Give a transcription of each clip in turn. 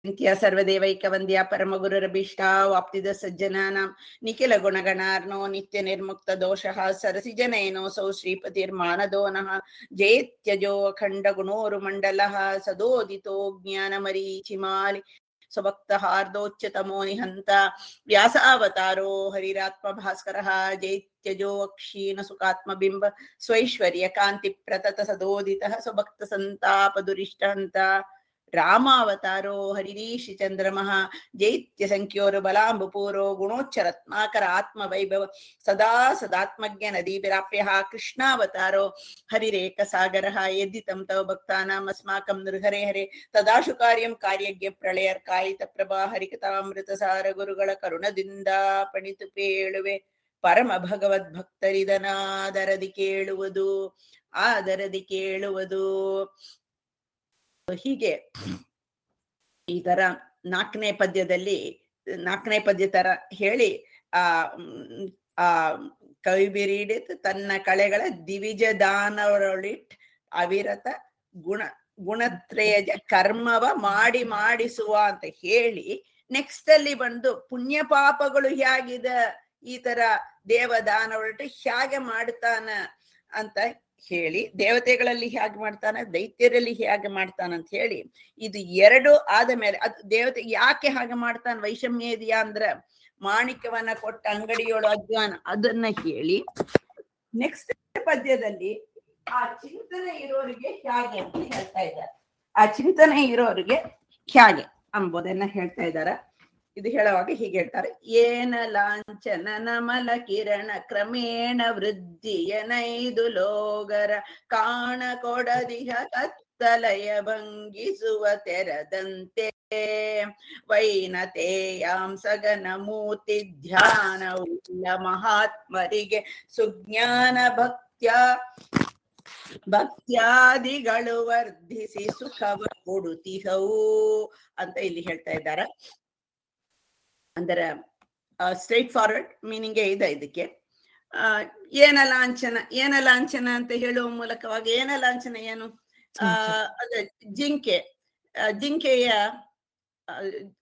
ನಿತ್ಯ ಸರ್ವದೇವೈಕ ವಂದ್ಯ ಪರಮಗುರುರಭೀಷ್ಟ ವಾಪ್ತಿದ ಸಜ್ಜನಾನಾಂ ನಿಖಿಲ ಗುಣಗಣಾರ್ನೋ ನಿತ್ಯ ನಿರ್ಮುಕ್ತ ದೋಷಃ ಸರಸಿಜನಯನೋ ಸೌ ಶ್ರೀಪತಿರ್ಮಾನದೋ ನಃ ಜೇತ್ಯಜೋ ಅಖಂಡ ಗುಣೋರು ಮಂಡಲಃ ಸದೋದಿತೋ ಜ್ಞಾನಮರೀಚಿಮಾಲಿ ಸ್ವಭಕ್ತ ಹಾರ್ದೋಚ್ಯತಮೋ ನಿಹಂತ ವ್ಯಾಸಾವತಾರೋ ಹರಿರಾತ್ಮ ಭಾಸ್ಕರಃ ಜೈತ್ಯಜೋ ಅಕ್ಷೀಣ ಸುಖಾತ್ಮ ಬಿಂಬ ಸ್ವೈಶ್ವರ್ಯ ಕಾಂತಿ ಪ್ರತತ ಸದೋದಿತಃ ಸ್ವಭಕ್ತ ಸಂತಾಪ ದುರಿಷ್ಟಹಂತ ರಾಮಾವತಾರೋ ಹರಿರೀಶಿ ಚಂದ್ರಮಃ ಜೈತ್ಯ ಸಂಖ್ಯೋರು ಬಲಾಂಬುಪೂರೋ ಗುಣೋಚ್ಚರತ್ನಾಕರ ಆತ್ಮ ವೈಭವ ಸದಾ ಸದಾತ್ಮಜ್ಞ ನದೀಭಿರಾಪ್ಯ ಕೃಷ್ಣಾವತಾರೋ ಹರಿರೇಕ ಸಾಗರ ಯದ್ದಿತಂ ತವ ಭಕ್ತಾನಾಂ ಅಸ್ಮಾಕಂ ನೃಹರೆ ಹರೆ ತದಾಶು ಕಾರ್ಯಂ ಕಾರ್ಯಜ್ಞ ಪ್ರಳಯರ್ ಕಾಯಿತ ಪ್ರಭಾ ಹರಿಕಥಾಮೃತ ಸಾರ ಗುರುಗಳ ಕರುಣದಿಂದ ಪಣಿತು ಪೇಳುವೆ ಪರಮ ಭಗವದ್ ಭಕ್ತರಿದನಾದರದಿ ಕೇಳುವುದು ಆದರದಿ ಕೇಳುವುದು ಹೀಗೆ ಈ ತರ ನಾಲ್ಕನೇ ಪದ್ಯದಲ್ಲಿ ನಾಲ್ಕನೇ ಪದ್ಯ ತರ ಹೇಳಿ ಆ ಮ್, ಆ ಕವಿ ಬಿರಿಡಿತ್ ತನ್ನ ಕಳೆಗಳ ದಿವಿಜ ದಾನವರೊಳಿಟ್ ಅವಿರತ ಗುಣ ಗುಣತ್ರಯಜ ಕರ್ಮವ ಮಾಡಿ ಮಾಡಿಸುವ ಅಂತ ಹೇಳಿ ನೆಕ್ಸ್ಟ್ ಅಲ್ಲಿ ಬಂದು ಪುಣ್ಯ ಪಾಪಗಳು ಹೇಗಿದ ಈ ತರ ದೇವದಾನವೊಳಟು ಹೇಗೆ ಮಾಡ್ತಾನ ಅಂತ ಹೇಳಿ ದೇವತೆಗಳಲ್ಲಿ ಹೇಗೆ ಮಾಡ್ತಾನ ದೈತ್ಯರಲ್ಲಿ ಹೇಗೆ ಮಾಡ್ತಾನ ಅಂತ ಹೇಳಿ ಇದು ಎರಡು ಆದ ಮೇಲೆ ಅದು ದೇವತೆ ಯಾಕೆ ಹಾಗೆ ಮಾಡ್ತಾನ ವೈಷಮ್ಯದಿಯ ಅಂದ್ರ ಮಾಣಿಕ್ಯವನ್ನ ಕೊಟ್ಟ ಅಂಗಡಿಯೊಳು ಅಜ್ಞಾನ ಅದನ್ನ ಹೇಳಿ ನೆಕ್ಸ್ಟ್ ಪದ್ಯದಲ್ಲಿ ಆ ಚಿಂತನೆ ಇರೋರಿಗೆ ಹೇಗೆ ಅಂತ ಹೇಳ್ತಾ ಇದ್ದಾರೆ ಆ ಚಿಂತನೆ ಇರೋರಿಗೆ ಹೇಗೆ ಅಂಬುದನ್ನ ಹೇಳ್ತಾ ಇದ್ದಾರೆ ಇದು ಹೇಳುವಾಗ ಹೀಗೆ ಹೇಳ್ತಾರೆ ಏನ ಲಾಂಛನ ನಮಲ ಕಿರಣ ಕ್ರಮೇಣ ವೃದ್ಧಿಯ ನೈದು ಲೋಗರ ಕಾಣ ಕೊಡದಿಹ ಕತ್ತಲಯ ಭಂಗಿಸುವ ತೆರದಂತೆ ವೈನತೆಯಾಂಸಗನ ಮೂರ್ತಿ ಧ್ಯಾನ ಉಳ್ಳ ಮಹಾತ್ಮರಿಗೆ ಸುಜ್ಞಾನ ಭಕ್ತ್ಯ ಭಕ್ತ್ಯಾದಿಗಳು ವರ್ಧಿಸಿ ಸುಖವ ಕೊಡುತಿಹವು ಅಂತ ಇಲ್ಲಿ ಹೇಳ್ತಾ ಇದ್ದಾರೆ ಅಂದ್ರೆ ಸ್ಟ್ರೈಟ್ ಫಾರ್ವರ್ಡ್ ಮೀನಿಂಗೇ ಇದೆ ಇದಕ್ಕೆ ಆ, ಏನ ಲಾಂಛನ ಏನ ಲಾಂಛನ ಅಂತ ಹೇಳುವ ಮೂಲಕವಾಗಿ ಏನ ಲಾಂಛನ ಏನು ಆ ಅದ ಜಿಂಕೆ ಆ, ಜಿಂಕೆಯ ಆ,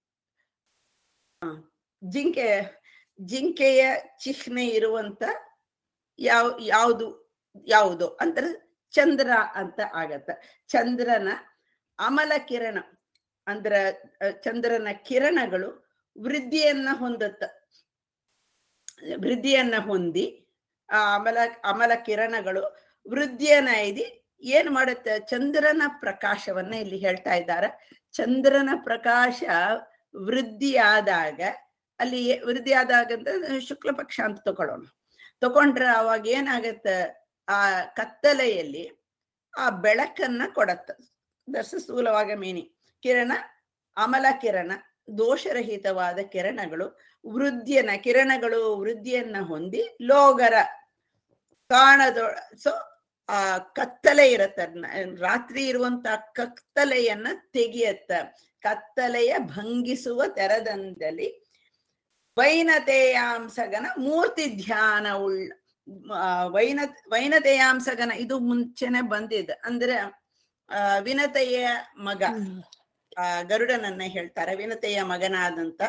ಆ, ಜಿಂಕೆ ಜಿಂಕೆಯ ಚಿಹ್ನೆ ಇರುವಂತ ಯಾವ ಯಾವುದು ಯಾವುದು ಅಂದ್ರೆ ಚಂದ್ರ ಅಂತ ಆಗತ್ತ ಚಂದ್ರನ ಅಮಲ ಕಿರಣ ಅಂದ್ರ ಆ, ಚಂದ್ರನ ಕಿರಣಗಳು ವೃದ್ಧಿಯನ್ನ ಹೊಂದುತ್ತ ವೃದ್ಧಿಯನ್ನ ಹೊಂದಿ ಆ ಅಮಲ ಅಮಲ ಕಿರಣಗಳು ವೃದ್ಧಿಯನ್ನ ಐದಿ ಏನ್ ಮಾಡುತ್ತೆ ಚಂದ್ರನ ಪ್ರಕಾಶವನ್ನ ಇಲ್ಲಿ ಹೇಳ್ತಾ ಇದ್ದಾರೆ ಚಂದ್ರನ ಪ್ರಕಾಶ ವೃದ್ಧಿಯಾದಾಗ ಅಲ್ಲಿ ಏ- ವೃದ್ಧಿ ಆದಾಗ ಅಂತ ಶುಕ್ಲ ಪಕ್ಷ ಅಂತ ತಗೊಳ್ಳೋಣ ತಗೊಂಡ್ರೆ ಅವಾಗ ಏನಾಗತ್ತೆ ಆ ಕತ್ತಲೆಯಲ್ಲಿ ಆ ಬೆಳಕನ್ನ ಕೊಡತ್ತ ದರ್ಶ ಸ್ಥೂಲವಾಗ ಮೇನಿ ಕಿರಣ ಅಮಲ ಕಿರಣ ದೋಷರಹಿತವಾದ ಕಿರಣಗಳು ವೃದ್ಧಿಯನ್ನ ಕಿರಣಗಳು ವೃದ್ಧಿಯನ್ನ ಹೊಂದಿ ಲೋಗರ ಕಾಣದೊ ಸೊ ಆ ಕತ್ತಲೆ ಇರತ್ತ ರಾತ್ರಿ ಇರುವಂತ ಕತ್ತಲೆಯನ್ನ ತೆಗೆಯತ್ತ ಕತ್ತಲೆಯ ಭಂಗಿಸುವ ತೆರದಂದಲ್ಲಿ ವೈನತೆಯಾಂಸಗನ ಮೂರ್ತಿ ಧ್ಯಾನ ಉಳ್ಳ ಆ, ವೈನ ವೈನತೆಯಾಂಸಗನ ಇದು ಮುಂಚೆನೆ ಬಂದಿದೆ ಅಂದ್ರೆ ಆ ವಿನತೆಯ ಮಗ ಆ ಗರುಡನನ್ನ ಹೇಳ್ತಾರೆ ವಿನತೆಯ ಮಗನಾದಂತ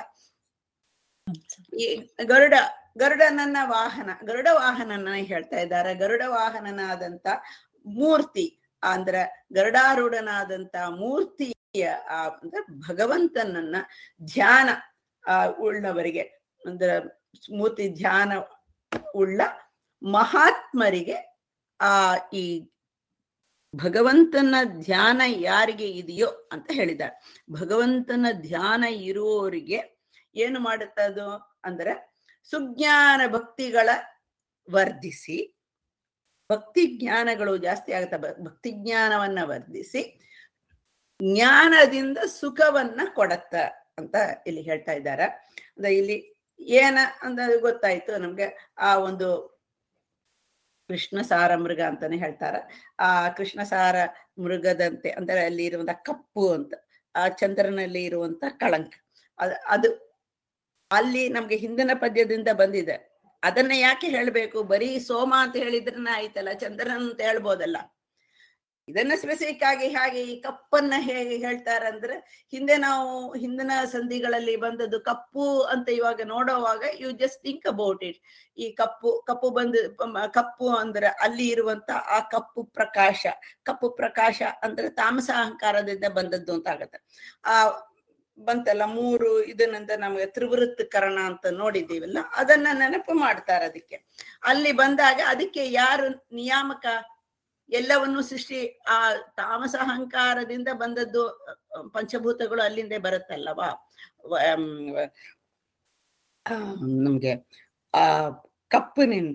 ಈ ಗರುಡ ಗರುಡನನ್ನ ವಾಹನ ಗರುಡ ವಾಹನನ ಹೇಳ್ತಾ ಇದ್ದಾರೆ ಗರುಡ ವಾಹನನಾದಂತ ಮೂರ್ತಿ ಅಂದ್ರ ಗರುಡಾರೂಢನಾದಂತ ಮೂರ್ತಿಯ ಆ ಅಂದ್ರೆ ಭಗವಂತನನ್ನ ಧ್ಯಾನ ಆ ಉಳ್ಳವರಿಗೆ ಅಂದ್ರ ಮೂರ್ತಿ ಧ್ಯಾನ ಉಳ್ಳ ಮಹಾತ್ಮರಿಗೆ ಆ ಈ ಭಗವಂತನ ಧ್ಯಾನ ಯಾರಿಗೆ ಇದೆಯೋ ಅಂತ ಹೇಳಿದ್ದಾರೆ ಭಗವಂತನ ಧ್ಯಾನ ಇರುವವರಿಗೆ ಏನು ಮಾಡುತ್ತದು ಅಂದ್ರೆ ಸುಜ್ಞಾನ ಭಕ್ತಿಗಳ ವರ್ಧಿಸಿ ಭಕ್ತಿ ಜ್ಞಾನಗಳು ಜಾಸ್ತಿ ಆಗುತ್ತ ಭಕ್ತಿ ಜ್ಞಾನವನ್ನ ವರ್ಧಿಸಿ ಜ್ಞಾನದಿಂದ ಸುಖವನ್ನ ಕೊಡತ್ತ ಅಂತ ಇಲ್ಲಿ ಹೇಳ್ತಾ ಇದ್ದಾರೆ ಅಂದ್ರೆ ಇಲ್ಲಿ ಏನ ಅಂತ ಗೊತ್ತಾಯ್ತು ನಮ್ಗೆ ಆ ಒಂದು ಕೃಷ್ಣ ಸಾರ ಮೃಗ ಅಂತಾನೆ ಹೇಳ್ತಾರ ಆ ಕೃಷ್ಣ ಸಾರ ಮೃಗದಂತೆ ಅಂದ್ರೆ ಅಲ್ಲಿ ಇರುವಂತ ಕಪ್ಪು ಅಂತ ಆ ಚಂದ್ರನಲ್ಲಿ ಇರುವಂತ ಕಳಂಕ ಅದ್ ಅದು ಅಲ್ಲಿ ನಮ್ಗೆ ಹಿಂದಿನ ಪದ್ಯದಿಂದ ಬಂದಿದೆ ಅದನ್ನ ಯಾಕೆ ಹೇಳ್ಬೇಕು ಬರೀ ಸೋಮ ಅಂತ ಹೇಳಿದ್ರನ ಆಯ್ತಲ್ಲ ಚಂದ್ರನ್ ಅಂತ ಹೇಳ್ಬೋದಲ್ಲ ಇದನ್ನ ಸ್ಪೆಸಿಫಿಕ್ ಆಗಿ ಹಾಗೆ ಈ ಕಪ್ಪನ್ನ ಹೇಗೆ ಹೇಳ್ತಾರೆ ಅಂದ್ರೆ ಹಿಂದೆ ನಾವು ಹಿಂದಿನ ಸಂಧಿಗಳಲ್ಲಿ ಬಂದದ್ದು ಕಪ್ಪು ಅಂತ ಇವಾಗ ನೋಡುವಾಗ you just think about it ಈ ಕಪ್ಪು ಕಪ್ಪು ಬಂದು ಮ- ಕಪ್ಪು ಅಂದ್ರೆ ಅಲ್ಲಿ ಇರುವಂತ ಆ ಕಪ್ಪು ಪ್ರಕಾಶ ಕಪ್ಪು ಪ್ರಕಾಶ ಅಂದ್ರೆ ತಾಮಸ ಅಹಂಕಾರದಿಂದ ಬಂದದ್ದು ಅಂತ ಆಗತ್ತೆ ಆ ಬಂತಲ್ಲ ಮೂರು ಇದನ್ನಂತ ನಮಗೆ ತ್ರಿವೃತ್ತಕರಣ ಅಂತ ನೋಡಿದೀವಲ್ಲ ಅದನ್ನ ನೆನಪು ಮಾಡ್ತಾರೆ ಅದಕ್ಕೆ ಅಲ್ಲಿ ಬಂದಾಗ ಅದಕ್ಕೆ ಯಾರು ನಿಯಾಮಕ ಎಲ್ಲವನ್ನು ಸೃಷ್ಟಿ ಆ ತಾಮಸ ಅಹಂಕಾರದಿಂದ ಬಂದದ್ದು ಅಹ್, ಪಂಚಭೂತಗಳು ಅಲ್ಲಿಂದ ಬರುತ್ತಲ್ಲವಾ ವ- ಆಮ್, ಆ, ನಮ್ಗೆ ಆ ಕಪ್ಪಿನಿಂದ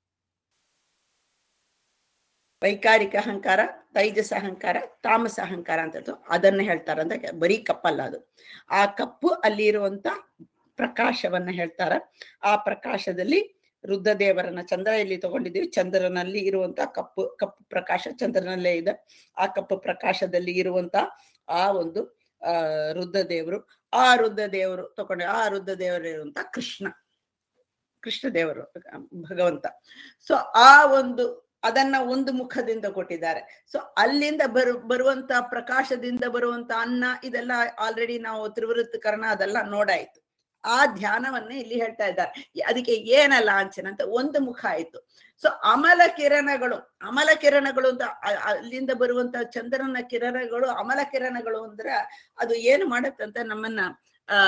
ವೈಕಾರಿಕ ಅಹಂಕಾರ ತೈಜಸ ಅಹಂಕಾರ ತಾಮಸ ಅಹಂಕಾರ ಅಂತ ಹೇಳ್ತು ಅದನ್ನ ಹೇಳ್ತಾರೆ ಅಂದ್ರೆ ಬರೀ ಕಪ್ಪಲ್ಲ ಅದು ಆ ಕಪ್ಪು ಅಲ್ಲಿ ಇರುವಂತ ಪ್ರಕಾಶವನ್ನ ಹೇಳ್ತಾರ ಆ ಪ್ರಕಾಶದಲ್ಲಿ ರುದ್ರದೇವರನ್ನ ಚಂದ್ರ ಇಲ್ಲಿ ತಗೊಂಡಿದ್ದೀವಿ ಚಂದ್ರನಲ್ಲಿ ಇರುವಂತ ಕಪ್ಪು ಕಪ್ಪು ಪ್ರಕಾಶ ಚಂದ್ರನಲ್ಲೇ ಇದೆ ಆ ಕಪ್ಪು ಪ್ರಕಾಶದಲ್ಲಿ ಇರುವಂತ ಆ ಒಂದು ಆ ರುದ್ರದೇವರು ಆ ರುದ್ರದೇವರು ತಗೊಂಡು ಆ ರುದ್ರದೇವರು ಇರುವಂತ ಕೃಷ್ಣ ಕೃಷ್ಣ ದೇವರು ಭಗವಂತ ಸೊ ಆ ಒಂದು ಅದನ್ನ ಒಂದು ಮುಖದಿಂದ ಕೊಟ್ಟಿದ್ದಾರೆ ಸೊ ಅಲ್ಲಿಂದ ಬರು ಬರುವಂತ ಪ್ರಕಾಶದಿಂದ ಬರುವಂತ ಅನ್ನ ಇದೆಲ್ಲ ಆಲ್ರೆಡಿ ನಾವು ತ್ರಿವೃತ್ತಕರಣ ಅದೆಲ್ಲ ನೋಡಾಯ್ತು ಆ ಧ್ಯಾನವನ್ನೇ ಇಲ್ಲಿ ಹೇಳ್ತಾ ಇದ್ದಾರೆ ಅದಕ್ಕೆ ಏನ ಲಾಂಛನ ಅಂತ ಒಂದು ಮುಖ ಆಯ್ತು ಸೊ ಅಮಲ ಕಿರಣಗಳು ಅಮಲ ಕಿರಣಗಳು ಅಂತ ಅ- ಅಲ್ಲಿಂದ ಬರುವಂತ ಚಂದ್ರನ ಕಿರಣಗಳು ಅಮಲ ಕಿರಣಗಳು ಅಂದ್ರೆ ಅದು ಏನು ಮಾಡತ್ತಂತ ನಮ್ಮನ್ನ ಆ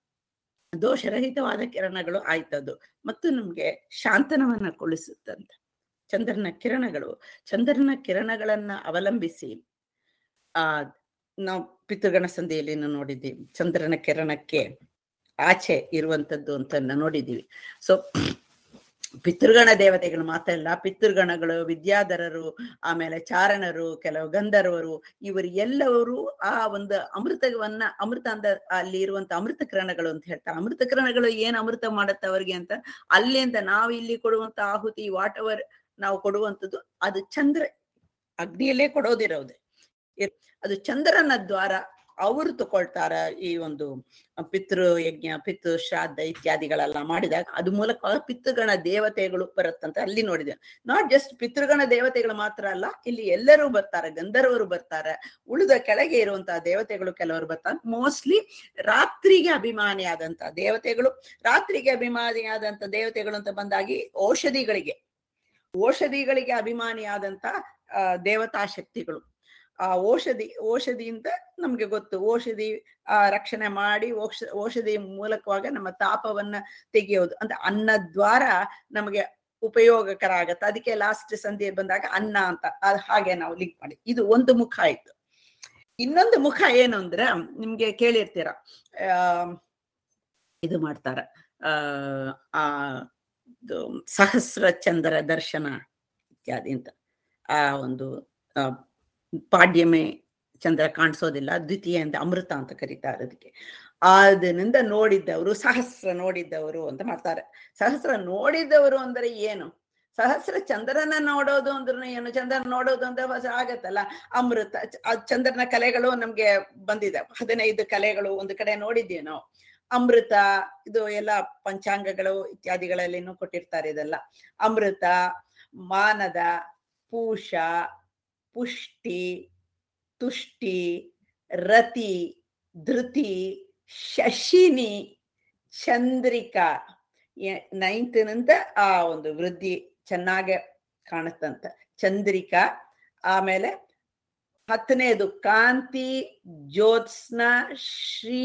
ದೋಷರಹಿತವಾದ ಕಿರಣಗಳು ಆಯ್ತದು ಮತ್ತು ನಮ್ಗೆ ಶಾಂತನವನ್ನ ಕೊಳಿಸುತ್ತಂತ ಚಂದ್ರನ ಕಿರಣಗಳು ಚಂದ್ರನ ಕಿರಣಗಳನ್ನ ಅವಲಂಬಿಸಿ ಆ ನಾವು ಪಿತೃಗಣ ಸಂಧಿಯಲ್ಲಿ ನೋಡಿದ್ದೀವಿ ಚಂದ್ರನ ಕಿರಣಕ್ಕೆ ಆಚೆ ಇರುವಂತದ್ದು ಅಂತ ನೋಡಿದ್ದೀವಿ ಸೊ ಪಿತೃಗಣ ದೇವತೆಗಳು ಮಾತ್ರ ಅಲ್ಲ ಪಿತೃಗಣಗಳು ವಿದ್ಯಾಧರರು ಆಮೇಲೆ ಚಾರಣರು ಕೆಲವು ಗಂಧರ್ವರು ಇವರು ಎಲ್ಲವರು ಆ ಒಂದು ಅಮೃತವನ್ನ ಅಮೃತ ಅಂದ ಅಲ್ಲಿ ಇರುವಂತ ಅಮೃತ ಕಿರಣಗಳು ಅಂತ ಹೇಳ್ತಾರೆ ಅಮೃತ ಕಿರಣಗಳು ಏನ್ ಅಮೃತ ಮಾಡತ್ತೆ ಅವರಿಗೆ ಅಂತ ಅಲ್ಲಿಂದ ನಾವು ಇಲ್ಲಿ ಕೊಡುವಂತ ಆಹುತಿ ವಾಟ್ ಎವರ್ ನಾವು ಕೊಡುವಂಥದ್ದು ಅದು ಚಂದ್ರ ಅಗ್ನಿಯಲ್ಲೇ ಕೊಡೋದಿರೋದು ಇರ್- ಅದು ಚಂದ್ರನ ದ್ವಾರ ಅವರು ತಗೊಳ್ತಾರ ಈ ಒಂದು ಪಿತೃ ಯಜ್ಞ ಪಿತೃ ಶ್ರಾದ್ದ ಇತ್ಯಾದಿಗಳೆಲ್ಲ ಮಾಡಿದಾಗ ಅದು ಮೂಲಕ ಪಿತೃಗಣ ದೇವತೆಗಳು ಬರುತ್ತಂತ ಅಲ್ಲಿ ನೋಡಿದೆ ನಾಟ್ ಜಸ್ಟ್ ಪಿತೃಗಣ ದೇವತೆಗಳು ಮಾತ್ರ ಅಲ್ಲ ಇಲ್ಲಿ ಎಲ್ಲರೂ ಬರ್ತಾರೆ ಗಂಧರ್ವರು ಬರ್ತಾರೆ ಉಳಿದ ಕೆಳಗೆ ಇರುವಂತಹ ದೇವತೆಗಳು ಕೆಲವರು ಬರ್ತಾರೆ ಮೋಸ್ಟ್ಲಿ ರಾತ್ರಿಗೆ ಅಭಿಮಾನಿಯಾದಂತ ದೇವತೆಗಳು ರಾತ್ರಿಗೆ ಅಭಿಮಾನಿಯಾದಂತ ದೇವತೆಗಳು ಅಂತ ಬಂದಾಗಿ ಔಷಧಿಗಳಿಗೆ ಔಷಧಿಗಳಿಗೆ ಅಭಿಮಾನಿಯಾದಂತ ಆ, ದೇವತಾ ಶಕ್ತಿಗಳು ಆ ಔಷಧಿ ಔಷಧಿಯಿಂದ ನಮ್ಗೆ ಗೊತ್ತು ಔಷಧಿ ಆ ರಕ್ಷಣೆ ಮಾಡಿ ಔಷ ಔಷಧಿ ಮೂಲಕವಾಗ ನಮ್ಮ ತಾಪವನ್ನ ತೆಗೆಯೋದು ಅಂತ ಅನ್ನ ದ್ವಾರ ನಮಗೆ ಉಪಯೋಗಕರ ಆಗತ್ತೆ ಅದಕ್ಕೆ ಲಾಸ್ಟ್ ಸಂಧಿ ಬಂದಾಗ ಅನ್ನ ಅಂತ ಅದ್ ಹಾಗೆ ನಾವು ಲಿಂಕ್ ಮಾಡಿ ಇದು ಒಂದು ಮುಖ ಆಯ್ತು ಇನ್ನೊಂದು ಮುಖ ಏನು ಅಂದ್ರೆ ನಿಮ್ಗೆ ಕೇಳಿರ್ತೀರ ಆ ಇದು ಮಾಡ್ತಾರ ಆ ಆ ಇದು ಸಹಸ್ರ ಚಂದ್ರ ದರ್ಶನ ಇತ್ಯಾದಿ ಅಂತ ಆ ಒಂದು ಆ, ಪಾಡ್ಯಮೆ ಚಂದ್ರ ಕಾಣಿಸೋದಿಲ್ಲ ದ್ವಿತೀಯ ಅಂತ ಅಮೃತ ಅಂತ ಕರೀತಾರೆ ಅದಕ್ಕೆ ಅದರಿಂದ ನೋಡಿದ್ದವರು ಸಹಸ್ರ ನೋಡಿದ್ದವರು ಅಂತ ಮಾಡ್ತಾರೆ ಸಹಸ್ರ ನೋಡಿದ್ದವರು ಅಂದ್ರೆ ಏನು ಸಹಸ್ರ ಚಂದ್ರನ ನೋಡೋದು ಅಂದ್ರೆ ಏನು ಚಂದ್ರನ ನೋಡೋದು ಅಂದ್ರೆ ಹೊಸ ಆಗತ್ತಲ್ಲ ಅಮೃತ ಚ- ಆ ಚಂದ್ರನ ಕಲೆಗಳು ನಮ್ಗೆ ಬಂದಿದೆ ಹದಿನೈದು ಕಲೆಗಳು ಒಂದು ಕಡೆ ನೋಡಿದ್ದೀವಿ ನಾವು ಅಮೃತ ಇದು ಎಲ್ಲ ಪಂಚಾಂಗಗಳು ಇತ್ಯಾದಿಗಳಲ್ಲಿನೂ ಕೊಟ್ಟಿರ್ತಾರೆ ಇದೆಲ್ಲ ಅಮೃತ ಮಾನದ ಪೂಷ ಪುಷ್ಟಿ ತುಷ್ಟಿ ರತಿ ಧೃತಿ ಶಶಿನಿ ಚಂದ್ರಿಕಾ ನೈನ್ತ್ನಿಂದ ಆ ಒಂದು ವೃದ್ಧಿ ಚೆನ್ನಾಗೆ ಕಾಣುತ್ತಂತ ಚಂದ್ರಿಕಾ ಆಮೇಲೆ ಹತ್ತನೇದು ಕಾಂತಿ ಜ್ಯೋತ್ಸ್ನ ಶ್ರೀ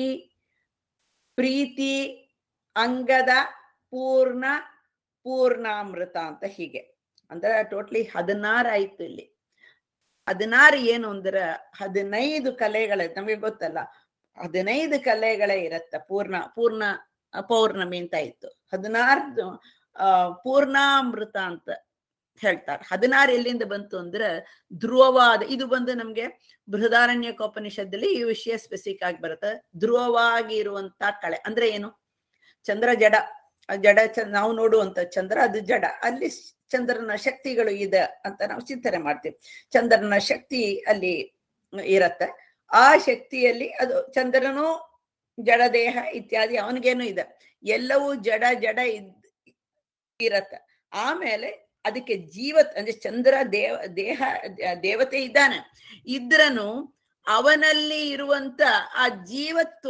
ಪ್ರೀತಿ ಅಂಗದ ಪೂರ್ಣ ಪೂರ್ಣಾಮೃತ ಅಂತ ಹೀಗೆ ಅಂದ್ರೆ ಟೋಟ್ಲಿ ಹದಿನಾರು ಆಯ್ತು ಇಲ್ಲಿ ಹದಿನಾರು ಏನು ಅಂದ್ರೆ ಹದಿನೈದು ಕಲೆಗಳ ನಮಗೆ ಗೊತ್ತಲ್ಲ ಹದಿನೈದು ಕಲೆಗಳೇ ಇರತ್ತ ಪೂರ್ಣ ಪೂರ್ಣ ಪೌರ್ಣಮಿ ಅಂತ ಇತ್ತು ಹದಿನಾರು ಆ ಪೂರ್ಣಾಮೃತ ಅಂತ ಹೇಳ್ತಾರೆ ಹದಿನಾರು ಎಲ್ಲಿಂದ ಬಂತು ಅಂದ್ರೆ ಧ್ರುವವಾದ ಇದು ಬಂದು ನಮ್ಗೆ ಬೃಹದಾರಣ್ಯಕೋಪನಿಷತ್ತಲ್ಲಿ ಈ ವಿಷಯ ಸ್ಪೆಸಿಫಿಕ್ ಆಗಿ ಬರುತ್ತೆ ಧ್ರುವವಾಗಿ ಇರುವಂತ ಕಳೆ ಅಂದ್ರೆ ಏನು ಚಂದ್ರ ಜಡ ಆ ಜಡ ಚ- ನಾವು ನೋಡುವಂತ ಚಂದ್ರ ಅದು ಜಡ ಅಲ್ಲಿ ಸ್- ಚಂದ್ರನ ಶಕ್ತಿಗಳು ಇದೆ ಅಂತ ನಾವು ಚಿಂತನೆ ಮಾಡ್ತೀವಿ ಚಂದ್ರನ ಶಕ್ತಿ ಅಲ್ಲಿ ಇರತ್ತೆ ಆ ಶಕ್ತಿಯಲ್ಲಿ ಅದು ಚಂದ್ರನು ಜಡ ದೇಹ ಇತ್ಯಾದಿ ಅವನಿಗೇನು ಇದೆ ಎಲ್ಲವೂ ಜಡ ಜಡ ಇದ್ ಇರತ್ತೆ ಆಮೇಲೆ ಅದಕ್ಕೆ ಜೀವ ಅಂದ್ರೆ ಚಂದ್ರ ದೇವ ದೇಹ ದೇವತೆ ಇದ್ದಾನೆ ಇದ್ರನು ಅವನಲ್ಲಿ ಇರುವಂತ ಆ ಜೀವತ್ವ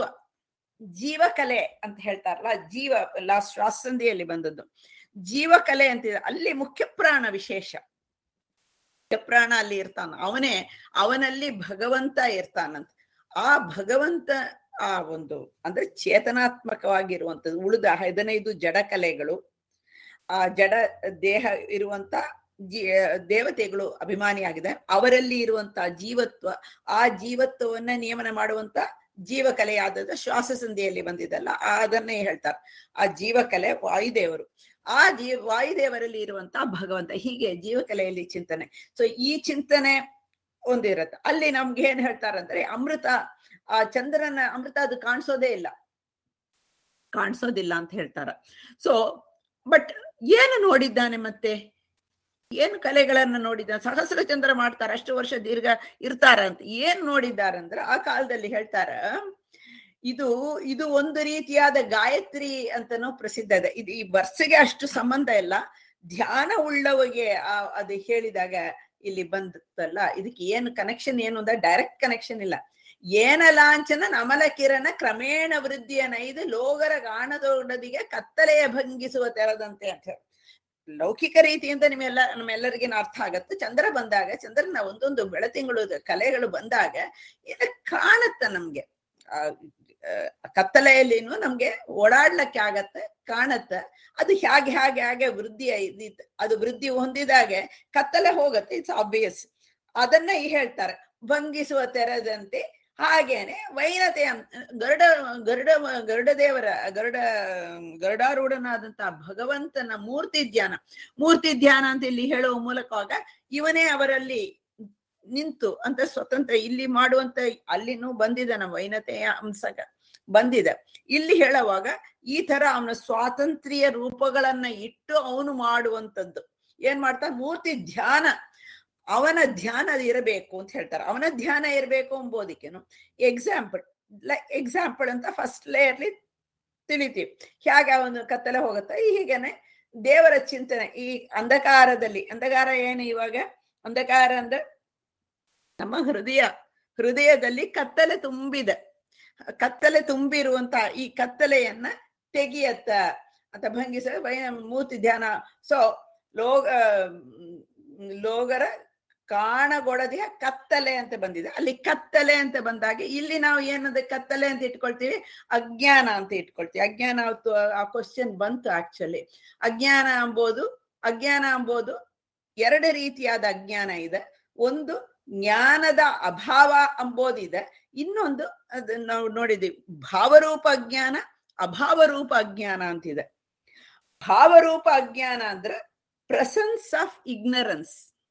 ಜೀವಕಲೆ ಅಂತ ಹೇಳ್ತಾರಲ್ಲ ಜೀವ ಲಾಸ್ಟ್ ಶ್ವಾಸಂಧಿಯಲ್ಲಿ ಬಂದದ್ದು ಜೀವಕಲೆ ಅಂತಿದೆ ಅಲ್ಲಿ ಮುಖ್ಯ ಪ್ರಾಣ ವಿಶೇಷ ಮುಖ್ಯ ಪ್ರಾಣ ಅಲ್ಲಿ ಇರ್ತಾನ ಅವನೇ ಅವನಲ್ಲಿ ಭಗವಂತ ಇರ್ತಾನಂತ ಆ ಭಗವಂತ ಆ ಒಂದು ಅಂದ್ರೆ ಚೇತನಾತ್ಮಕವಾಗಿರುವಂಥದ್ದು ಉಳಿದ ಹದಿನೈದು ಜಡ ಕಲೆಗಳು ಆ ಜಡ ದೇಹ ಇರುವಂತ ಜೀ ದೇವತೆಗಳು ಅಭಿಮಾನಿಯಾಗಿದೆ ಅವರಲ್ಲಿ ಇರುವಂತ ಜೀವತ್ವ ಆ ಜೀವತ್ವವನ್ನ ನಿಯಮನ ಮಾಡುವಂತ ಜೀವಕಲೆಯಾದದ್ದು ಶ್ವಾಸ ಸಂಧಿಯಲ್ಲಿ ಬಂದಿದ್ದಲ್ಲ ಅದನ್ನೇ ಹೇಳ್ತಾರೆ ಆ ಜೀವಕಲೆ ವಾಯುದೇವರು ಆ ಜೀ ವಾಯುದೇವರಲ್ಲಿ ಇರುವಂತ ಭಗವಂತ ಹೀಗೆ ಜೀವಕಲೆಯಲ್ಲಿ ಚಿಂತನೆ ಸೊ ಈ ಚಿಂತನೆ ಒಂದಿರತ್ತೆ ಅಲ್ಲಿ ನಮ್ಗೆ ಏನ್ ಹೇಳ್ತಾರಂದ್ರೆ ಅಮೃತ ಆ ಚಂದ್ರನ ಅಮೃತ ಅದು ಕಾಣಿಸೋದೇ ಇಲ್ಲ ಕಾಣಿಸೋದಿಲ್ಲ ಅಂತ ಹೇಳ್ತಾರ ಸೊ ಬಟ್ ಏನು ನೋಡಿದ್ದಾನೆ ಮತ್ತೆ ಏನು ಕಲೆಗಳನ್ನ ನೋಡಿದ್ದಾನೆ ಸಹಸ್ರ ಚಂದ್ರ ಮಾಡ್ತಾರ ಅಷ್ಟು ವರ್ಷ ದೀರ್ಘ ಇರ್ತಾರ ಅಂತ ಏನ್ ನೋಡಿದ್ದಾರಂದ್ರ ಆ ಕಾಲದಲ್ಲಿ ಹೇಳ್ತಾರ ಇದು ಇದು ಒಂದು ರೀತಿಯಾದ ಗಾಯತ್ರಿ ಅಂತನೂ ಪ್ರಸಿದ್ಧ ಇದೆ ಇದು ಈ ವರ್ಷಗೆ ಅಷ್ಟು ಸಂಬಂಧ ಇಲ್ಲ ಧ್ಯಾನ ಉಳ್ಳವಗೆ ಆ ಅದು ಹೇಳಿದಾಗ ಇಲ್ಲಿ ಬಂದಲ್ಲ ಇದಕ್ಕೆ ಏನು ಕನೆಕ್ಷನ್ ಏನು ಅಂದ್ರೆ ಡೈರೆಕ್ಟ್ ಕನೆಕ್ಷನ್ ಇಲ್ಲ ಏನ ಲಾಂಛನ ನಮಲ ಕಿರಣ ಕ್ರಮೇಣ ವೃದ್ಧಿಯ ನೈದು ಲೋಗರ ಗಾಣದೊಡದಿಗೆ ಕತ್ತಲೆಯ ಭಂಗಿಸುವ ತೆರದಂತೆ ಅಂತ ಹೇಳಿ ಲೌಕಿಕ ರೀತಿಯಿಂದ ನಿಮ್ಮೆಲ್ಲ ನಮ್ಮೆಲ್ಲರಿಗಿನ ಅರ್ಥ ಆಗತ್ತೆ ಚಂದ್ರ ಬಂದಾಗ ಚಂದ್ರನ ಒಂದೊಂದು ಬೆಳತಿಂಗಳು ಕಲೆಗಳು ಬಂದಾಗ ಇದು ಕಾಣತ್ತ ನಮ್ಗೆ ಆ ಕತ್ತಲೆಯಲ್ಲಿನೂ ನಮ್ಗೆ ಓಡಾಡ್ಲಕ್ಕೆ ಆಗತ್ತೆ ಕಾಣತ್ತೆ ಅದು ಹೇಗೆ ಹೇಗೆ ಹೇಗೆ ವೃದ್ಧಿ ಅದು ವೃದ್ಧಿ ಹೊಂದಿದಾಗೆ ಕತ್ತಲೆ ಹೋಗತ್ತೆ ಇಟ್ಸ್ ಆಬ್ವಿಯಸ್ ಅದನ್ನ ಈ ಹೇಳ್ತಾರೆ ಭಂಗಿಸುವ ತೆರದಂತೆ ಹಾಗೇನೆ ವೈನತೆಯ ಗರುಡ ಗರುಡ ಗರುಡ ದೇವರ ಗರುಡ ಗರುಡಾರೂಢನಾದಂತಹ ಭಗವಂತನ ಮೂರ್ತಿ ಧ್ಯಾನ ಮೂರ್ತಿ ಧ್ಯಾನ ಅಂತ ಇಲ್ಲಿ ಹೇಳುವ ಮೂಲಕವಾಗ ಇವನೇ ಅವರಲ್ಲಿ ನಿಂತು ಅಂತ ಸ್ವತಂತ್ರ ಇಲ್ಲಿ ಮಾಡುವಂತ ಅಲ್ಲಿನೂ ಬಂದಿದೆ ನಮ್ಮ ವೈನತೆಯ ಅಂಶಕ ಬಂದಿದೆ ಇಲ್ಲಿ ಹೇಳುವಾಗ ಈ ತರ ಅವನ ಸ್ವಾತಂತ್ರ್ಯ ರೂಪಗಳನ್ನ ಇಟ್ಟು ಅವನು ಮಾಡುವಂಥದ್ದು ಏನ್ ಮಾಡ್ತಾ ಮೂರ್ತಿ ಧ್ಯಾನ ಅವನ ಧ್ಯಾನ ಇರಬೇಕು ಅಂತ ಹೇಳ್ತಾರೆ ಅವನ ಧ್ಯಾನ ಇರಬೇಕು ಎಂಬುದಕ್ಕೇನು ಎಕ್ಸಾಂಪಲ್ ಎಕ್ಸಾಂಪಲ್ ಅಂತ ಫಸ್ಟ್ ಲೇಯರ್ಲಿ ತಿಳಿತೀವಿ ಹೇಗೆ ಒಂದು ಕತ್ತಲೆ ಹೋಗುತ್ತೆ ಹೀಗೇನೆ ದೇವರ ಚಿಂತನೆ ಈ ಅಂಧಕಾರದಲ್ಲಿ ಅಂಧಕಾರ ಏನು ಇವಾಗ ಅಂಧಕಾರ ಅಂದ್ರೆ ನಮ್ಮ ಹೃದಯ ಹೃದಯದಲ್ಲಿ ಕತ್ತಲೆ ತುಂಬಿದೆ ಕತ್ತಲೆ ತುಂಬಿರುವಂತ ಈ ಕತ್ತಲೆಯನ್ನ ತೆಗಿಯತ್ತ ಅಂತ ಭಂಗಿಸ ಮೂರ್ತಿ ಧ್ಯಾನ ಸೊ ಲೋಗ ಲೋಗರ ಕಾಣಗೊಡದೆಯ ಕತ್ತಲೆ ಅಂತ ಬಂದಿದೆ ಅಲ್ಲಿ ಕತ್ತಲೆ ಅಂತ ಬಂದಾಗ ಇಲ್ಲಿ ನಾವು ಏನದ ಕತ್ತಲೆ ಅಂತ ಇಟ್ಕೊಳ್ತೀವಿ ಅಜ್ಞಾನ ಅಂತ ಇಟ್ಕೊಳ್ತೀವಿ ಅಜ್ಞಾನ ಆ ಕ್ವಶನ್ ಬಂತು ಆಕ್ಚುಲಿ ಅಜ್ಞಾನ ಅಂಬೋದು ಅಜ್ಞಾನ ಅಂಬೋದು ಎರಡು ರೀತಿಯಾದ ಅಜ್ಞಾನ ಇದೆ ಒಂದು ಜ್ಞಾನದ ಅಭಾವ ಅಂಬೋದಿದೆ ಇನ್ನೊಂದು ಅದನ್ನ ನಾವು ನೋಡಿದೀವಿ ಭಾವರೂಪ ಅಜ್ಞಾನ ಅಭಾವರೂಪ ಅಜ್ಞಾನ ಅಂತಿದೆ ಭಾವರೂಪ ಅಜ್ಞಾನ ಅಂದ್ರೆ ಪ್ರೆಸೆನ್ಸ್ ಆಫ್ ಇಗ್ನರೆನ್ಸ್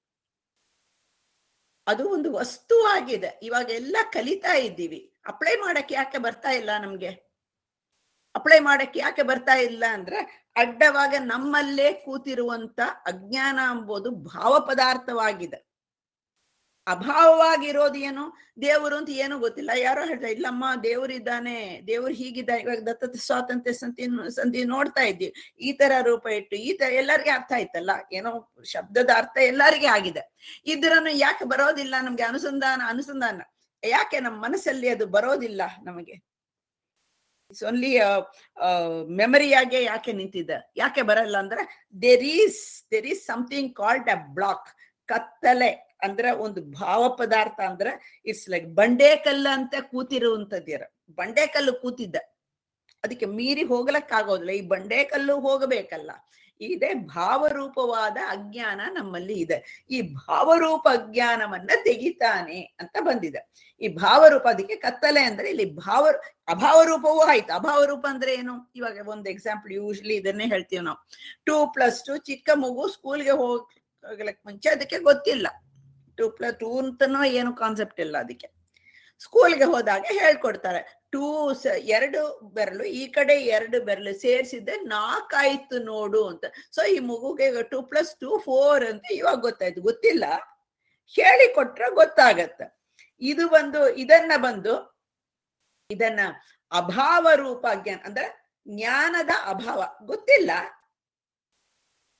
ಅದು ಒಂದು ವಸ್ತುವಾಗಿದೆ ಇವಾಗ ಎಲ್ಲ ಕಲಿತಾ ಇದ್ದೀವಿ ಅಪ್ಲೈ ಮಾಡಕ್ಕೆ ಯಾಕೆ ಬರ್ತಾ ಇಲ್ಲ ನಮ್ಗೆ ಅಪ್ಲೈ ಮಾಡಕ್ಕೆ ಯಾಕೆ ಬರ್ತಾ ಇಲ್ಲ ಅಂದ್ರೆ ಅಡ್ಡವಾಗ ನಮ್ಮಲ್ಲೇ ಕೂತಿರುವಂತ ಅಜ್ಞಾನ ಎಂಬುದು ಭಾವ ಪದಾರ್ಥವಾಗಿದೆ ಅಭಾವವಾಗಿರೋದು ಏನು ದೇವರು ಅಂತ ಏನೂ ಗೊತ್ತಿಲ್ಲ ಯಾರೋ ಹೇಳ್ತಾ ಇಲ್ಲಮ್ಮ ದೇವರಿದ್ದಾನೆ ದೇವ್ರು ಹೀಗಿದ್ದ ಇವಾಗ ದತ್ತತ ಸ್ವಾತಂತ್ರ್ಯ ಸಂತಿ ಸಂಧಿ ನೋಡ್ತಾ ಇದ್ದೀವಿ ಈ ತರ ರೂಪ ಇಟ್ಟು ಈ ತರ ಎಲ್ಲರಿಗೆ ಅರ್ಥ ಆಯ್ತಲ್ಲ ಏನೋ ಶಬ್ದದ ಅರ್ಥ ಎಲ್ಲರಿಗೆ ಆಗಿದೆ ಇದ್ರನ್ನು ಯಾಕೆ ಬರೋದಿಲ್ಲ ನಮ್ಗೆ ಅನುಸಂಧಾನ ಅನುಸಂಧಾನ ಯಾಕೆ ನಮ್ಮ ಮನಸ್ಸಲ್ಲಿ ಅದು ಬರೋದಿಲ್ಲ ನಮಗೆ ಇಟ್ಸ್ ಓನ್ಲಿ ಮೆಮರಿಯಾಗೆ ಯಾಕೆ ನಿಂತಿದೆ ಯಾಕೆ ಬರಲ್ಲ ಅಂದ್ರೆ there is there is something called a black ಕತ್ತಲೆ ಅಂದ್ರೆ ಒಂದು ಭಾವ ಪದಾರ್ಥ ಅಂದ್ರೆ ಇಟ್ಸ್ ಲೈಕ್ ಬಂಡೆಕಲ್ಲು ಅಂತ ಕೂತಿರುವಂತದ್ದಿರ ಬಂಡೆಕಲ್ಲು ಕೂತಿದ್ದ ಅದಕ್ಕೆ ಮೀರಿ ಹೋಗ್ಲಕ್ಕಾಗೋದಿಲ್ಲ ಈ ಬಂಡೆಕಲ್ಲು ಹೋಗಬೇಕಲ್ಲ ಇದೆ ಭಾವರೂಪವಾದ ಅಜ್ಞಾನ ನಮ್ಮಲ್ಲಿ ಇದೆ ಈ ಭಾವರೂಪ ಅಜ್ಞಾನವನ್ನ ತೆಗಿತಾನೆ ಅಂತ ಬಂದಿದೆ ಈ ಭಾವರೂಪ ಅದಕ್ಕೆ ಕತ್ತಲೆ ಅಂದ್ರೆ ಇಲ್ಲಿ ಭಾವ ಅಭಾವರೂಪವೂ ಆಯ್ತು ಅಭಾವರೂಪ ಅಂದ್ರೆ ಏನು ಇವಾಗ ಒಂದು ಎಕ್ಸಾಂಪಲ್ ಯೂಶ್ಲಿ ಇದನ್ನೇ ಹೇಳ್ತೀವಿ ನಾವು ಟೂ ಪ್ಲಸ್ ಟು ಚಿಕ್ಕ ಮಗು ಸ್ಕೂಲ್ಗೆ ಹೋಗ್ಲಕ್ ಮುಂಚೆ ಅದಕ್ಕೆ ಗೊತ್ತಿಲ್ಲ ಟೂ ಪ್ಲಸ್ ಟೂ ಅಂತನೋ ಏನು ಕಾನ್ಸೆಪ್ಟ್ ಇಲ್ಲ ಅದಕ್ಕೆ ಸ್ಕೂಲ್ಗೆ ಹೋದಾಗ ಹೇಳ್ಕೊಡ್ತಾರೆ ಟೂ ಎರಡು ಬೆರಳು ಈ ಕಡೆ ಎರಡು ಬೆರಳು ಸೇರಿಸಿದ್ದೆ ನಾಲ್ಕಾಯ್ತು ನೋಡು ಅಂತ ಸೊ ಈ ಮಗುಗೆ ಟೂ ಪ್ಲಸ್ ಟೂ ಫೋರ್ ಅಂತ ಇವಾಗ ಗೊತ್ತಾಯ್ತು ಗೊತ್ತಿಲ್ಲ ಹೇಳಿ ಕೊಟ್ರೆ ಗೊತ್ತಾಗತ್ತ ಇದು ಬಂದು ಇದನ್ನ ಬಂದು ಇದನ್ನ ಅಭಾವ ರೂಪ ಜ್ಞಾನ ಅಂದ್ರೆ ಜ್ಞಾನದ ಅಭಾವ ಗೊತ್ತಿಲ್ಲ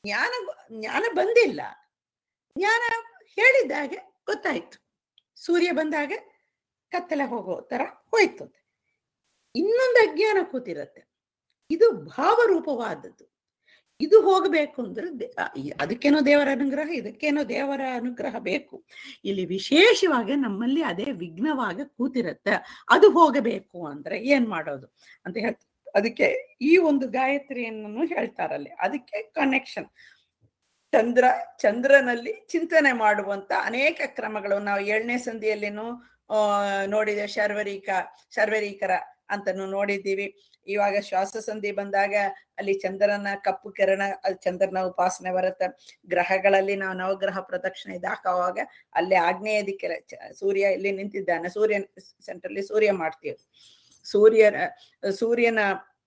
ಜ್ಞಾನ ಜ್ಞಾನ ಬಂದಿಲ್ಲ ಜ್ಞಾನ ಹೇಳಿದ್ದಾಗೆ ಗೊತ್ತಾಯ್ತು ಸೂರ್ಯ ಬಂದಾಗ ಕತ್ತಲೆ ಹೋಗೋ ತರ ಹೋಯ್ತು ಅಂತ ಇನ್ನೊಂದು ಅಜ್ಞಾನ ಕೂತಿರತ್ತೆ ಇದು ಭಾವರೂಪವಾದದ್ದು ಇದು ಹೋಗಬೇಕು ಅಂದ್ರೆ ದೇ- ಆ, ಈ- ಅದಕ್ಕೇನೋ ದೇವರ ಅನುಗ್ರಹ ಇದಕ್ಕೇನೋ ದೇವರ ಅನುಗ್ರಹ ಬೇಕು ಇಲ್ಲಿ ವಿಶೇಷವಾಗಿ ನಮ್ಮಲ್ಲಿ ಅದೇ ವಿಘ್ನವಾಗಿ ಕೂತಿರತ್ತೆ ಅದು ಹೋಗಬೇಕು ಅಂದ್ರೆ ಏನ್ ಮಾಡೋದು ಅಂತ ಹೇಳ್ತಾರೆ ಅದಕ್ಕೆ ಈ ಒಂದು ಗಾಯತ್ರಿಯನ್ನು ಹೇಳ್ತಾರಲ್ಲಿ ಅದಕ್ಕೆ ಕನೆಕ್ಷನ್ ಚಂದ್ರ ಚಂದ್ರನಲ್ಲಿ ಚಿಂತನೆ ಮಾಡುವಂತ ಅನೇಕ ಕ್ರಮಗಳು ನಾವು ಏಳನೇ ಸಂಧಿಯಲ್ಲಿನೂ ಆ ನೋಡಿದೆ ಶರ್ವರೀಕ ಶರ್ವರೀಕರ ಅಂತನೂ ನೋಡಿದ್ದೀವಿ ಇವಾಗ ಶ್ವಾಸ ಸಂಧಿ ಬಂದಾಗ ಅಲ್ಲಿ ಚಂದ್ರನ ಕಪ್ಪು ಕಿರಣ ಅಲ್ಲಿ ಚಂದ್ರನ ಉಪಾಸನೆ ಬರುತ್ತೆ ಗ್ರಹಗಳಲ್ಲಿ ನಾವು ನವಗ್ರಹ ಪ್ರದಕ್ಷಿಣೆ ಇದಾಕುವಾಗ ಅಲ್ಲಿ ಆಗ್ನೇಯ ದಿಕ್ಕಿರ ಚ- ಸೂರ್ಯ ಇಲ್ಲಿ ನಿಂತಿದ್ದಾನೆ ಸೂರ್ಯ ಸೆಂಟ್ರಲ್ಲಿ ಸೂರ್ಯ ಮಾಡ್ತೀವಿ ಸೂರ್ಯನ ಸೂರ್ಯನ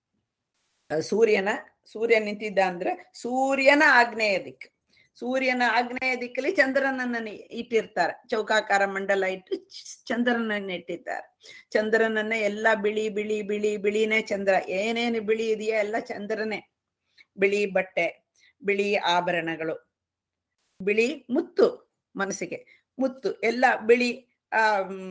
ಸೂರ್ಯನ ಸೂರ್ಯ ನಿಂತಿದ್ದ ಅಂದ್ರೆ ಸೂರ್ಯನ ಆಗ್ನೇಯ ದಿಕ್ಕು ಸೂರ್ಯನ ಆಗ್ನೇಯ ದಿಕ್ಕಲ್ಲಿ ಚಂದ್ರನನ್ನ ನಿ- ಇಟ್ಟಿರ್ತಾರೆ ಚೌಕಾಕಾರ ಮಂಡಲ ಇಟ್ಟು ಚ- ಚಂದ್ರನನ್ನ ಇಟ್ಟಿದ್ದಾರೆ ಚಂದ್ರನನ್ನ ಎಲ್ಲ ಬಿಳಿ ಬಿಳಿ ಬಿಳಿ ಬಿಳಿನೇ ಚಂದ್ರ ಏನೇನು ಬಿಳಿ ಇದೆಯಾ ಎಲ್ಲ ಚಂದ್ರನೇ ಬಿಳಿ ಬಟ್ಟೆ ಬಿಳಿ ಆಭರಣಗಳು ಬಿಳಿ ಮುತ್ತು ಮನಸ್ಸಿಗೆ ಮುತ್ತು ಎಲ್ಲ ಬಿಳಿ ಆ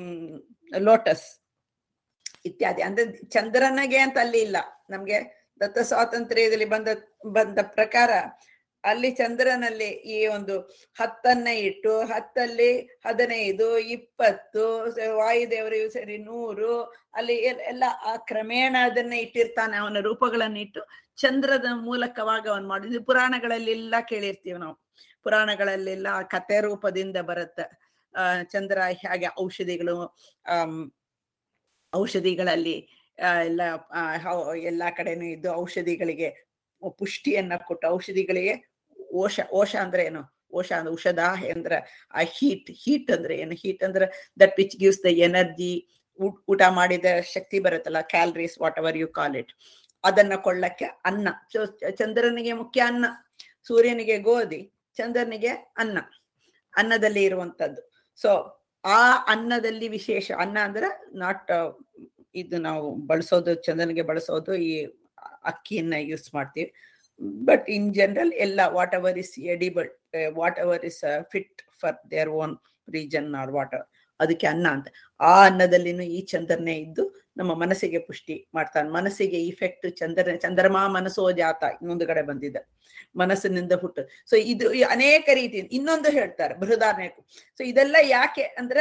ಲೋಟಸ್ ಇತ್ಯಾದಿ ಅಂದ್ರೆ ಚಂದ್ರನಿಗೆ ಅಂತ ಅಲ್ಲಿ ಇಲ್ಲ ನಮ್ಗೆ ದತ್ತ ಸ್ವಾತಂತ್ರ್ಯದಲ್ಲಿ ಬಂದ ಬಂದ ಪ್ರಕಾರ ಅಲ್ಲಿ ಚಂದ್ರನಲ್ಲಿ ಈ ಒಂದು ಹತ್ತನ್ನ ಇಟ್ಟು ಹತ್ತಲ್ಲಿ ಹದಿನೈದು ಇಪ್ಪತ್ತು ಸ- ವಾಯುದೇವರು ಸರಿ ನೂರು ಅಲ್ಲಿ ಎಲ್- ಎಲ್ಲ ಆ ಕ್ರಮೇಣ ಅದನ್ನ ಇಟ್ಟಿರ್ತಾನೆ ಅವನ ರೂಪಗಳನ್ನ ಇಟ್ಟು ಚಂದ್ರದ ಮೂಲಕವಾಗ ಅವನ್ ಮಾಡಿದ್ವಿ ಪುರಾಣಗಳಲ್ಲೆಲ್ಲ ಕೇಳಿರ್ತೀವಿ ನಾವು ಪುರಾಣಗಳಲ್ಲೆಲ್ಲ ಆ ಕಥೆ ರೂಪದಿಂದ ಬರುತ್ತೆ ಆ ಚಂದ್ರ ಹಾಗೆ ಔಷಧಿಗಳು ಆಮ್ ಔಷಧಿಗಳಲ್ಲಿ ಆ, ಎಲ್ಲ ಆ, ಹೌ- ಎಲ್ಲಾ ಕಡೆನೂ ಇದ್ದು ಔಷಧಿಗಳಿಗೆ ಪುಷ್ಟಿಯನ್ನ ಕೊಟ್ಟು ಔಷಧಿಗಳಿಗೆ ಓಷ ಓಷ ಅಂದ್ರೆ ಏನು ಓಷ ಅಂದ್ರೆ ಔಷಧ ಅಂದ್ರೆ ಆ ಹೀಟ್ ಹೀಟ್ ಅಂದ್ರೆ ಏನು ಹೀಟ್ ಅಂದ್ರೆ that which gives the energy ಊಟ ಮಾಡಿದ ಶಕ್ತಿ ಬರುತ್ತಲ್ಲ calories whatever you call it ಅದನ್ನ ಕೊಳ್ಳಕ್ಕೆ ಅನ್ನ ಸೊ ಚಂದ್ರನಿಗೆ ಮುಖ್ಯ ಅನ್ನ ಸೂರ್ಯನಿಗೆ ಗೋಧಿ ಚಂದ್ರನಿಗೆ ಅನ್ನ ಅನ್ನದಲ್ಲಿ ಇರುವಂತದ್ದು ಸೊ ಆ ಅನ್ನದಲ್ಲಿ ವಿಶೇಷ ಅನ್ನ ಅಂದ್ರೆ ನಾಟ್ ಇದು ನಾವು ಬಳಸೋದು ಚಂದ್ರನಿಗೆ ಬಳಸೋದು ಈ ಅಕ್ಕಿಯನ್ನ ಯೂಸ್ ಮಾಡ್ತೀವಿ ಬಟ್ ಇನ್ ಜನರಲ್ ಎಲ್ಲ whatever is edible whatever is fit for their own region are what ಅದಕ್ಕೆ ಅನ್ನ ಅಂತ ಆ ಅನ್ನದಲ್ಲಿನೂ ಈ ಚಂದ್ರನೇ ಇದ್ದು ನಮ್ಮ ಮನಸ್ಸಿಗೆ ಪುಷ್ಟಿ ಮಾಡ್ತಾನೆ ಮನಸ್ಸಿಗೆ ಇಫೆಕ್ಟ್ ಚಂದ್ರ ಚಂದ್ರಮಾ ಮನಸ್ಸೋ ಜಾತ ಇನ್ನೊಂದು ಕಡೆ ಬಂದಿದೆ ಮನಸ್ಸಿನಿಂದ ಹುಟ್ಟು ಸೊ ಇದು ಈ ಅನೇಕ ರೀತಿ ಇನ್ನೊಂದು ಹೇಳ್ತಾರೆ ಬೃಹದಾರಣ್ಯಕ್ಕೂ ಸೊ ಇದೆಲ್ಲ ಯಾಕೆ ಅಂದ್ರೆ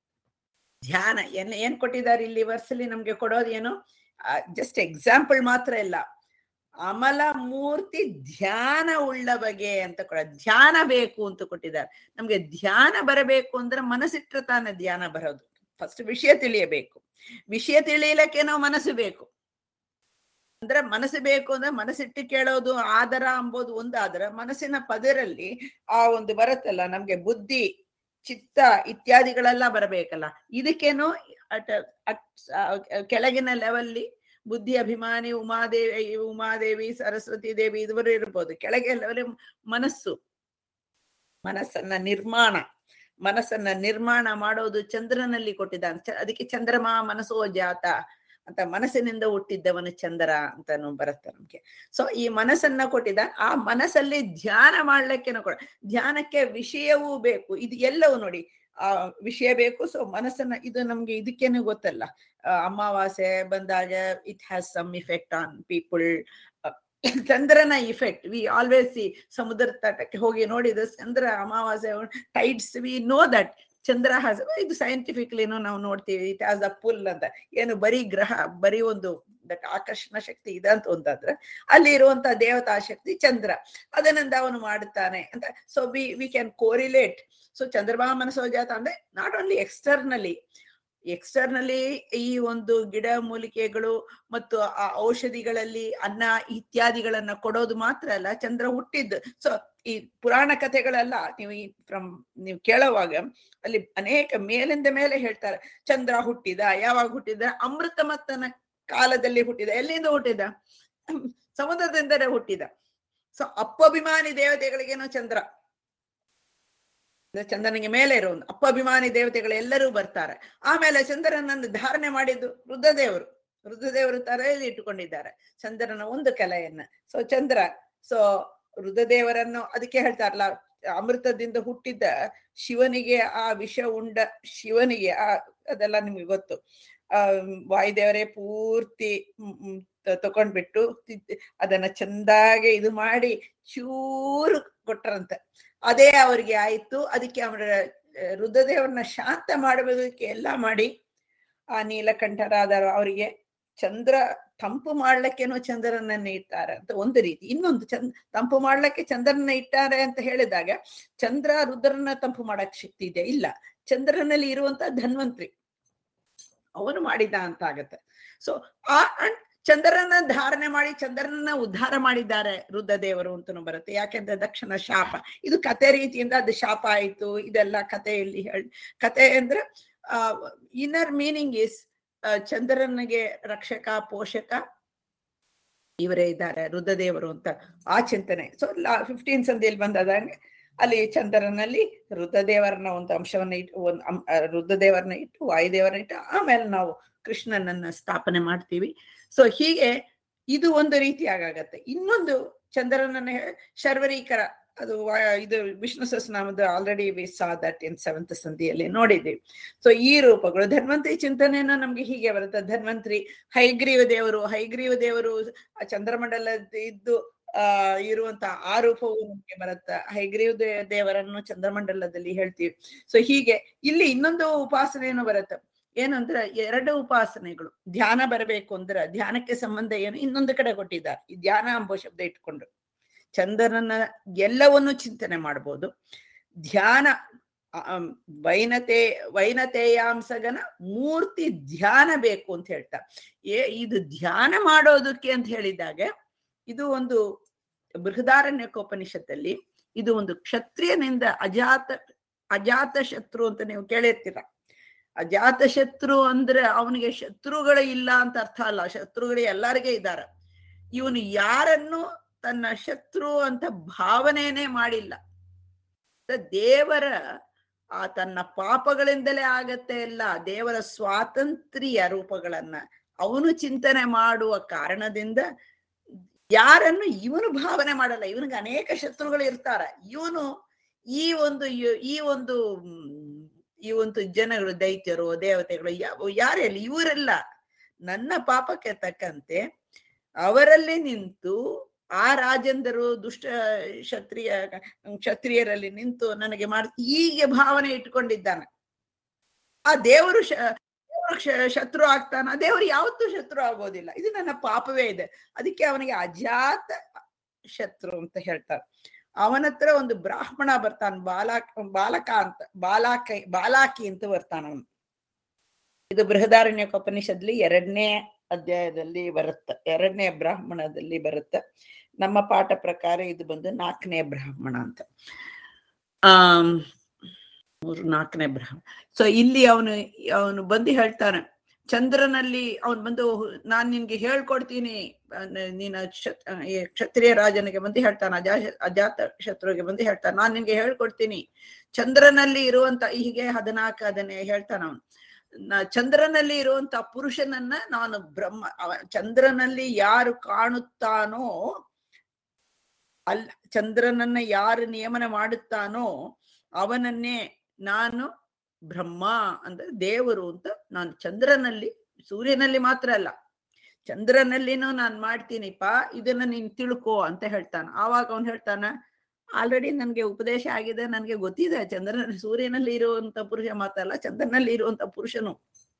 ಧ್ಯಾನ ಏನ್ ಏನ್ ಕೊಟ್ಟಿದ್ದಾರೆ ಇಲ್ಲಿ ವರ್ಸಲ್ಲಿ ನಮ್ಗೆ ಕೊಡೋದು ಏನು ಜಸ್ಟ್ ಎಕ್ಸಾಂಪಲ್ ಮಾತ್ರ ಇಲ್ಲ ಅಮಲ ಮೂರ್ತಿ ಧ್ಯಾನ ಉಳ್ಳ ಬಗೆ ಅಂತ ಕೊಡ ಧ್ಯಾನ ಬೇಕು ಅಂತ ಕೊಟ್ಟಿದ್ದಾರೆ ನಮ್ಗೆ ಧ್ಯಾನ ಬರಬೇಕು ಅಂದ್ರೆ ಮನಸ್ಸಿಟ್ರೆ ತಾನೇ ಧ್ಯಾನ ಬರೋದು ಫಸ್ಟ್ ವಿಷಯ ತಿಳಿಯಬೇಕು ವಿಷಯ ತಿಳಿಯಲಿಕ್ಕೆ ನಾವು ಮನಸ್ಸು ಬೇಕು ಅಂದ್ರೆ ಮನಸ್ಸು ಬೇಕು ಅಂದ್ರೆ ಮನಸ್ಸಿಟ್ಟು ಕೇಳೋದು ಆದರ ಅಂಬೋದು ಒಂದಾದ್ರ ಮನಸ್ಸಿನ ಪದರಲ್ಲಿ ಆ ಒಂದು ಬರುತ್ತಲ್ಲ ನಮ್ಗೆ ಬುದ್ಧಿ ಚಿತ್ತ ಇತ್ಯಾದಿಗಳೆಲ್ಲ ಬರಬೇಕಲ್ಲ ಇದಕ್ಕೇನು ಅಟ್ ಅಟ್ ಕೆಳಗಿನ ಲೆವೆಲ್ಲಿ ಬುದ್ಧಿ ಅಭಿಮಾನಿ ಉಮಾದೇವಿ ಉಮಾದೇವಿ ಸರಸ್ವತಿ ದೇವಿ ಇದುವರು ಇರ್ಬೋದು ಕೆಳಗೆ ಲೆವೆಲ್ ಮನಸ್ಸು ಮನಸ್ಸನ್ನ ನಿರ್ಮಾಣ ಮನಸ್ಸನ್ನ ನಿರ್ಮಾಣ ಮಾಡೋದು ಚಂದ್ರನಲ್ಲಿ ಕೊಟ್ಟಿದ್ದಾನೆ ಚ- ಅದಕ್ಕೆ ಚಂದ್ರಮಾ ಮನಸ್ಸೋ ಜಾತ ಅಂತ ಮನಸ್ಸಿನಿಂದ ಹುಟ್ಟಿದ್ದವನು ಚಂದ್ರ ಅಂತಾನು ಬರುತ್ತೆ ನಮ್ಗೆ ಸೊ ಈ ಮನಸ್ಸನ್ನ ಕೊಟ್ಟಿದ್ದ ಆ ಮನಸ್ಸಲ್ಲಿ ಧ್ಯಾನ ಮಾಡ್ಲಿಕ್ಕೆ ಕೊಡ ಧ್ಯಾನಕ್ಕೆ ವಿಷಯವೂ ಬೇಕು ಇದು ಎಲ್ಲವೂ ನೋಡಿ ಆ ವಿಷಯ ಬೇಕು ಸೊ ಮನಸ್ಸನ್ನ ಇದು ನಮ್ಗೆ ಇದಕ್ಕೇನೆ ಗೊತ್ತಲ್ಲ ಆ, ಅಮಾವಾಸ್ಯೆ ಬಂದಾಗ it has some effect on people ಚಂದ್ರನ ಇಫೆಕ್ಟ್ ವಿ ಆಲ್ವೇಸ್ ಸಿ ಸಮುದ್ರ ತಟಕ್ಕೆ ಹೋಗಿ ನೋಡಿದ ಚಂದ್ರ ಅಮಾವಾಸ್ಯೆ ಟೈಡ್ಸ್ ವಿ ನೋ ದಟ್ ಚಂದ್ರ ಹ್ಯಾಸ್ ಇದು ಸೈಂಟಿಫಿಕ್ಲಿನೂ ನಾವು ನೋಡ್ತೀವಿ ಇಟ್ ಹ್ಯಾಸ್ ಅ ಪುಲ್ ಅಂತ ಏನು ಬರೀ ಗ್ರಹ ಬರೀ ಒಂದು ದಟ್ ಆಕರ್ಷಣ ಶಕ್ತಿ ಇದೆ ಅಂತ ಒಂದಾದ್ರೆ ಅಲ್ಲಿ ಇರುವಂತ ದೇವತಾ ಶಕ್ತಿ ಚಂದ್ರ ಅದನ್ನಿಂದ ಅವನು ಮಾಡುತ್ತಾನೆ ಅಂತ so we we can correlate so ಚಂದ್ರಮಾ ಮನಸೋಜಾತ ಅಂದ್ರೆ ನಾಟ್ ಓನ್ಲಿ ಎಕ್ಸ್ಟರ್ನಲಿ ಎಕ್ಸ್ಟರ್ನಲಿ ಈ ಒಂದು ಗಿಡ ಮೂಲಿಕೆಗಳು ಮತ್ತು ಆ ಔಷಧಿಗಳಲ್ಲಿ ಅನ್ನ ಇತ್ಯಾದಿಗಳನ್ನ ಕೊಡೋದು ಮಾತ್ರ ಅಲ್ಲ ಚಂದ್ರ ಹುಟ್ಟಿದ್ದು ಸೊ ಈ ಪುರಾಣ ಕಥೆಗಳೆಲ್ಲ ನೀವು ಈ ಫ್ರಮ್ ನೀವು ಕೇಳುವಾಗ ಅಲ್ಲಿ ಅನೇಕ ಮೇಲಿಂದ ಮೇಲೆ ಹೇಳ್ತಾರೆ ಚಂದ್ರ ಹುಟ್ಟಿದ ಯಾವಾಗ ಹುಟ್ಟಿದ ಅಮೃತ ಮತ್ತನ ಕಾಲದಲ್ಲಿ ಹುಟ್ಟಿದ ಎಲ್ಲಿಂದ ಹುಟ್ಟಿದ ಸಮುದ್ರದಿಂದಲೇ ಹುಟ್ಟಿದ ಸೊ ಅಪ್ಪಭಿಮಾನಿ ದೇವತೆಗಳಿಗೇನೋ ಚಂದ್ರ ಅಂದ್ರೆ ಚಂದ್ರನಿಗೆ ಮೇಲೆ ಇರೋ ಒಂದು ಅಪ್ಪಭಿಮಾನಿ ದೇವತೆಗಳು ಎಲ್ಲರೂ ಬರ್ತಾರೆ ಆಮೇಲೆ ಚಂದ್ರನನ್ನು ಧಾರಣೆ ಮಾಡಿದ್ದು ರುದ್ರದೇವರು ರುದ್ರದೇವರು ತಲೆಯಲ್ಲಿ ಇಟ್ಟುಕೊಂಡಿದ್ದಾರೆ ಚಂದ್ರನ ಒಂದು ಕಲೆಯನ್ನ ಸೊ ಚಂದ್ರ ಸೊ ರುದ್ರದೇವರನ್ನು ಅದಕ್ಕೆ ಹೇಳ್ತಾರಲ್ಲ ಅಮೃತದಿಂದ ಹುಟ್ಟಿದ್ದ ಶಿವನಿಗೆ ಆ ವಿಷ ಉಂಡ ಶಿವನಿಗೆ ಆ ಅದೆಲ್ಲ ನಿಮ್ಗೆ ಗೊತ್ತು ಆ ವಾಯುದೇವರೇ ಪೂರ್ತಿ ಮ್, ಮ್, ತ- ತಕೊಂಡ್ಬಿಟ್ಟು ತಿದ್ದಿ- ಅದನ್ನ ಚಂದಾಗೆ ಇದು ಮಾಡಿ ಚೂರು ಕೊಟ್ರಂತೆ ಅದೇ ಅವ್ರಿಗೆ ಆಯ್ತು ಅದಕ್ಕೆ ಅವರ ರುದ್ರದೇವರನ್ನ ಶಾಂತ ಮಾಡಬೇಕು ಎಲ್ಲ ಮಾಡಿ ಆ ನೀಲಕಂಠರಾದ ಅವರಿಗೆ ಚಂದ್ರ ತಂಪು ಮಾಡ್ಲಿಕ್ಕೇನೋ ಚಂದ್ರನನ್ನ ಇಟ್ಟಾರೆ ಅಂತ ಒಂದು ರೀತಿ ಇನ್ನೊಂದು ಚಂದ್ ತಂಪು ಮಾಡ್ಲಿಕ್ಕೆ ಚಂದ್ರನ ಇಟ್ಟಾರೆ ಅಂತ ಹೇಳಿದಾಗ ಚಂದ್ರ ರುದ್ರನ ತಂಪು ಮಾಡಕ್ ಶಕ್ತಿ ಇದೆ ಇಲ್ಲ ಚಂದ್ರನಲ್ಲಿ ಇರುವಂತ ಧನ್ವಂತ್ರಿ ಅವನು ಮಾಡಿದ ಅಂತ ಆಗತ್ತೆ ಸೊ ಆ ಅಣ್- ಚಂದ್ರನ ಧಾರಣೆ ಮಾಡಿ ಚಂದ್ರನನ್ನ ಉದ್ಧಾರ ಮಾಡಿದ್ದಾರೆ ರುದ್ರದೇವರು ಅಂತನೂ ಬರುತ್ತೆ ಯಾಕೆಂದ್ರೆ ದಕ್ಷಿಣ ಶಾಪ ಇದು ಕತೆ ರೀತಿಯಿಂದ ಅದು ಶಾಪ ಆಯ್ತು ಇದೆಲ್ಲ ಕಥೆಯಲ್ಲಿ ಹೇಳಿ ಕತೆ ಅಂದ್ರೆ ಆ ಇನ್ನರ್ ಮೀನಿಂಗ್ ಇಸ್ ಚಂದ್ರನಿಗೆ ರಕ್ಷಕ ಪೋಷಕ ಇವರೇ ಇದ್ದಾರೆ ರುದ್ರದೇವರು ಅಂತ ಆ ಚಿಂತನೆ ಸೊ ಫಿಫ್ಟೀನ್ ಸಂಧಿಯಲ್ಲಿ ಬಂದದಂಗೆ ಅಲ್ಲಿ ಚಂದ್ರನಲ್ಲಿ ರುದ್ರದೇವರನ್ನ ಒಂದು ಅಂಶವನ್ನ ಇಟ್ಟು ಒಂದು ಅಂ- ಆ, ರುದ್ರದೇವರನ್ನ ಇಟ್ಟು ವಾಯುದೇವರನ್ನ ಇಟ್ಟು ಆಮೇಲೆ ನಾವು ಕೃಷ್ಣನನ್ನ ಸ್ಥಾಪನೆ ಮಾಡ್ತೀವಿ ಸೊ ಹೀಗೆ ಇದು ಒಂದು ರೀತಿ ಆಗಾಗತ್ತೆ ಇನ್ನೊಂದು ಚಂದ್ರನನ್ನ ಹೇ- ಶರ್ವರೀಕರ ಅದು ವಾ- ಇದು ವಿಷ್ಣು ಸಹಸ್ರನಾಮದ already we saw that in seventh ಸಂಧಿಯಲ್ಲಿ ನೋಡಿದ್ದೀವಿ ಸೊ ಈ ರೂಪಗಳು ಧನ್ವಂತರಿ ಚಿಂತನೆಯನ್ನ ನಮ್ಗೆ ಹೀಗೆ ಬರುತ್ತೆ ಧನ್ವಂತರಿ ಹೈಗ್ರೀವ ದೇವರು ಹೈಗ್ರೀವ ದೇವರು ಆ ಚಂದ್ರಮಂಡಲದ ಇದ್ದು ಆ ಇರುವಂತ ಆ ರೂಪವು ನಮ್ಗೆ ಬರುತ್ತೆ ಹೈಗ್ರೀವ ದೇ- ದೇವರನ್ನು ಚಂದ್ರಮಂಡಲದಲ್ಲಿ ಹೇಳ್ತೀವಿ ಸೊ ಹೀಗೆ ಇಲ್ಲಿ ಇನ್ನೊಂದು ಉಪಾಸನೆಯನ್ನು ಬರುತ್ತೆ ಏನಂದ್ರೆ ಎರಡು ಉಪಾಸನೆಗಳು ಧ್ಯಾನ ಬರಬೇಕು ಅಂದ್ರೆ ಧ್ಯಾನಕ್ಕೆ ಸಂಬಂಧ ಏನು ಇನ್ನೊಂದು ಕಡೆ ಕೊಟ್ಟಿದ್ದಾರೆ ಈ ಧ್ಯಾನ ಎಂಬ ಶಬ್ದ ಇಟ್ಕೊಂಡು ಚಂದ್ರನ ಎಲ್ಲವನ್ನು ಚಿಂತನೆ ಮಾಡ್ಬೋದು ಧ್ಯಾನ ಆಮ್, ವೈನತೆ ವೈನತೆಯಾಂಸಗನ ಮೂರ್ತಿ ಧ್ಯಾನ ಬೇಕು ಅಂತ ಹೇಳ್ತಾರೆ ಏ ಇದು ಧ್ಯಾನ ಮಾಡೋದಕ್ಕೆ ಅಂತ ಹೇಳಿದಾಗ ಇದು ಒಂದು ಬೃಹದಾರಣ್ಯಕೋಪನಿಷತ್ತಲ್ಲಿ ಇದು ಒಂದು ಕ್ಷತ್ರಿಯನಿಂದ ಅಜಾತ ಅಜಾತ ಶತ್ರು ಅಂತ ನೀವು ಕೇಳಿರ್ತೀರ ಅಜಾತ ಶತ್ರು ಅಂದ್ರೆ ಅವನಿಗೆ ಶತ್ರುಗಳೇ ಇಲ್ಲ ಅಂತ ಅರ್ಥ ಅಲ್ಲ ಶತ್ರುಗಳು ಎಲ್ಲರಿಗೆ ಇದ್ದಾರೆ ಇವನು ಯಾರನ್ನು ತನ್ನ ಶತ್ರು ಅಂತ ಭಾವನೆಯೇ ಮಾಡಿಲ್ಲ ತ- ದೇವರ ಆ ತನ್ನ ಪಾಪಗಳಿಂದಲೇ ಆಗತ್ತೆ ಎಲ್ಲ ದೇವರ ಸ್ವಾತಂತ್ರ್ಯ ರೂಪಗಳನ್ನ ಅವನು ಚಿಂತನೆ ಮಾಡುವ ಕಾರಣದಿಂದ ಯಾರನ್ನು ಇವನು ಭಾವನೆ ಮಾಡಲ್ಲ ಇವನಿಗೆ ಅನೇಕ ಶತ್ರುಗಳು ಇರ್ತಾರ ಇವನು ಈ ಒಂದು ಯು- ಈ ಒಂದು ಮ್, ಈ ಒಂದು ಜನಗಳು ದೈತ್ಯರು ದೇವತೆಗಳು ಯಾವ ಯಾರೆಲ್ಲ ಇವರೆಲ್ಲ ನನ್ನ ಪಾಪಕ್ಕೆ ತಕ್ಕಂತೆ ಅವರಲ್ಲಿ ನಿಂತು ಆ ರಾಜೇಂದರು ದುಷ್ಟ ಕ್ಷತ್ರಿಯ ಕ್ಷತ್ರಿಯರಲ್ಲಿ ನಿಂತು ನನಗೆ ಮಾಡ್ ಹೀಗೆ ಭಾವನೆ ಇಟ್ಕೊಂಡಿದ್ದಾನೆ ಆ ದೇವರು ಶ ದೇವರು ಕ್ಷ- ಶತ್ರು ಆಗ್ತಾನ ದೇವರು ಯಾವತ್ತೂ ಶತ್ರು ಆಗೋದಿಲ್ಲ ಇದು ನನ್ನ ಪಾಪವೇ ಇದೆ ಅದಕ್ಕೆ ಅವನಿಗೆ ಅಜಾತ ಶತ್ರು ಅಂತ ಹೇಳ್ತಾರೆ ಅವನ ಹತ್ರ ಒಂದು ಬ್ರಾಹ್ಮಣ ಬರ್ತಾನ ಬಾಲಕ ಬಾಲಕ ಅಂತ ಬಾಲಾಕಿ ಬಾಲಾಕಿ ಅಂತ ಬರ್ತಾನ ಅವನು ಇದು ಬೃಹದಾರಣ್ಯ ಉಪನಿಷತ್ಲಿ ಎರಡನೇ ಅಧ್ಯಾಯದಲ್ಲಿ ಬರುತ್ತೆ ಎರಡನೇ ಬ್ರಾಹ್ಮಣದಲ್ಲಿ ಬರುತ್ತೆ ನಮ್ಮ ಪಾಠ ಪ್ರಕಾರ ಇದು ಬಂದು ನಾಲ್ಕನೇ ಬ್ರಾಹ್ಮಣ ಅಂತ ಆಮ್ ಮೂರು ನಾಲ್ಕನೇ ಬ್ರಾಹ್ಮಣ ಸೊ ಇಲ್ಲಿ ಅವನು ಅವನು ಬಂದು ಹೇಳ್ತಾನೆ ಚಂದ್ರನಲ್ಲಿ ಅವನು ಬಂದು ನಾನ್ ನಿನ್ಗೆ ಹೇಳ್ಕೊಡ್ತೀನಿ ಆ, ನ- ನೀನು ಕ್ಷತ್- ಆ, ಈ ಕ್ಷತ್ರಿಯ ರಾಜನಿಗೆ ಬಂದು ಹೇಳ್ತಾನೆ ಅಜಾ ಅಜಾತ ಶತ್ರುಗೆ ಬಂದು ಹೇಳ್ತಾನೆ ನಾನ್ ನಿನ್ಗೆ ಹೇಳ್ಕೊಡ್ತೀನಿ ಚಂದ್ರನಲ್ಲಿ ಇರುವಂತ ಹೀಗೆ ಹದಿನಾಲ್ಕು ಅದನ್ನೇ ಹೇಳ್ತಾನ ಅವನು ನ- ಚಂದ್ರನಲ್ಲಿ ಇರುವಂತ ಪುರುಷನನ್ನ ನಾನು ಬ್ರಹ್ಮ ಅವ ಚಂದ್ರನಲ್ಲಿ ಯಾರು ಕಾಣುತ್ತಾನೋ ಅಲ್ಲ ಚಂದ್ರನನ್ನ ಯಾರು ನಿಯಮನ ಮಾಡುತ್ತಾನೋ ಅವನನ್ನೇ ನಾನು ಬ್ರಹ್ಮ ಅಂದ್ರೆ ದೇವರು ಅಂತ ನಾನು ಚಂದ್ರನಲ್ಲಿ ಸೂರ್ಯನಲ್ಲಿ ಮಾತ್ರ ಅಲ್ಲ ಚಂದ್ರನಲ್ಲಿನೂ ನಾನ್ ಮಾಡ್ತೀನಿಪ್ಪ ಇದನ್ನ ನೀನ್ ತಿಳ್ಕೋ ಅಂತ ಹೇಳ್ತಾನ ಆವಾಗ ಅವನ್ ಹೇಳ್ತಾನ ಆಲ್ರೆಡಿ ನನ್ಗೆ ಉಪದೇಶ ಆಗಿದೆ ನನ್ಗೆ ಗೊತ್ತಿದೆ ಚಂದ್ರನ ಸೂರ್ಯನಲ್ಲಿ ಇರುವಂತ ಪುರುಷ ಮಾತಲ್ಲ ಚಂದ್ರನಲ್ಲಿ ಇರುವಂತ ಪುರುಷನು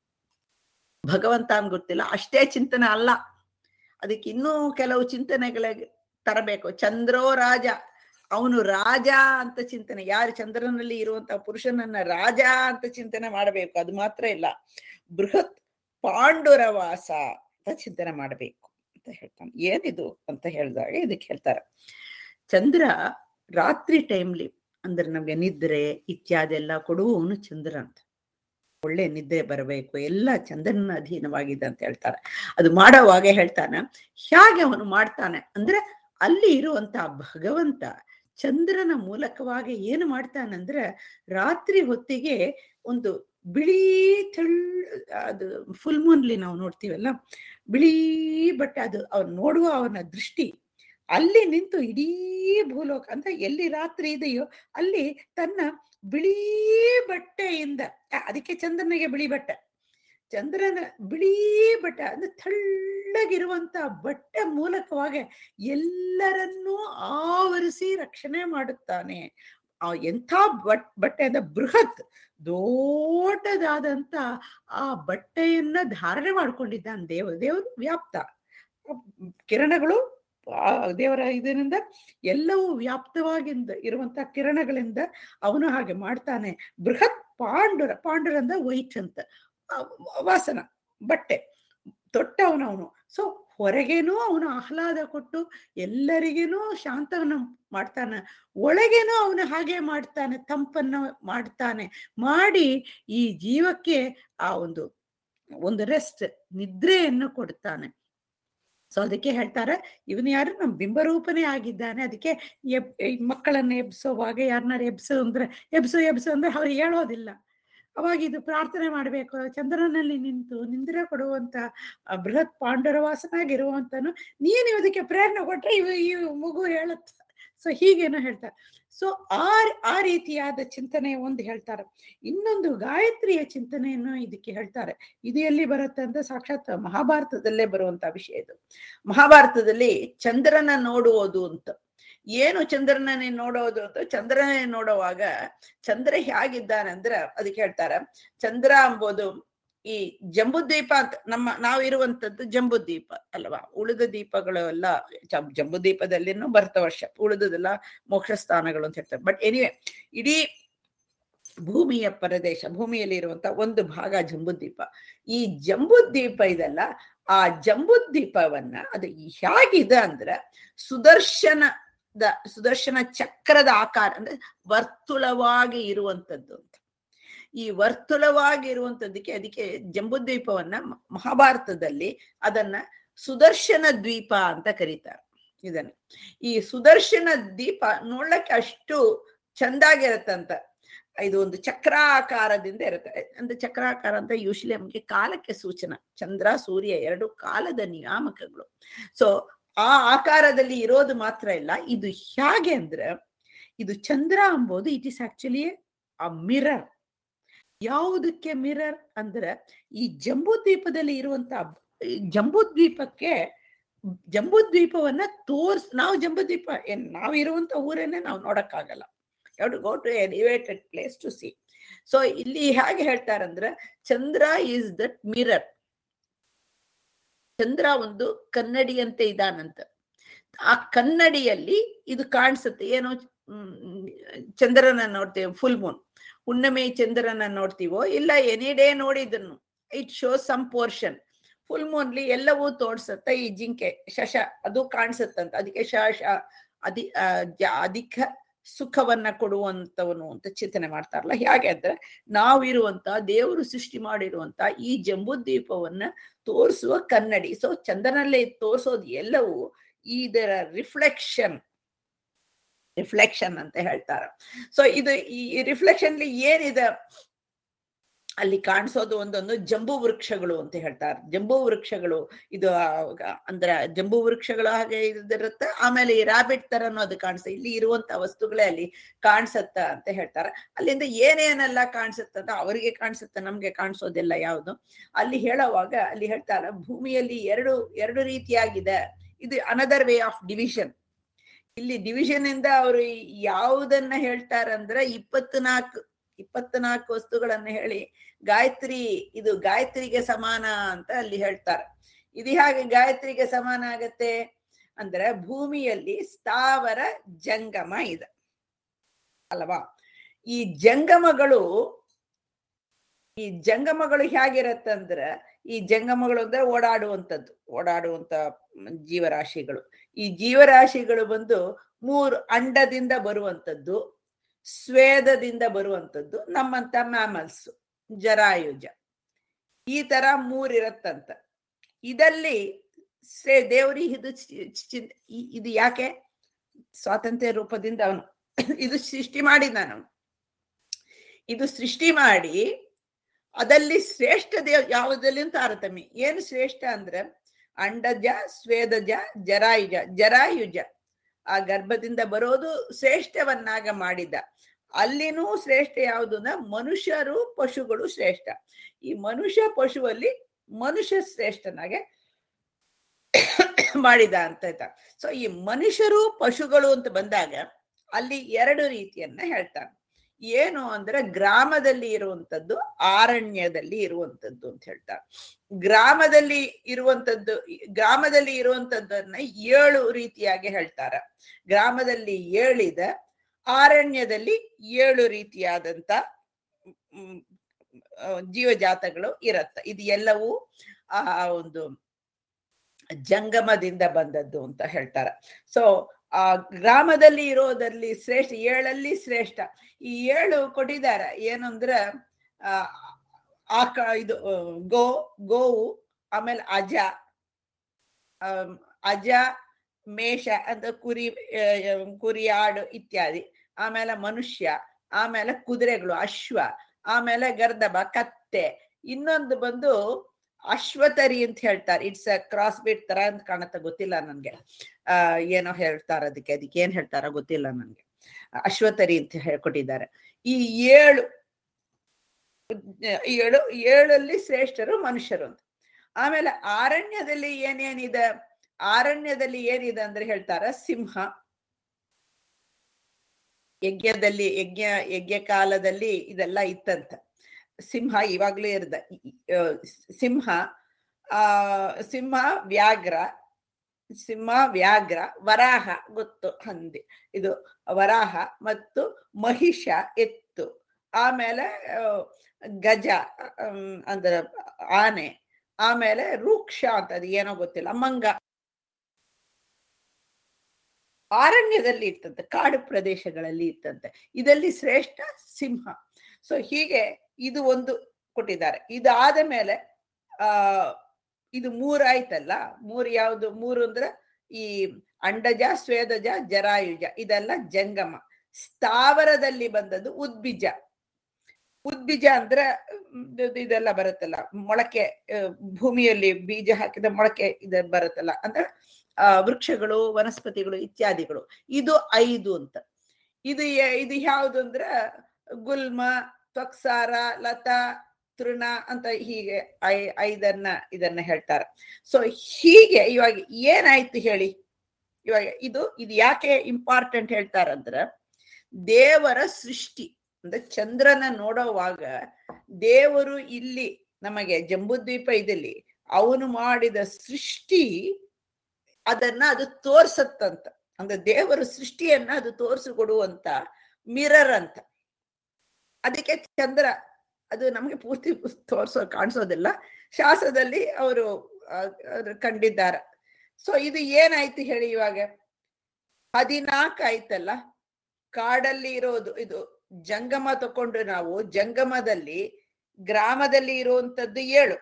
ಭಗವಂತ ಅಂತ ಗೊತ್ತಿಲ್ಲ ಅಷ್ಟೇ ಚಿಂತನೆ ಅಲ್ಲ ಅದಕ್ಕೆ ಇನ್ನೂ ಕೆಲವು ಚಿಂತನೆಗಳಿಗೆ ತರಬೇಕು ಚಂದ್ರೋ ರಾಜ ಅವನು ರಾಜ ಅಂತ ಚಿಂತನೆ ಯಾರು ಚಂದ್ರನಲ್ಲಿ ಇರುವಂತ ಪುರುಷನನ್ನ ರಾಜ ಅಂತ ಚಿಂತನೆ ಮಾಡಬೇಕು ಅದು ಮಾತ್ರ ಇಲ್ಲ ಬೃಹತ್ ಪಾಂಡುರವಾಸ ಅಂತ ಚಿಂತನೆ ಮಾಡಬೇಕು ಅಂತ ಹೇಳ್ತಾನೆ ಏನಿದು ಅಂತ ಹೇಳಿದಾಗ ಇದಕ್ಕೆ ಹೇಳ್ತಾರೆ ಚಂದ್ರ ರಾತ್ರಿ ಟೈಮ್ಲಿ ಅಂದ್ರೆ ನಮ್ಗೆ ನಿದ್ರೆ ಇತ್ಯಾದಿ ಎಲ್ಲ ಕೊಡುವವನು ಚಂದ್ರ ಅಂತ ಒಳ್ಳೆ ನಿದ್ರೆ ಬರಬೇಕು ಎಲ್ಲ ಚಂದ್ರನ ಅಧೀನವಾಗಿದೆ ಅಂತ ಹೇಳ್ತಾರೆ ಅದು ಮಾಡೋವಾಗ ಹೇಳ್ತಾನೆ ಹೇಗೆ ಅವನು ಮಾಡ್ತಾನೆ ಅಂದ್ರೆ ಅಲ್ಲಿ ಇರುವಂತ ಭಗವಂತ ಚಂದ್ರನ ಮೂಲಕವಾಗಿ ಏನು ಮಾಡ್ತಾನಂದ್ರೆ ರಾತ್ರಿ ಹೊತ್ತಿಗೆ ಒಂದು ಬಿಳಿ ತೆಳ್ ಅದು ಫುಲ್ ಮೂನ್ಲಿ ನಾವು ನೋಡ್ತೀವಲ್ಲ ಬಿಳಿ ಬಟ್ ಅದು ಅವ್ನು ನೋಡುವ ಅವನ ದೃಷ್ಟಿ ಅಲ್ಲಿ ನಿಂತು ಇಡೀ ಭೂಲೋಕ ಅಂದ್ರೆ ಎಲ್ಲಿ ರಾತ್ರಿ ಇದೆಯೋ ಅಲ್ಲಿ ತನ್ನ ಬಿಳಿ ಬಟ್ಟೆಯಿಂದ ಆ, ಅದಕ್ಕೆ ಚಂದ್ರನಿಗೆ ಬಿಳಿ ಬಟ್ಟೆ ಚಂದ್ರನ ಬಿಳಿ ಬಟ್ಟೆ ಅಂದ್ರೆ ತಳ್ಳಗಿರುವಂತ ಬಟ್ಟೆ ಮೂಲಕವಾಗಿ ಎಲ್ಲರನ್ನೂ ಆವರಿಸಿ ರಕ್ಷಣೆ ಮಾಡುತ್ತಾನೆ ಆ ಎಂಥ ಬಟ್ ಬಟ್ಟೆ ಅಂದ್ರೆ ಬೃಹತ್ ದೊಡ್ಡದಾದಂತ ಆ ಬಟ್ಟೆಯನ್ನ ಧಾರಣೆ ಮಾಡ್ಕೊಂಡಿದ್ದಾನೆ ದೇವ ದೇವರು ವ್ಯಾಪ್ತ ಕಿರಣಗಳು ಆ ದೇವರ ಇದರಿಂದ ಎಲ್ಲವೂ ವ್ಯಾಪ್ತವಾಗಿಂದ ಇರುವಂತ ಕಿರಣಗಳಿಂದ ಅವನು ಹಾಗೆ ಮಾಡ್ತಾನೆ ಬೃಹತ್ ಪಾಂಡುರ ಪಾಂಡುರ ಅಂದ್ರೆ ವೈಟ್ ಅಂತ ಆ ವಾಸನ ಬಟ್ಟೆ ತೊಟ್ಟವನವನು ಸೊ ಹೊರಗೇನೂ ಅವನು ಆಹ್ಲಾದ ಕೊಟ್ಟು ಎಲ್ಲರಿಗೇನೂ ಶಾಂತವನ್ನ ಮಾಡ್ತಾನೆ ಒಳಗೇನೂ ಅವನು ಹಾಗೆ ಮಾಡ್ತಾನೆ ತಂಪನ್ನ ಮಾಡ್ತಾನೆ ಮಾಡಿ ಈ ಜೀವಕ್ಕೆ ಆ ಒಂದು ಒಂದು ರೆಸ್ಟ್ ನಿದ್ರೆಯನ್ನು ಕೊಡ್ತಾನೆ ಸೊ ಅದಕ್ಕೆ ಹೇಳ್ತಾರೆ ಇವನು ಯಾರು ನಮ್ಮ ಬಿಂಬರೂಪನೇ ಆಗಿದ್ದಾನೆ ಅದಕ್ಕೆ ಎಬ್ ಈ ಮಕ್ಕಳನ್ನ ಎಬ್ಸೋವಾಗ ಯಾರನ್ನಾರು ಎಬ್ಸು ಅಂದ್ರೆ ಎಬ್ಸು ಎಬ್ಸು ಅಂದ್ರೆ ಅವ್ರು ಹೇಳೋದಿಲ್ಲ ಅವಾಗ ಇದು ಪ್ರಾರ್ಥನೆ ಮಾಡಬೇಕು ಚಂದ್ರನಲ್ಲಿ ನಿಂತು ನಿಂದ್ರೆ ಕೊಡುವಂತ ಆ ಬೃಹತ್ ಪಾಂಡುರವಾಸನಾಗಿರುವಂತನು ನೀನು ಇದಕ್ಕೆ ಪ್ರೇರಣೆ ಕೊಟ್ರೆ ಇವ ಈ ಮಗು ಹೇಳುತ್ತ ಸೊ ಹೀಗೇನೋ ಹೇಳ್ತಾರೆ ಸೊ ಆ ಆ ರೀತಿಯಾದ ಚಿಂತನೆ ಒಂದು ಹೇಳ್ತಾರೆ ಇನ್ನೊಂದು ಗಾಯತ್ರಿಯ ಚಿಂತನೆಯನ್ನು ಇದಕ್ಕೆ ಹೇಳ್ತಾರೆ ಇದು ಎಲ್ಲಿ ಬರುತ್ತೆ ಅಂತ ಸಾಕ್ಷಾತ್ ಮಹಾಭಾರತದಲ್ಲೇ ಬರುವಂತ ವಿಷಯ ಇದು ಮಹಾಭಾರತದಲ್ಲಿ ಚಂದ್ರನ ನೋಡುವುದು ಅಂತ ಏನು ಚಂದ್ರನೇ ನೋಡೋದು ಅಂತ ಚಂದ್ರನೇ ನೋಡುವಾಗ ಚಂದ್ರ ಹೇಗಿದ್ದಾನೆ ಅಂದ್ರೆ ಅದಕ್ಕೆ ಹೇಳ್ತಾರ ಚಂದ್ರ ಎಂಬುದು ಈ ಜಂಬುದ್ವೀಪ ಅಂತ ನಮ್ಮ ನಾವು ಇರುವಂತದ್ದು ಜಂಬುದ್ವೀಪ ಅಲ್ವಾ ಉಳಿದ ದೀಪಗಳು ಎಲ್ಲ ಜಂ- ಜಂಬುದ್ವೀಪದಲ್ಲಿನೂ ಭರತವರ್ಷ ಉಳಿದದೆಲ್ಲ ಮೋಕ್ಷ ಸ್ಥಾನಗಳು ಅಂತ ಹೇಳ್ತಾರೆ ಬಟ್ ಎನಿವೆ ಇಡೀ ಭೂಮಿಯ ಪ್ರದೇಶ ಭೂಮಿಯಲ್ಲಿ ಇರುವಂತ ಒಂದು ಭಾಗ ಜಂಬುದ್ವೀಪ ಈ ಜಂಬುದ್ವೀಪ ಇದೆಲ್ಲ ಆ ಜಂಬುದ್ವೀಪವನ್ನ ಅದು ಹೇಗಿದೆ ಅಂದ್ರೆ ಸುದರ್ಶನದ ಸುದರ್ಶನ ಚಕ್ರದ ಆಕಾರ ಅಂದ್ರೆ ವರ್ತುಳವಾಗಿ ಇರುವಂತದ್ದು ಅಂತ ಈ ವರ್ತುಳವಾಗಿ ಇರುವಂತದ್ದಕ್ಕೆ ಅದಕ್ಕೆ ಜಂಬುದ್ವೀಪವನ್ನ ಮ- ಮಹಾಭಾರತದಲ್ಲಿ ಅದನ್ನ ಸುದರ್ಶನ ದ್ವೀಪ ಅಂತ ಕರೀತಾರೆ ಇದನ್ನ ಈ ಸುದರ್ಶನ ದೀಪ ನೋಡ್ಲಿಕ್ಕೆ ಅಷ್ಟು ಚಂದಾಗಿರತ್ತಂತ ಇದು ಒಂದು ಚಕ್ರಾಕಾರದಿಂದ ಇರುತ್ತೆ ಅಂದ್ರೆ ಚಕ್ರಾಕಾರ ಅಂತ ಯೂಶಲಿ ನಮಗೆ ಕಾಲಕ್ಕೆ ಸೂಚನ ಚಂದ್ರ ಸೂರ್ಯ ಎರಡು ಕಾಲದ ನಿಯಾಮಕಗಳು ಸೊ ಆ ಆಕಾರದಲ್ಲಿ ಇರೋದು ಮಾತ್ರ ಇಲ್ಲ ಇದು ಹೇಗೆ ಅಂದ್ರೆ ಇದು ಚಂದ್ರ ಎಂಬುದು it is actually a mirror ಯಾವುದಕ್ಕೆ ಮಿರರ್ ಅಂದ್ರೆ ಈ ಜಂಬೂದ್ವೀಪದಲ್ಲಿ ಇರುವಂತ ಈ ಜಂಬೂದ್ವೀಪಕ್ಕೆ ಜಂಬೂದ್ವೀಪವನ್ನ ತೋರ್ಸ್ ನಾವು ಜಂಬೂದ್ವೀಪ ಏನ್ ನಾವು ಇರುವಂತ ಊರನ್ನೇ ನಾವು ನೋಡಕ್ಕಾಗಲ್ಲ you go to elevated place to see so ಇಲ್ಲಿ ಹೇಗೆ ಹೇಳ್ತಾರಂದ್ರೆ ಚಂದ್ರ ಈಸ್ ದಟ್ ಮಿರರ್ ಚಂದ್ರ ಒಂದು ಕನ್ನಡಿಯಂತೆ ಇದಾನಂತ ಆ ಕನ್ನಡಿಯಲ್ಲಿ ಇದು ಕಾಣಿಸುತ್ತೆ ಏನೋ ಮ್, ಚಂದ್ರನ ನೋಡ್ತೇವೆ ಫುಲ್ ಮೂನ್ ಹುಣ್ಣಿಮೆ ಚಂದ್ರನ ನೋಡ್ತೀವೋ ಇಲ್ಲ ಎನಿ ಡೇ ನೋಡಿದನ್ನು it shows some portion full ಮೂನ್ಲಿ ಎಲ್ಲವೂ ತೋರ್ಸತ್ತ ಈ ಜಿಂಕೆ ಶಶ ಅದು ಕಾಣಿಸುತ್ತಂತ ಅದಕ್ಕೆ ಶ ಶ ಅಧಿ ಆ, ಜ- ಅಧಿಕ ಸುಖವನ್ನ ಕೊಡುವಂತವನು ಅಂತ ಚಿಂತನೆ ಮಾಡ್ತಾರಲ್ಲ ಹೇಗೆ ಅಂದ್ರೆ ನಾವಿರುವಂತ ದೇವರು ಸೃಷ್ಟಿ ಮಾಡಿರುವಂತ ಈ ಜಂಬುದ್ವೀಪವನ್ನ ತೋರಿಸುವ ಕನ್ನಡಿ ಸೊ ಚಂದ್ರನಲ್ಲೇ ತೋರಿಸೋದು ಎಲ್ಲವೂ ಇದರ ರಿಫ್ಲೆಕ್ಷನ್ ರಿಫ್ಲೆಕ್ಷನ್ ಅಂತ ಹೇಳ್ತಾರೆ ಸೊ ಇದು ಈ ರಿಫ್ಲೆಕ್ಷನ್ ಏನಿದೆ ಅಲ್ಲಿ ಕಾಣಿಸೋದು ಒಂದೊಂದು ಜಂಬೂ ವೃಕ್ಷಗಳು ಅಂತ ಹೇಳ್ತಾರೆ ಜಂಬೂ ವೃಕ್ಷಗಳು ಇದು ಆ, ಅಂದ್ರೆ ಜಂಬೂ ವೃಕ್ಷಗಳು ಹಾಗೆ ಇದಿರುತ್ತೆ ಆಮೇಲೆ ಈ ರಾಬಿಟ್ ತರನು ಅದು ಕಾಣಿಸುತ್ತೆ ಇಲ್ಲಿ ಇರುವಂತ ವಸ್ತುಗಳೇ ಅಲ್ಲಿ ಕಾಣಿಸತ್ತ ಅಂತ ಹೇಳ್ತಾರೆ ಅಲ್ಲಿಂದ ಏನೇನೆಲ್ಲ ಕಾಣಿಸುತ್ತೆ ಅಂತ ಅವರಿಗೆ ಕಾಣಿಸುತ್ತೆ ನಮ್ಗೆ ಕಾಣಿಸೋದಿಲ್ಲ ಯಾವುದು ಅಲ್ಲಿ ಹೇಳುವಾಗ ಅಲ್ಲಿ ಹೇಳ್ತಾರೆ ಭೂಮಿಯಲ್ಲಿ ಎರಡು ಎರಡು ರೀತಿಯಾಗಿದೆ ಇದು ಅನದರ್ ವೇ ಆಫ್ ಡಿವಿಷನ್ ಇಲ್ಲಿ ಡಿವಿಷನ್ ಇಂದ ಅವರು ಯಾವುದನ್ನ ಹೇಳ್ತಾರಂದ್ರೆ ಇಪ್ಪತ್ನಾಲ್ಕು ಇಪ್ಪತ್ನಾಲ್ಕು ವಸ್ತುಗಳನ್ನ ಹೇಳಿ ಗಾಯತ್ರಿ ಇದು ಗಾಯತ್ರಿಗೆ ಸಮಾನ ಅಂತ ಅಲ್ಲಿ ಹೇಳ್ತಾರೆ ಇದು ಹಾಗೆ ಗಾಯತ್ರಿಗೆ ಸಮಾನ ಆಗತ್ತೆ ಅಂದ್ರೆ ಭೂಮಿಯಲ್ಲಿ ಸ್ಥಾವರ ಜಂಗಮ ಇದೆ ಅಲ್ವಾ ಈ ಜಂಗಮಗಳು ಈ ಜಂಗಮಗಳು ಹೇಗಿರತ್ತಂದ್ರ ಈ ಜಂಗಮಗಳು ಅಂದ್ರೆ ಓಡಾಡುವಂಥದ್ದು ಓಡಾಡುವಂತ ಜೀವರಾಶಿಗಳು ಈ ಜೀವರಾಶಿಗಳು ಬಂದು ಮೂರು ಅಂಡದಿಂದ ಬರುವಂಥದ್ದು ಸ್ವೇದದಿಂದ ಬರುವಂಥದ್ದು ನಮ್ಮಂತ ಮ್ಯಾಮಲ್ಸ್ ಜರಾಯುಜ ಈ ತರ ಮೂರಿರತ್ತಂತ ಇದಲ್ಲಿ ಸೇ ದೇವರಿ ಇದು ಚಿ- ಚಿ- ಇ- ಇದು ಯಾಕೆ ಸ್ವಾತಂತ್ರ್ಯ ರೂಪದಿಂದ ಅವನು ಇದು ಸೃಷ್ಟಿ ಮಾಡಿದ ಇದು ಸೃಷ್ಟಿ ಮಾಡಿ ಅದಲ್ಲಿ ಶ್ರೇಷ್ಠ ದೇವ್ ಯಾವುದಲ್ಲಿ ತಾರತಮ್ಯ ಏನು ಶ್ರೇಷ್ಠ ಅಂದ್ರೆ ಅಂಡಜ ಸ್ವೇದಜ ಜರಾಯುಜ ಜರಾಯುಜ ಆ ಗರ್ಭದಿಂದ ಬರೋದು ಶ್ರೇಷ್ಠವನ್ನಾಗ ಮಾಡಿದ್ದ ಅಲ್ಲಿನೂ ಶ್ರೇಷ್ಠ ಯಾವುದು ಅಂದ್ರೆ ಮನುಷ್ಯರು ಪಶುಗಳು ಶ್ರೇಷ್ಠ ಈ ಮನುಷ್ಯ ಪಶುವಲ್ಲಿ ಮನುಷ್ಯ ಶ್ರೇಷ್ಠನಾಗೆ ಮಾಡಿದ ಅಂತ ಆಯ್ತಾ ಸೊ ಈ ಮನುಷ್ಯರು ಪಶುಗಳು ಅಂತ ಬಂದಾಗ ಅಲ್ಲಿ ಎರಡು ರೀತಿಯನ್ನ ಹೇಳ್ತಾನೆ ಏನು ಅಂದ್ರೆ ಗ್ರಾಮದಲ್ಲಿ ಇರುವಂತದ್ದು ಆರಣ್ಯದಲ್ಲಿ ಇರುವಂತದ್ದು ಅಂತ ಹೇಳ್ತಾರೆ ಗ್ರಾಮದಲ್ಲಿ ಇರುವಂತದ್ದು ಗ್ರಾಮದಲ್ಲಿ ಇರುವಂತದ್ದನ್ನ ಏಳು ರೀತಿಯಾಗಿ ಹೇಳ್ತಾರ ಗ್ರಾಮದಲ್ಲಿ ಏಳಿದ ಅರಣ್ಯದಲ್ಲಿ ಏಳು ರೀತಿಯಾದಂತ ಮ್, ಆ, ಜೀವಜಾತಗಳು ಇರತ್ತ ಇದು ಎಲ್ಲವೂ ಆ ಒಂದು ಜಂಗಮದಿಂದ ಬಂದದ್ದು ಅಂತ ಹೇಳ್ತಾರ ಸೊ ಆ ಗ್ರಾಮದಲ್ಲಿ ಇರೋದಲ್ಲಿ ಶ್ರೇಷ್ಠ ಏಳಲ್ಲಿ ಶ್ರೇಷ್ಠ ಈ ಏಳು ಕೊಟ್ಟಿದಾರ ಏನಂದ್ರ ಆ ಆಕ ಇದು ಆ, ಗೋ ಗೋವು ಆಮೇಲೆ ಅಜ ಆಮ್, ಅಜ ಮೇಷ ಅಂತ ಕುರಿ ಆ, ಆ, ಕುರಿ ಆಡು ಇತ್ಯಾದಿ ಆಮೇಲೆ ಮನುಷ್ಯ ಆಮೇಲೆ ಕುದುರೆಗಳು ಅಶ್ವ ಆಮೇಲೆ ಗರ್ದಬ ಕತ್ತೆ ಇನ್ನೊಂದು ಬಂದು ಅಶ್ವತರಿ ಅಂತ ಹೇಳ್ತಾರೆ ಇಟ್ಸ್ ಅ ಕ್ರಾಸ್ ಬಿಟ್ ತರ ಅಂತ ಕಾಣುತ್ತೆ ಗೊತ್ತಿಲ್ಲ ನನ್ಗೆ ಆ ಏನೋ ಹೇಳ್ತಾರ ಅದಕ್ಕೆ ಅದಕ್ಕೆ ಏನ್ ಹೇಳ್ತಾರ ಗೊತ್ತಿಲ್ಲ ನನ್ಗೆ ಅಶ್ವತರಿ ಅಂತ ಹೇಳ್ಕೊಟ್ಟಿದ್ದಾರೆ ಈ ಏಳು ಏಳು ಏಳಲ್ಲಿ ಶ್ರೇಷ್ಠರು ಮನುಷ್ಯರು ಅಂತ ಆಮೇಲೆ ಅರಣ್ಯದಲ್ಲಿ ಏನೇನಿದೆ ಅರಣ್ಯದಲ್ಲಿ ಏನಿದೆ ಅಂದ್ರೆ ಹೇಳ್ತಾರ ಸಿಂಹ ಯಜ್ಞದಲ್ಲಿ ಯಜ್ಞ ಯಜ್ಞ ಕಾಲದಲ್ಲಿ ಇದೆಲ್ಲ ಇತ್ತಂತ ಸಿಂಹ ಇವಾಗ್ಲೂ ಇರ್ದ ಆ, ಸಿಂಹ ಆ ಸಿಂಹ ವ್ಯಾಘ್ರ ಸಿಂಹ ವ್ಯಾಘ್ರ ವರಾಹ ಗೊತ್ತು ಹಂದಿ ಇದು ವರಾಹ ಮತ್ತು ಮಹಿಷ ಎತ್ತು ಆಮೇಲೆ ಆ, ಗಜ ಅಮ್, ಅಂದ್ರೆ ಆನೆ ಆಮೇಲೆ ರೂಕ್ಷ ಅಂತ ಅದು ಏನೋ ಗೊತ್ತಿಲ್ಲ ಮಂಗ ಅರಣ್ಯದಲ್ಲಿ ಇತ್ತಂತೆ ಕಾಡು ಪ್ರದೇಶಗಳಲ್ಲಿ ಇತ್ತಂತೆ ಇದರಲ್ಲಿ ಶ್ರೇಷ್ಠ ಸಿಂಹ ಸೊ ಹೀಗೆ ಇದು ಒಂದು ಕೊಟ್ಟಿದ್ದಾರೆ ಇದಾದ ಮೇಲೆ ಆ ಇದು ಮೂರ್ ಆಯ್ತಲ್ಲ ಮೂರ್ ಯಾವುದು ಮೂರು ಅಂದ್ರೆ ಈ ಅಂಡಜ ಸ್ವೇದಜ ಜರಾಯುಜ ಇದೆಲ್ಲ ಜಂಗಮ ಸ್ಥಾವರದಲ್ಲಿ ಬಂದದ್ದು ಉದ್ಬಿಜ ಉದ್ಬೀಜ ಅಂದ್ರೆ ಮ್, ಇದು- ಇದೆಲ್ಲ ಬರುತ್ತಲ್ಲ ಮೊಳಕೆ ಆ, ಭೂಮಿಯಲ್ಲಿ ಬೀಜ ಹಾಕಿದ ಮೊಳಕೆ ಇದ ಬರುತ್ತಲ್ಲ ಅಂದ್ರೆ ಆ ವೃಕ್ಷಗಳು ವನಸ್ಪತಿಗಳು ಇತ್ಯಾದಿಗಳು ಇದು ಐದು ಅಂತ ಇದು ಯ- ಇದು ಯಾವುದು ಅಂದ್ರ ಗುಲ್ಮ ತ್ವಕ್ಸಾರ ಲತಾ ತೃಣ ಅಂತ ಹೀಗೆ ಐ ಐದನ್ನ ಇದನ್ನ ಹೇಳ್ತಾರೆ ಸೊ ಹೀಗೆ ಇವಾಗ ಏನಾಯ್ತು ಹೇಳಿ ಇವಾಗ ಇದು ಇದು ಯಾಕೆ ಇಂಪಾರ್ಟೆಂಟ್ ಹೇಳ್ತಾರಂದ್ರ ದೇವರ ಸೃಷ್ಟಿ ಅಂದ್ರೆ ಚಂದ್ರನ ನೋಡುವಾಗ ದೇವರು ಇಲ್ಲಿ ನಮಗೆ ಜಂಬೂದ್ವೀಪ ಇದಲ್ಲಿ ಅವನು ಮಾಡಿದ ಸೃಷ್ಟಿ ಅದನ್ನ ಅದು ತೋರ್ಸತ್ತಂತ ಅಂದ್ರೆ ದೇವರ ಸೃಷ್ಟಿಯನ್ನ ಅದು ತೋರಿಸಿಕೊಡುವಂತ ಮಿರರ್ ಅಂತ ಅದಕ್ಕೆ ಚಂದ್ರ ಅದು ನಮಗೆ ಪೂರ್ತಿ ತೋರ್ಸೋ ಕಾಣಿಸೋದಿಲ್ಲ ಶಾಸ್ತ್ರದಲ್ಲಿ ಅವರು ಕಂಡಿದ್ದಾರೆ ಸೊ ಇದು ಏನಾಯ್ತು ಹೇಳಿ ಇವಾಗ ಹದಿನಾಲ್ಕು ಆಯ್ತಲ್ಲ ಕಾಡಲ್ಲಿ ಇರೋದು ಇದು ಜಂಗಮ ತಕೊಂಡ್ರೆ ನಾವು ಜಂಗಮದಲ್ಲಿ ಗ್ರಾಮದಲ್ಲಿ ಇರುವಂತದ್ದು ಏಳು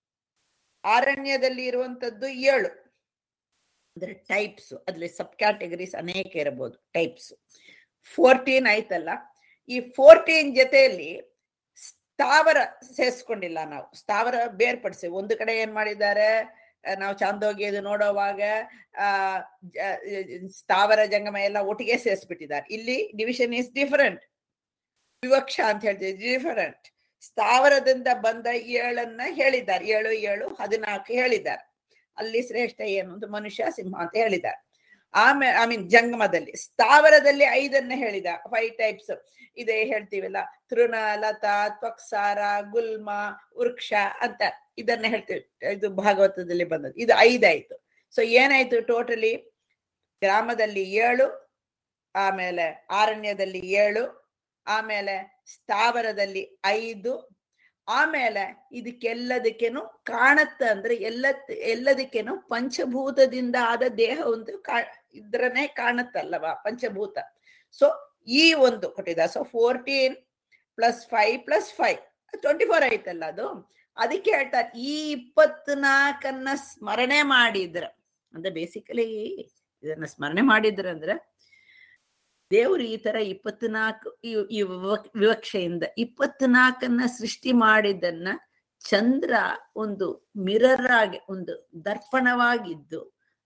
ಅರಣ್ಯದಲ್ಲಿ ಇರುವಂತದ್ದು ಏಳು ಅಂದ್ರೆ ಟೈಪ್ಸ್ ಅದ್ರಲ್ಲಿ ಸಬ್ ಕ್ಯಾಟಗರೀಸ್ ಅನೇಕ ಇರಬಹುದು ಟೈಪ್ಸ್ ಫೋರ್ಟೀನ್ ಆಯ್ತಲ್ಲ ಈ ಫೋರ್ಟೀನ್ ಜೊತೆಯಲ್ಲಿ ಸ್ಥಾವರ ಸೇರಿಸ್ಕೊಂಡಿಲ್ಲ ನಾವು ಸ್ಥಾವರ ಬೇರ್ಪಡಿಸಿ ಒಂದು ಕಡೆ ಏನ್ ಮಾಡಿದ್ದಾರೆ ಆ, ನಾವು ಚಾಂದೋಗ್ಯದು ನೋಡುವಾಗ ಆ ಜ- ಸ್ಥಾವರ ಜಂಗಮ ಎಲ್ಲ ಒಟ್ಟಿಗೆ ಸೇರಿಸ್ಬಿಟ್ಟಿದ್ದಾರೆ ಇಲ್ಲಿ ಡಿವಿಷನ್ ಇಸ್ ಡಿಫರೆಂಟ್ ವಿವಕ್ಷ ಅಂತ ಹೇಳ್ತೀವಿ ಡಿಫರೆಂಟ್ ಸ್ಥಾವರದಿಂದ ಬಂದ ಏಳನ್ನ ಹೇಳಿದ್ದಾರೆ ಏಳು ಏಳು ಹದಿನಾಲ್ಕು ಹೇಳಿದ್ದಾರೆ ಅಲ್ಲಿ ಶ್ರೇಷ್ಠ ಏನು ಅಂತ ಮನುಷ್ಯ ಸಿಂಹ ಅಂತ ಹೇಳಿದ್ದಾರೆ ಆಮೇಲೆ ಐ ಮೀನ್ ಜಂಗಮದಲ್ಲಿ ಸ್ಥಾವರದಲ್ಲಿ ಐದನ್ನ ಹೇಳಿದ ಫೈವ್ ಟೈಪ್ಸ್ ಇದೇ ಹೇಳ್ತೀವಲ್ಲ ತೃಣ ಲತಾ ತ್ವಕ್ಸಾರ ಗುಲ್ಮ ವೃಕ್ಷ ಅಂತ ಇದನ್ನ ಹೇಳ್ತೀವಿ ಇದು ಭಾಗವತದಲ್ಲಿ ಬಂದದ್ದು ಇದು ಐದಾಯ್ತು ಸೊ ಏನಾಯ್ತು ಟೋಟಲಿ ಗ್ರಾಮದಲ್ಲಿ ಏಳು ಆಮೇಲೆ ಅರಣ್ಯದಲ್ಲಿ ಏಳು ಆಮೇಲೆ ಸ್ಥಾವರದಲ್ಲಿ ಐದು ಆಮೇಲೆ ಇದಕ್ಕೆಲ್ಲದಕ್ಕೇನು ಕಾಣತ್ತ ಅಂದ್ರೆ ಎಲ್ಲ ಎಲ್ಲದಕ್ಕೇನು ಪಂಚಭೂತದಿಂದ ಆದ ದೇಹ ಒಂದು ಕಾ ಇದ್ರನೇ ಕಾಣತ್ತಲ್ಲವಾ ಪಂಚಭೂತ ಸೊ ಈ ಒಂದು ಕೊಟ್ಟಿದ so fourteen plus five plus five twenty four ಆಯ್ತಲ್ಲ ಅದು ಅದಕ್ಕೆ ಹೇಳ್ತಾರೆ ಈ ಇಪ್ಪತ್ನಾಲ್ಕನ್ನ ಸ್ಮರಣೆ ಮಾಡಿದ್ರ ಅಂದ್ರೆ ಬೇಸಿಕಲಿ ಇದನ್ನ ಸ್ಮರಣೆ ಮಾಡಿದ್ರ ಅಂದ್ರೆ ದೇವರು ಈ ತರ ಇಪ್ಪತ್ನಾಲ್ಕು ಈ- ಈ ವಿವಕ್- ವಿವಕ್ಷೆಯಿಂದ ಇಪ್ಪತ್ನಾಲ್ಕನ್ನ ಸೃಷ್ಟಿ ಮಾಡಿದ್ದನ್ನ ಚಂದ್ರ ಒಂದು ಮಿರರ್ ಆಗಿ ಒಂದು ದರ್ಪಣವಾಗಿದ್ದು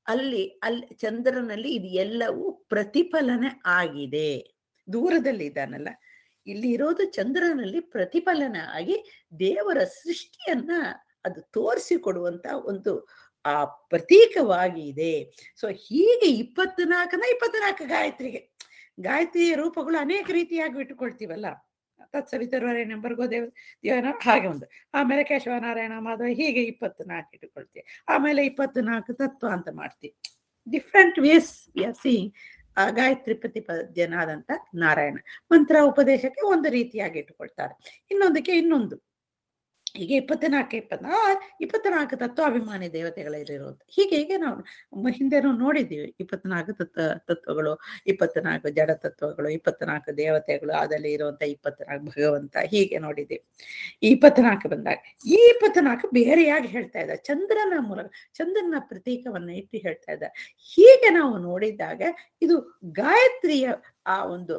ಅಲ್ಲಿ ಅಲ್ಲಿ ಚಂದ್ರನಲ್ಲಿ ಇದು ಎಲ್ಲವೂ ಪ್ರತಿಫಲನೆ ಆಗಿದೆ ದೂರದಲ್ಲಿ ಇದ್ದಾನಲ್ಲ ಇಲ್ಲಿ ಇರೋದು ಚಂದ್ರನಲ್ಲಿ ಪ್ರತಿಫಲನ ಆಗಿ ದೇವರ ಸೃಷ್ಟಿಯನ್ನ ಅದು ತೋರಿಸಿಕೊಡುವಂತ ಒಂದು ಆ ಪ್ರತೀಕವಾಗಿ ಇದೆ ಸೊ ಹೀಗೆ ಇಪ್ಪತ್ನಾಲ್ಕನ ಇಪ್ಪತ್ನಾಲ್ಕು ಗಾಯತ್ರಿಗೆ ಗಾಯತ್ರಿ ರೂಪಗಳು ಅನೇಕ ರೀತಿಯಾಗಿ ಇಟ್ಟುಕೊಳ್ತೀವಲ್ಲ ತತ್ಸವಿತರ್ವರೇಣ ಬರ್ಗೋ ದೇವ ದೇವನ ಹಾಗೆ ಒಂದು ಆಮೇಲೆ ಕೇಶವನಾರಾಯಣ ಮಾಧವ ಹೀಗೆ ಇಪ್ಪತ್ನಾಲ್ಕು ಇಟ್ಟುಕೊಳ್ತೀವಿ ಆಮೇಲೆ ಇಪ್ಪತ್ನಾಲ್ಕು ತತ್ವ ಅಂತ ಮಾಡ್ತೀವಿ different ways we are seeing ಆ ಗಾಯತ್ರಿ ಪ್ರತಿಪದ್ಯನಾದಂತ ನಾರಾಯಣ ಮಂತ್ರ ಉಪದೇಶಕ್ಕೆ ಒಂದು ರೀತಿಯಾಗಿ ಇಟ್ಟುಕೊಳ್ತಾರೆ ಇನ್ನೊಂದಕ್ಕೆ ಇನ್ನೊಂದು ಹೀಗೆ ಇಪ್ಪತ್ನಾಲ್ಕು ಇಪ್ಪತ್ನಾಲ್ಕು ಇಪ್ಪತ್ನಾಲ್ಕು ತತ್ವಾಭಿಮಾನಿ ದೇವತೆಗಳಿರೋದು ಹೀಗೆ ಹೀಗೆ ನಾವು ಮ- ಹಿಂದೆನೂ ನೋಡಿದ್ದೀವಿ ಇಪ್ಪತ್ನಾಲ್ಕು ತತ್ವ ತತ್ವಗಳು ಇಪ್ಪತ್ನಾಲ್ಕು ಜಡ ತತ್ವಗಳು ಇಪ್ಪತ್ನಾಲ್ಕು ದೇವತೆಗಳು ಅದಲ್ಲಿ ಇರುವಂತ ಇಪ್ಪತ್ನಾಲ್ಕು ಭಗವಂತ ಹೀಗೆ ನೋಡಿದ್ದೀವಿ ಈ ಇಪ್ಪತ್ನಾಲ್ಕು ಬಂದಾಗ ಈ ಇಪ್ಪತ್ನಾಲ್ಕು ಬೇರೆಯಾಗಿ ಹೇಳ್ತಾ ಇದ್ದ ಚಂದ್ರನ ಮೂಲಕ ಚಂದ್ರನ ಪ್ರತೀಕವನ್ನ ಇಟ್ಟು ಹೇಳ್ತಾ ಇದ್ದ ಹೀಗೆ ನಾವು ನೋಡಿದಾಗ ಇದು ಗಾಯತ್ರಿಯ ಆ ಒಂದು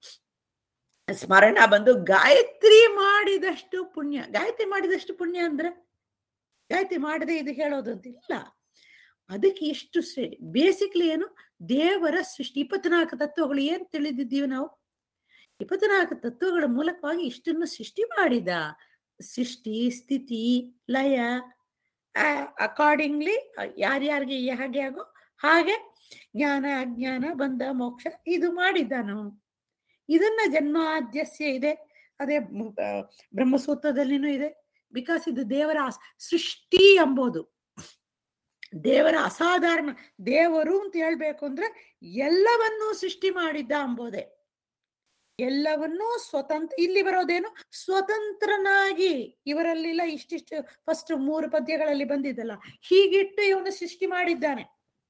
ಸ್ಮರಣ ಬಂದು ಗಾಯತ್ರಿ ಮಾಡಿದಷ್ಟು ಪುಣ್ಯ ಗಾಯತ್ರಿ ಮಾಡಿದಷ್ಟು ಪುಣ್ಯ ಅಂದ್ರೆ ಗಾಯತ್ರಿ ಮಾಡದೆ ಇದು ಹೇಳೋದು ಅಂತ ಇಲ್ಲ ಅದಕ್ಕೆ ಎಷ್ಟು ಶ್ರೇ ಬೇಸಿಕ್ಲಿ ಏನು ದೇವರ ಸೃಷ್ಟಿ ಇಪ್ಪತ್ನಾಲ್ಕು ತತ್ವಗಳು ಏನ್ ತಿಳಿದಿದ್ದೀವಿ ನಾವು ಇಪ್ಪತ್ನಾಲ್ಕು ತತ್ವಗಳ ಮೂಲಕವಾಗಿ ಇಷ್ಟನ್ನು ಸೃಷ್ಟಿ ಮಾಡಿದ ಸೃಷ್ಟಿ ಸ್ಥಿತಿ ಲಯ ಅಕಾರ್ಡಿಂಗ್ಲಿ ಯಾರ್ಯಾರಿಗೆ ಹೇಗೆ ಆಗೋ ಹಾಗೆ ಜ್ಞಾನ ಅಜ್ಞಾನ ಬಂಧ ಮೋಕ್ಷ ಇದು ಮಾಡಿದ್ದಾನು ಇದನ್ನ ಜನ್ಮಾದ್ಯಸ್ಯ ಇದೆ ಅದೇ ಮ್- ಆ, ಬ್ರಹ್ಮಸೂತ್ರದಲ್ಲಿನೂ ಇದೆ ಬಿಕಾಸ್ ಇದು ದೇವರ ಅಸ್- ಸೃಷ್ಟಿ ಎಂಬುದು ದೇವರ ಅಸಾಧಾರಣ ದೇವರು ಅಂತ ಹೇಳ್ಬೇಕು ಅಂದ್ರೆ ಎಲ್ಲವನ್ನೂ ಸೃಷ್ಟಿ ಮಾಡಿದ್ದ ಎಂಬುದೇ ಎಲ್ಲವನ್ನೂ ಸ್ವತಂತ್ರ ಇಲ್ಲಿ ಬರೋದೇನು ಸ್ವತಂತ್ರನಾಗಿ ಇವರಲ್ಲಿಲ್ಲ ಇಷ್ಟಿಷ್ಟು ಫಸ್ಟ್ ಮೂರು ಪದ್ಯಗಳಲ್ಲಿ ಬಂದಿದ್ದಲ್ಲ ಹೀಗಿಟ್ಟು ಇವನು ಸೃಷ್ಟಿ ಮಾಡಿದ್ದಾನೆ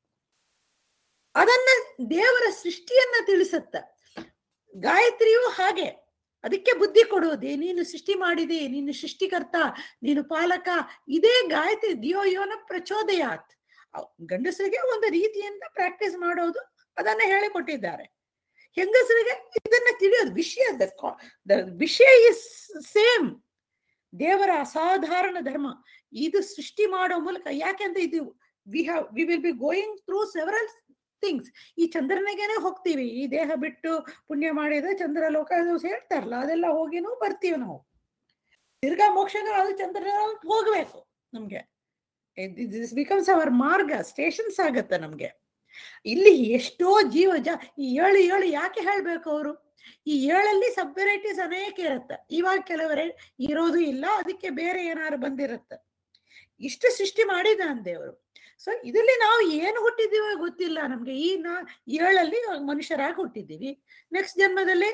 ಅದನ್ನ ದೇವರ ಸೃಷ್ಟಿಯನ್ನ ತಿಳಿಸುತ್ತ ಗಾಯತ್ರಿಯು ಹಾಗೆ ಅದಕ್ಕೆ ಬುದ್ಧಿ ಕೊಡುವುದೇ ನೀನು ಸೃಷ್ಟಿ ಮಾಡಿದೆ ನೀನು ಸೃಷ್ಟಿಕರ್ತ ನೀನು ಪಾಲಕ ಇದೇ ಗಾಯತ್ರಿ ದಿಯೋ ಯೋನ ಪ್ರಚೋದಯಾತ್ ಅವ್- ಗಂಡಸರಿಗೆ ಒಂದು ರೀತಿಯಿಂದ ಪ್ರಾಕ್ಟೀಸ್ ಮಾಡೋದು ಅದನ್ನ ಹೇಳಿಕೊಟ್ಟಿದ್ದಾರೆ ಹೆಂಗಸರಿಗೆ ಇದನ್ನ ತಿಳಿಯೋದು ವಿಷಯ the co- the ವಿಷಯ ಇಸ್ ಸೇಮ್ ದೇವರ ಅಸಾಧಾರಣ ಧರ್ಮ ಇದು ಸೃಷ್ಟಿ ಮಾಡೋ ಮೂಲಕ ಯಾಕೆಂದ್ರೆ ಇದು we have we will be going through several things ಈ ಚಂದ್ರನಿಗೆನೆ ಹೋಗ್ತೀವಿ ಈ ದೇಹ ಬಿಟ್ಟು ಪುಣ್ಯ ಮಾಡಿದ್ರೆ ಚಂದ್ರ ಲೋಕ ಅದು ಹೇಳ್ತಾರಲ್ಲ ಅದೆಲ್ಲ ಹೋಗಿನೂ ಬರ್ತೀವಿ ನಾವು ತಿರ್ಗಾ ಮೋಕ್ಷಗಳು ಅದು ಚಂದ್ರ ಹೋಗ್ಬೇಕು ನಮ್ಗೆ ದಿಸ್ ಬಿಕಮ್ಸ್ ಅವರ್ ಮಾರ್ಗ ಸ್ಟೇಷನ್ಸ್ ಆಗತ್ತೆ ನಮ್ಗೆ ಇಲ್ಲಿ ಎಷ್ಟೋ ಜೀವ ಜ ಈ ಏಳು ಏಳು ಯಾಕೆ ಹೇಳ್ಬೇಕು ಅವರು ಈ ಏಳಲ್ಲಿ ಸಬ್ ವೆರೈಟೀಸ್ ಅನೇಕ ಇರುತ್ತೆ ಇವಾಗ ಕೆಲವರೇ ಇರೋದು ಇಲ್ಲ ಅದಕ್ಕೆ ಬೇರೆ ಏನಾದ್ರು ಬಂದಿರುತ್ತೆ ಇಷ್ಟು ಸೃಷ್ಟಿ ಮಾಡಿದ ದೇವರು ಸೊ ಇದರಲ್ಲಿ ನಾವು ಏನು ಹುಟ್ಟಿದೀವೋ ಗೊತ್ತಿಲ್ಲ ನಮ್ಗೆ ಈ ನಾ ಏಳಲ್ಲಿ ಮನುಷ್ಯರಾಗಿ ಹುಟ್ಟಿದ್ದೀವಿ ನೆಕ್ಸ್ಟ್ ಜನ್ಮದಲ್ಲಿ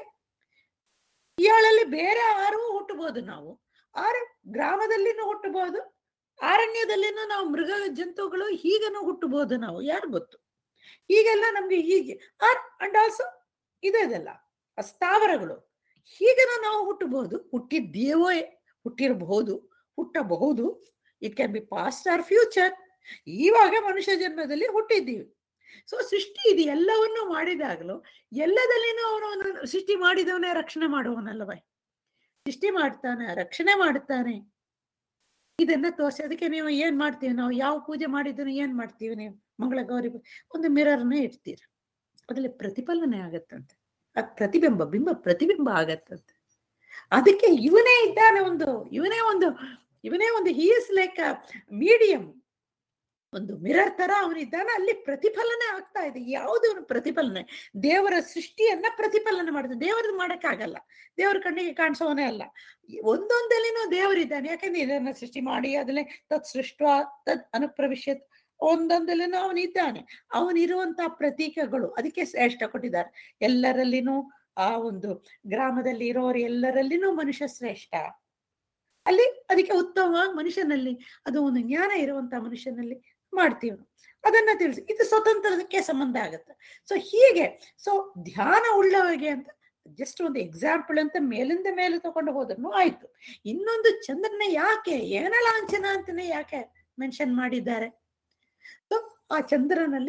ಏಳಲ್ಲಿ ಬೇರೆ ಆರು ಹುಟ್ಟಬಹುದು ನಾವು ಆರು ಗ್ರಾಮದಲ್ಲಿನೂ ಹುಟ್ಟಬಹುದು ಅರಣ್ಯದಲ್ಲಿನೂ ನಾವು ಮೃಗ ಜಂತುಗಳು ಹೀಗನೂ ಹುಟ್ಟಬಹುದು ನಾವು ಯಾರು ಗೊತ್ತು ಹೀಗೆಲ್ಲ ನಮ್ಗೆ ಹೀಗೆ ಆರ್ ಅಂಡ್ ಆಲ್ಸೋ ಇದೆಲ್ಲ ಸ್ಥಾವರಗಳು ಹೀಗನ ನಾವು ಹುಟ್ಟಬಹುದು ಹುಟ್ಟಿದ್ದೇವೋ ಹುಟ್ಟಿರಬಹುದು ಹುಟ್ಟಬಹುದು it can be past or future ಇವಾಗ ಮನುಷ್ಯ ಜನ್ಮದಲ್ಲಿ ಹುಟ್ಟಿದ್ದೀವಿ ಸೊ ಸೃಷ್ಟಿ ಇದು ಎಲ್ಲವನ್ನೂ ಮಾಡಿದಾಗಲೂ ಎಲ್ಲದಲ್ಲಿನೂ ಅವನು ಸೃಷ್ಟಿ ಮಾಡಿದವನೇ ರಕ್ಷಣೆ ಮಾಡುವವನಲ್ಲವ ಸೃಷ್ಟಿ ಮಾಡ್ತಾನೆ ರಕ್ಷಣೆ ಮಾಡ್ತಾನೆ ಇದನ್ನ ತೋರಿಸಿ ಅದಕ್ಕೆ ನೀವು ಏನ್ ಮಾಡ್ತೀವಿ ನಾವು ಯಾವ ಪೂಜೆ ಮಾಡಿದ್ರು ಏನ್ ಮಾಡ್ತೀವಿ ನೀವು ಮಂಗಳ ಗೌರಿ ಪೂ- ಒಂದು ಮಿರರ್ನ ಇಡ್ತೀರ ಅದ್ರಲ್ಲಿ ಪ್ರತಿಫಲನೆ ಆಗತ್ತಂತೆ ಅದ್ ಪ್ರತಿಬಿಂಬ ಬಿಂಬ ಪ್ರತಿಬಿಂಬ ಆಗತ್ತಂತೆ ಅದಕ್ಕೆ ಇವನೇ ಇದ್ದಾನೆ ಒಂದು ಇವನೇ ಒಂದು ಇವನೇ ಒಂದು ಹಿ ಇಸ್ ಲೈಕ್ ಮೀಡಿಯಂ ಒಂದು ಮಿರರ್ ತರ ಅವನಿದ್ದಾನೆ ಅಲ್ಲಿ ಪ್ರತಿಫಲನೆ ಆಗ್ತಾ ಇದೆ ಯಾವುದು ಪ್ರತಿಫಲನೆ ದೇವರ ಸೃಷ್ಟಿಯನ್ನ ಪ್ರತಿಫಲನೆ ಮಾಡುತ್ತೆ ದೇವರದ್ದು ಮಾಡಕ್ಕಾಗಲ್ಲ ದೇವರ ಕಣ್ಣಿಗೆ ಕಾಣಿಸೋವನೇ ಅಲ್ಲ ಒಂದೊಂದಲ್ಲಿನೂ ದೇವರಿದ್ದಾನೆ ಯಾಕಂದ್ರೆ ಇದನ್ನ ಸೃಷ್ಟಿ ಮಾಡಿ ಅದ್ರಲ್ಲಿ ತತ್ ಸೃಷ್ಟ ತತ್ ಅನುಪ್ರವಿಶ್ಯತ್ ಒಂದೊಂದಲ್ಲಿನೂ ಅವನಿದ್ದಾನೆ ಅವನಿರುವಂತಹ ಪ್ರತೀಕಗಳು ಅದಕ್ಕೆ ಶ್ರೇಷ್ಠ ಕೊಟ್ಟಿದ್ದಾರೆ ಎಲ್ಲರಲ್ಲಿನೂ ಆ ಒಂದು ಗ್ರಾಮದಲ್ಲಿ ಇರೋರು ಎಲ್ಲರಲ್ಲಿನೂ ಮನುಷ್ಯ ಶ್ರೇಷ್ಠ ಅಲ್ಲಿ ಅದಕ್ಕೆ ಉತ್ತಮವಾಗಿ ಮನುಷ್ಯನಲ್ಲಿ ಅದು ಒಂದು ಜ್ಞಾನ ಇರುವಂತ ಮನುಷ್ಯನಲ್ಲಿ ಮಾಡ್ತೀವಿ ನಾವು. ಅದನ್ನ ತಿಳಿಸಿ ಇದು ಸ್ವತಂತ್ರದಕ್ಕೆ ಸಂಬಂಧ ಆಗುತ್ತೆ ಸೊ ಹೀಗೆ ಸೊ ಧ್ಯಾನ ಉಳ್ಳವರಿಗೆ ಅಂತ ಜಸ್ಟ್ ಒಂದು ಎಕ್ಸಾಂಪಲ್ ಅಂತ ಮೇಲಿಂದ ಮೇಲೆ ತಗೊಂಡು ಹೋದ್ರು ಆಯ್ತು ಇನ್ನೊಂದು ಚಂದ್ರನ ಯಾಕೆ ಏನ ಲಾಂಛನ ಅಂತಾನೆ ಯಾಕೆ ಮೆನ್ಷನ್ ಮಾಡಿದ್ದಾರೆ ಸೊ ಆ ಚಂದ್ರನಲ್ಲಿ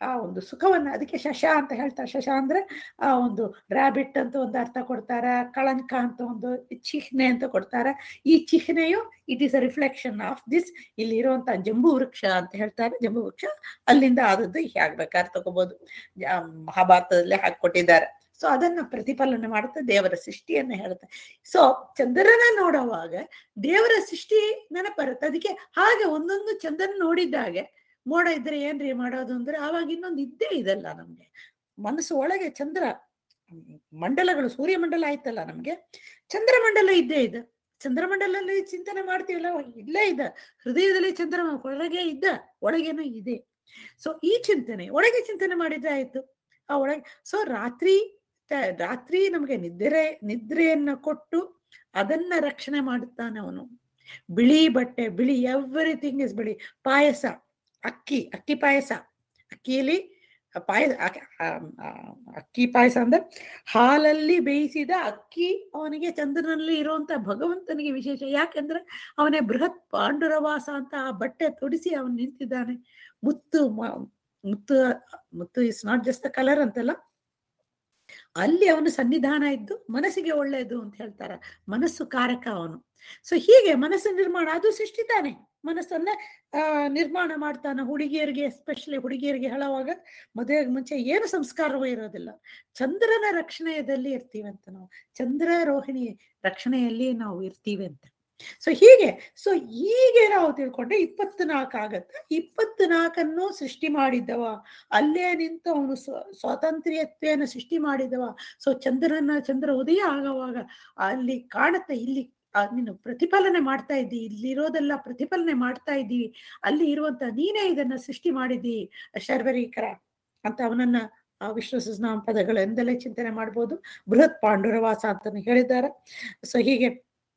ಆ ಒಂದು ಸುಖವನ್ನ ಅದಕ್ಕೆ ಶಶ ಅಂತ ಹೇಳ್ತಾರೆ ಶಶ ಅಂದ್ರೆ ಆ ಒಂದು ರ್ಯಾಬಿಟ್ ಅಂತ ಒಂದು ಅರ್ಥ ಕೊಡ್ತಾರೆ ಕಳಂಕ ಅಂತ ಒಂದು ಚಿಹ್ನೆ ಅಂತ ಕೊಡ್ತಾರೆ ಈ ಚಿಹ್ನೆಯು it is a reflection of this ಇಲ್ಲಿ ಇರುವಂತ ಜಂಬೂ ವೃಕ್ಷ ಅಂತ ಹೇಳ್ತಾರೆ ಜಂಬೂ ವೃಕ್ಷ ಅಲ್ಲಿಂದ ಆದದ್ದು ಹೇಗ್ ಬೇಕಾದ್ರೆ ತಗೋಬಹುದು ಜ- ಮಹಾಭಾರತದಲ್ಲೇ ಹಾಕಿ ಕೊಟ್ಟಿದ್ದಾರೆ ಸೊ ಅದನ್ನ ಪ್ರತಿಫಲನೆ ಮಾಡುತ್ತೆ ದೇವರ ಸೃಷ್ಟಿಯನ್ನ ಹೇಳುತ್ತೆ ಸೊ ಚಂದ್ರನ ನೋಡುವಾಗ ದೇವರ ಸೃಷ್ಟಿ ನೆನಪು ಬರುತ್ತೆ ಅದಕ್ಕೆ ಹಾಗೆ ಒಂದೊಂದು ಚಂದ್ರನ ನೋಡಿದ್ದಾಗೆ ಮೋಡ ಇದ್ರೆ ಏನ್ರಿ ಮಾಡೋದು ಅಂದ್ರೆ ಆವಾಗ ಇನ್ನೊಂದು ಇದ್ದೇ ಇದಲ್ಲ ನಮ್ಗೆ ಮನಸ್ಸು ಒಳಗೆ ಚಂದ್ರ ಹ್ಮ್, ಮಂಡಲಗಳು ಸೂರ್ಯಮಂಡಲ ಆಯ್ತಲ್ಲ ನಮ್ಗೆ ಚಂದ್ರಮಂಡಲ ಇದ್ದೇ ಇದೆ ಚಂದ್ರಮಂಡಲದಲ್ಲಿ ಚಿಂತನೆ ಮಾಡ್ತೀವಲ್ಲ ಇಲ್ಲೇ ಇದೆ ಹೃದಯದಲ್ಲಿ ಚಂದ್ರ ಒಳಗೆ ಇದ್ದ ಒಳಗೇನೋ ಇದೆ ಸೊ ಈ ಚಿಂತನೆ ಒಳಗೆ ಚಿಂತನೆ ಮಾಡಿದ್ರೆ ಆಯ್ತು ಆ ಒಳಗೆ ಸೊ ರಾತ್ರಿ ತ- ರಾತ್ರಿ ನಮಗೆ ನಿದ್ರೆ ನಿದ್ರೆಯನ್ನ ಕೊಟ್ಟು ಅದನ್ನ ರಕ್ಷಣೆ ಮಾಡುತ್ತಾನೆ ಅವನು ಬಿಳಿ ಬಟ್ಟೆ ಬಿಳಿ ಎವ್ರಿಥಿಂಗ್ ಇಸ್ ಬಿಳಿ ಪಾಯಸ ಅಕ್ಕಿ ಅಕ್ಕಿ ಪಾಯಸ ಅಕ್ಕಿಯಲ್ಲಿ ಪಾಯಸ ಅಕ್ಕಿ ಪಾಯಸ ಅಂದ್ರೆ ಹಾಲಲ್ಲಿ ಬೇಯಿಸಿದ ಅಕ್ಕಿ ಅವನಿಗೆ ಚಂದ್ರನಲ್ಲಿ ಇರುವಂತ ಭಗವಂತನಿಗೆ ವಿಶೇಷ ಯಾಕೆಂದ್ರೆ ಅವನೇ ಬೃಹತ್ ಪಾಂಡುರವಾಸ ಅಂತ ಆ ಬಟ್ಟೆ ತೊಡಿಸಿ ಅವನು ನಿಂತಿದ್ದಾನೆ ಮುತ್ತು ಮ- ಮುತ್ತು ಮುತ್ತು is not just the colour ಅಂತಲ್ಲ ಅಲ್ಲಿ ಅವನು ಸನ್ನಿಧಾನ ಇದ್ದು ಮನಸ್ಸಿಗೆ ಒಳ್ಳೆಯದು ಅಂತ ಹೇಳ್ತಾರೆ ಮನಸ್ಸು ಕಾರಕ ಅವನು ಸೊ ಹೀಗೆ ಮನಸ್ಸು ನಿರ್ಮಾಣ ಅದು ಸೃಷ್ಟಿ ತಾನೆ ಮನಸ್ಸನ್ನ ಆ ನಿರ್ಮಾಣ ಮಾಡ್ತಾನೆ ಹುಡುಗಿಯರಿಗೆ ಎಸ್ಪೆಷಲಿ ಹುಡುಗಿಯರಿಗೆ ಹೇಳುವಾಗ ಮದುವೆಗೆ ಮುಂಚೆ ಏನು ಸಂಸ್ಕಾರವೂ ಇರೋದಿಲ್ಲ ಚಂದ್ರನ ರಕ್ಷಣೆಯಲ್ಲಿ ಇರ್ತೀವಿ ಅಂತ ನಾವು ಚಂದ್ರ ರೋಹಿಣಿ ರಕ್ಷಣೆಯಲ್ಲಿ ನಾವು ಇರ್ತೀವಿ ಅಂತ ಸೊ ಹೀಗೆ ಸೊ ಹೀಗೆ ನಾವು ತಿಳ್ಕೊಂಡ್ರೆ ಇಪ್ಪತ್ನಾಲ್ಕು ಆಗತ್ತೆ ಇಪ್ಪತ್ನಾಲ್ಕನ್ನು ಸೃಷ್ಟಿ ಮಾಡಿದ್ದವ ಅಲ್ಲೇ ನಿಂತು ಅವನು ಸ್ವ ಸ್ವಾತಂತ್ರ್ಯತ್ವೆಯನ್ನು ಸೃಷ್ಟಿ ಮಾಡಿದವ ಸೊ ಚಂದ್ರನ ಚಂದ್ರ ಉದಯ ಆಗುವಾಗ ಅಲ್ಲಿ ಕಾಣುತ್ತೆ ಇಲ್ಲಿ ಆ ನೀನು ಪ್ರತಿಫಲನೆ ಮಾಡ್ತಾ ಇದ್ದಿ ಇಲ್ಲಿರೋದೆಲ್ಲ ಪ್ರತಿಫಲನೆ ಮಾಡ್ತಾ ಇದ್ದೀವಿ ಅಲ್ಲಿ ಇರುವಂತ ನೀನೇ ಇದನ್ನ ಸೃಷ್ಟಿ ಮಾಡಿದ್ದಿ ಶರ್ವರೀಕರ ಅಂತ ಅವನನ್ನ ಆ ವಿಷ್ಣು ಸಹಸ್ರನಾಮ ಪದಗಳೆಂದಲೇ ಚಿಂತನೆ ಮಾಡ್ಬೋದು ಬೃಹತ್ ಪಾಂಡುರವಾಸ ಅಂತಾನು ಹೇಳಿದ್ದಾರೆ ಸೊ ಹೀಗೆ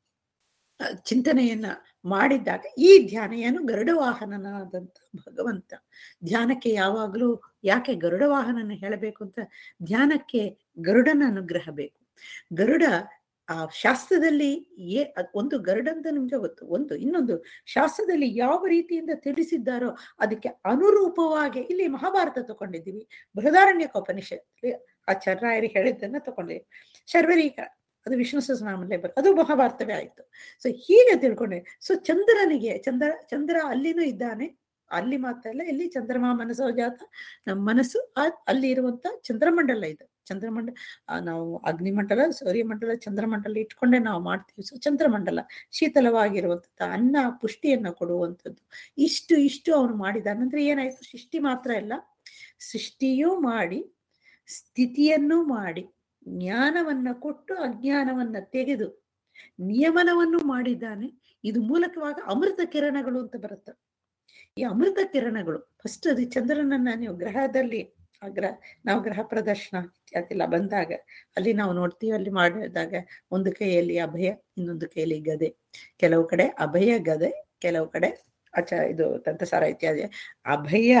ಆ, ಚಿಂತನೆಯನ್ನ ಮಾಡಿದ್ದಾಗ ಈ ಧ್ಯಾನ ಏನು ಗರುಡ ವಾಹನನಾದಂತ ಭಗವಂತ ಧ್ಯಾನಕ್ಕೆ ಯಾವಾಗಲೂ ಯಾಕೆ ಗರುಡ ವಾಹನನ ಹೇಳಬೇಕು ಅಂತ ಧ್ಯಾನಕ್ಕೆ ಗರುಡನ ಅನುಗ್ರಹ ಬೇಕು ಗರುಡ ಆ ಶಾಸ್ತ್ರದಲ್ಲಿ ಏ ಅದ್ ಒಂದು ಗರುಡ ಅಂತ ನಿಮ್ಗೆ ಗೊತ್ತು ಒಂದು ಇನ್ನೊಂದು ಶಾಸ್ತ್ರದಲ್ಲಿ ಯಾವ ರೀತಿಯಿಂದ ತಿಳಿಸಿದ್ದಾರೋ ಅದಕ್ಕೆ ಅನುರೂಪವಾಗಿ ಇಲ್ಲಿ ಮಹಾಭಾರತ ತಗೊಂಡಿದ್ದೀವಿ ಬೃಹದಾರಣ್ಯಕೋಪನಿಷತ್ ಆಚಾರ್ಯರು ಹೇಳಿದ್ದನ್ನ ತಗೊಂಡಿದ್ದೀವಿ ಶರ್ವರೀಕ ಅದು ವಿಷ್ಣು ಸಹಸ್ರನಾಮಲ್ಲೇ ಬರ್ ಅದು ಮಹಾಭಾರತವೇ ಆಯ್ತು ಸೊ ಹೀಗೆ ತಿಳ್ಕೊಂಡೆ ಸೊ ಚಂದ್ರನಿಗೆ ಚಂದ್ರ ಚಂದ್ರ ಅಲ್ಲಿನೂ ಇದ್ದಾನೆ ಅಲ್ಲಿ ಮಾತ್ರ ಅಲ್ಲ ಇಲ್ಲಿ ಚಂದ್ರಮಾ ಮನಸ್ಸೋ ಜಾತ ನಮ್ಮ ಮನಸ್ಸು ಆ- ಅಲ್ಲಿ ಇರುವಂತ ಚಂದ್ರಮಂಡಲ ಇದೆ ಚಂದ್ರಮಂಡಲ ಆ, ನಾವು ಅಗ್ನಿಮಂಡಲ ಸೂರ್ಯಮಂಡಲ ಚಂದ್ರಮಂಡಲ ಇಟ್ಕೊಂಡೇ ನಾವು ಮಾಡ್ತೀವಿ ಸೊ ಚಂದ್ರಮಂಡಲ ಶೀತಲವಾಗಿರುವಂಥದ್ದು ಅನ್ನ ಪುಷ್ಟಿಯನ್ನ ಕೊಡುವಂಥದ್ದು ಇಷ್ಟು ಇಷ್ಟು ಅವನು ಮಾಡಿದ ಅಂದ್ರೆ ಏನಾಯ್ತು ಸೃಷ್ಟಿ ಮಾತ್ರ ಇಲ್ಲ ಸೃಷ್ಟಿಯೂ ಮಾಡಿ ಸ್ಥಿತಿಯನ್ನು ಮಾಡಿ ಜ್ಞಾನವನ್ನ ಕೊಟ್ಟು ಅಜ್ಞಾನವನ್ನ ತೆಗೆದು ನಿಯಮನವನ್ನು ಮಾಡಿದ್ದಾನೆ ಇದು ಮೂಲಕವಾಗಿ ಅಮೃತ ಕಿರಣಗಳು ಅಂತ ಬರುತ್ತೆ ಈ ಅಮೃತ ಕಿರಣಗಳು ಫಸ್ಟ್ ಅದು ಚಂದ್ರನನ್ನ ನೀವು ಗ್ರಹದಲ್ಲಿ ಆ ಗ್ರಹ ನಾವು ಗ್ರಹ ಪ್ರದರ್ಶನ ಅದೆಲ್ಲ ಬಂದಾಗ ಅಲ್ಲಿ ನಾವು ನೋಡ್ತೀವಿ ಅಲ್ಲಿ ಮಾಡಿದಾಗ ಒಂದು ಕೈಯಲ್ಲಿ ಅಭಯ ಇನ್ನೊಂದು ಕೈಯಲ್ಲಿ ಗದೆ ಕೆಲವು ಕಡೆ ಅಭಯ ಗದೆ ಕೆಲವು ಕಡೆ ಅಚ ಇದು ತಂತ್ರಸಾರ ಇತ್ಯಾದಿ ಅಭಯ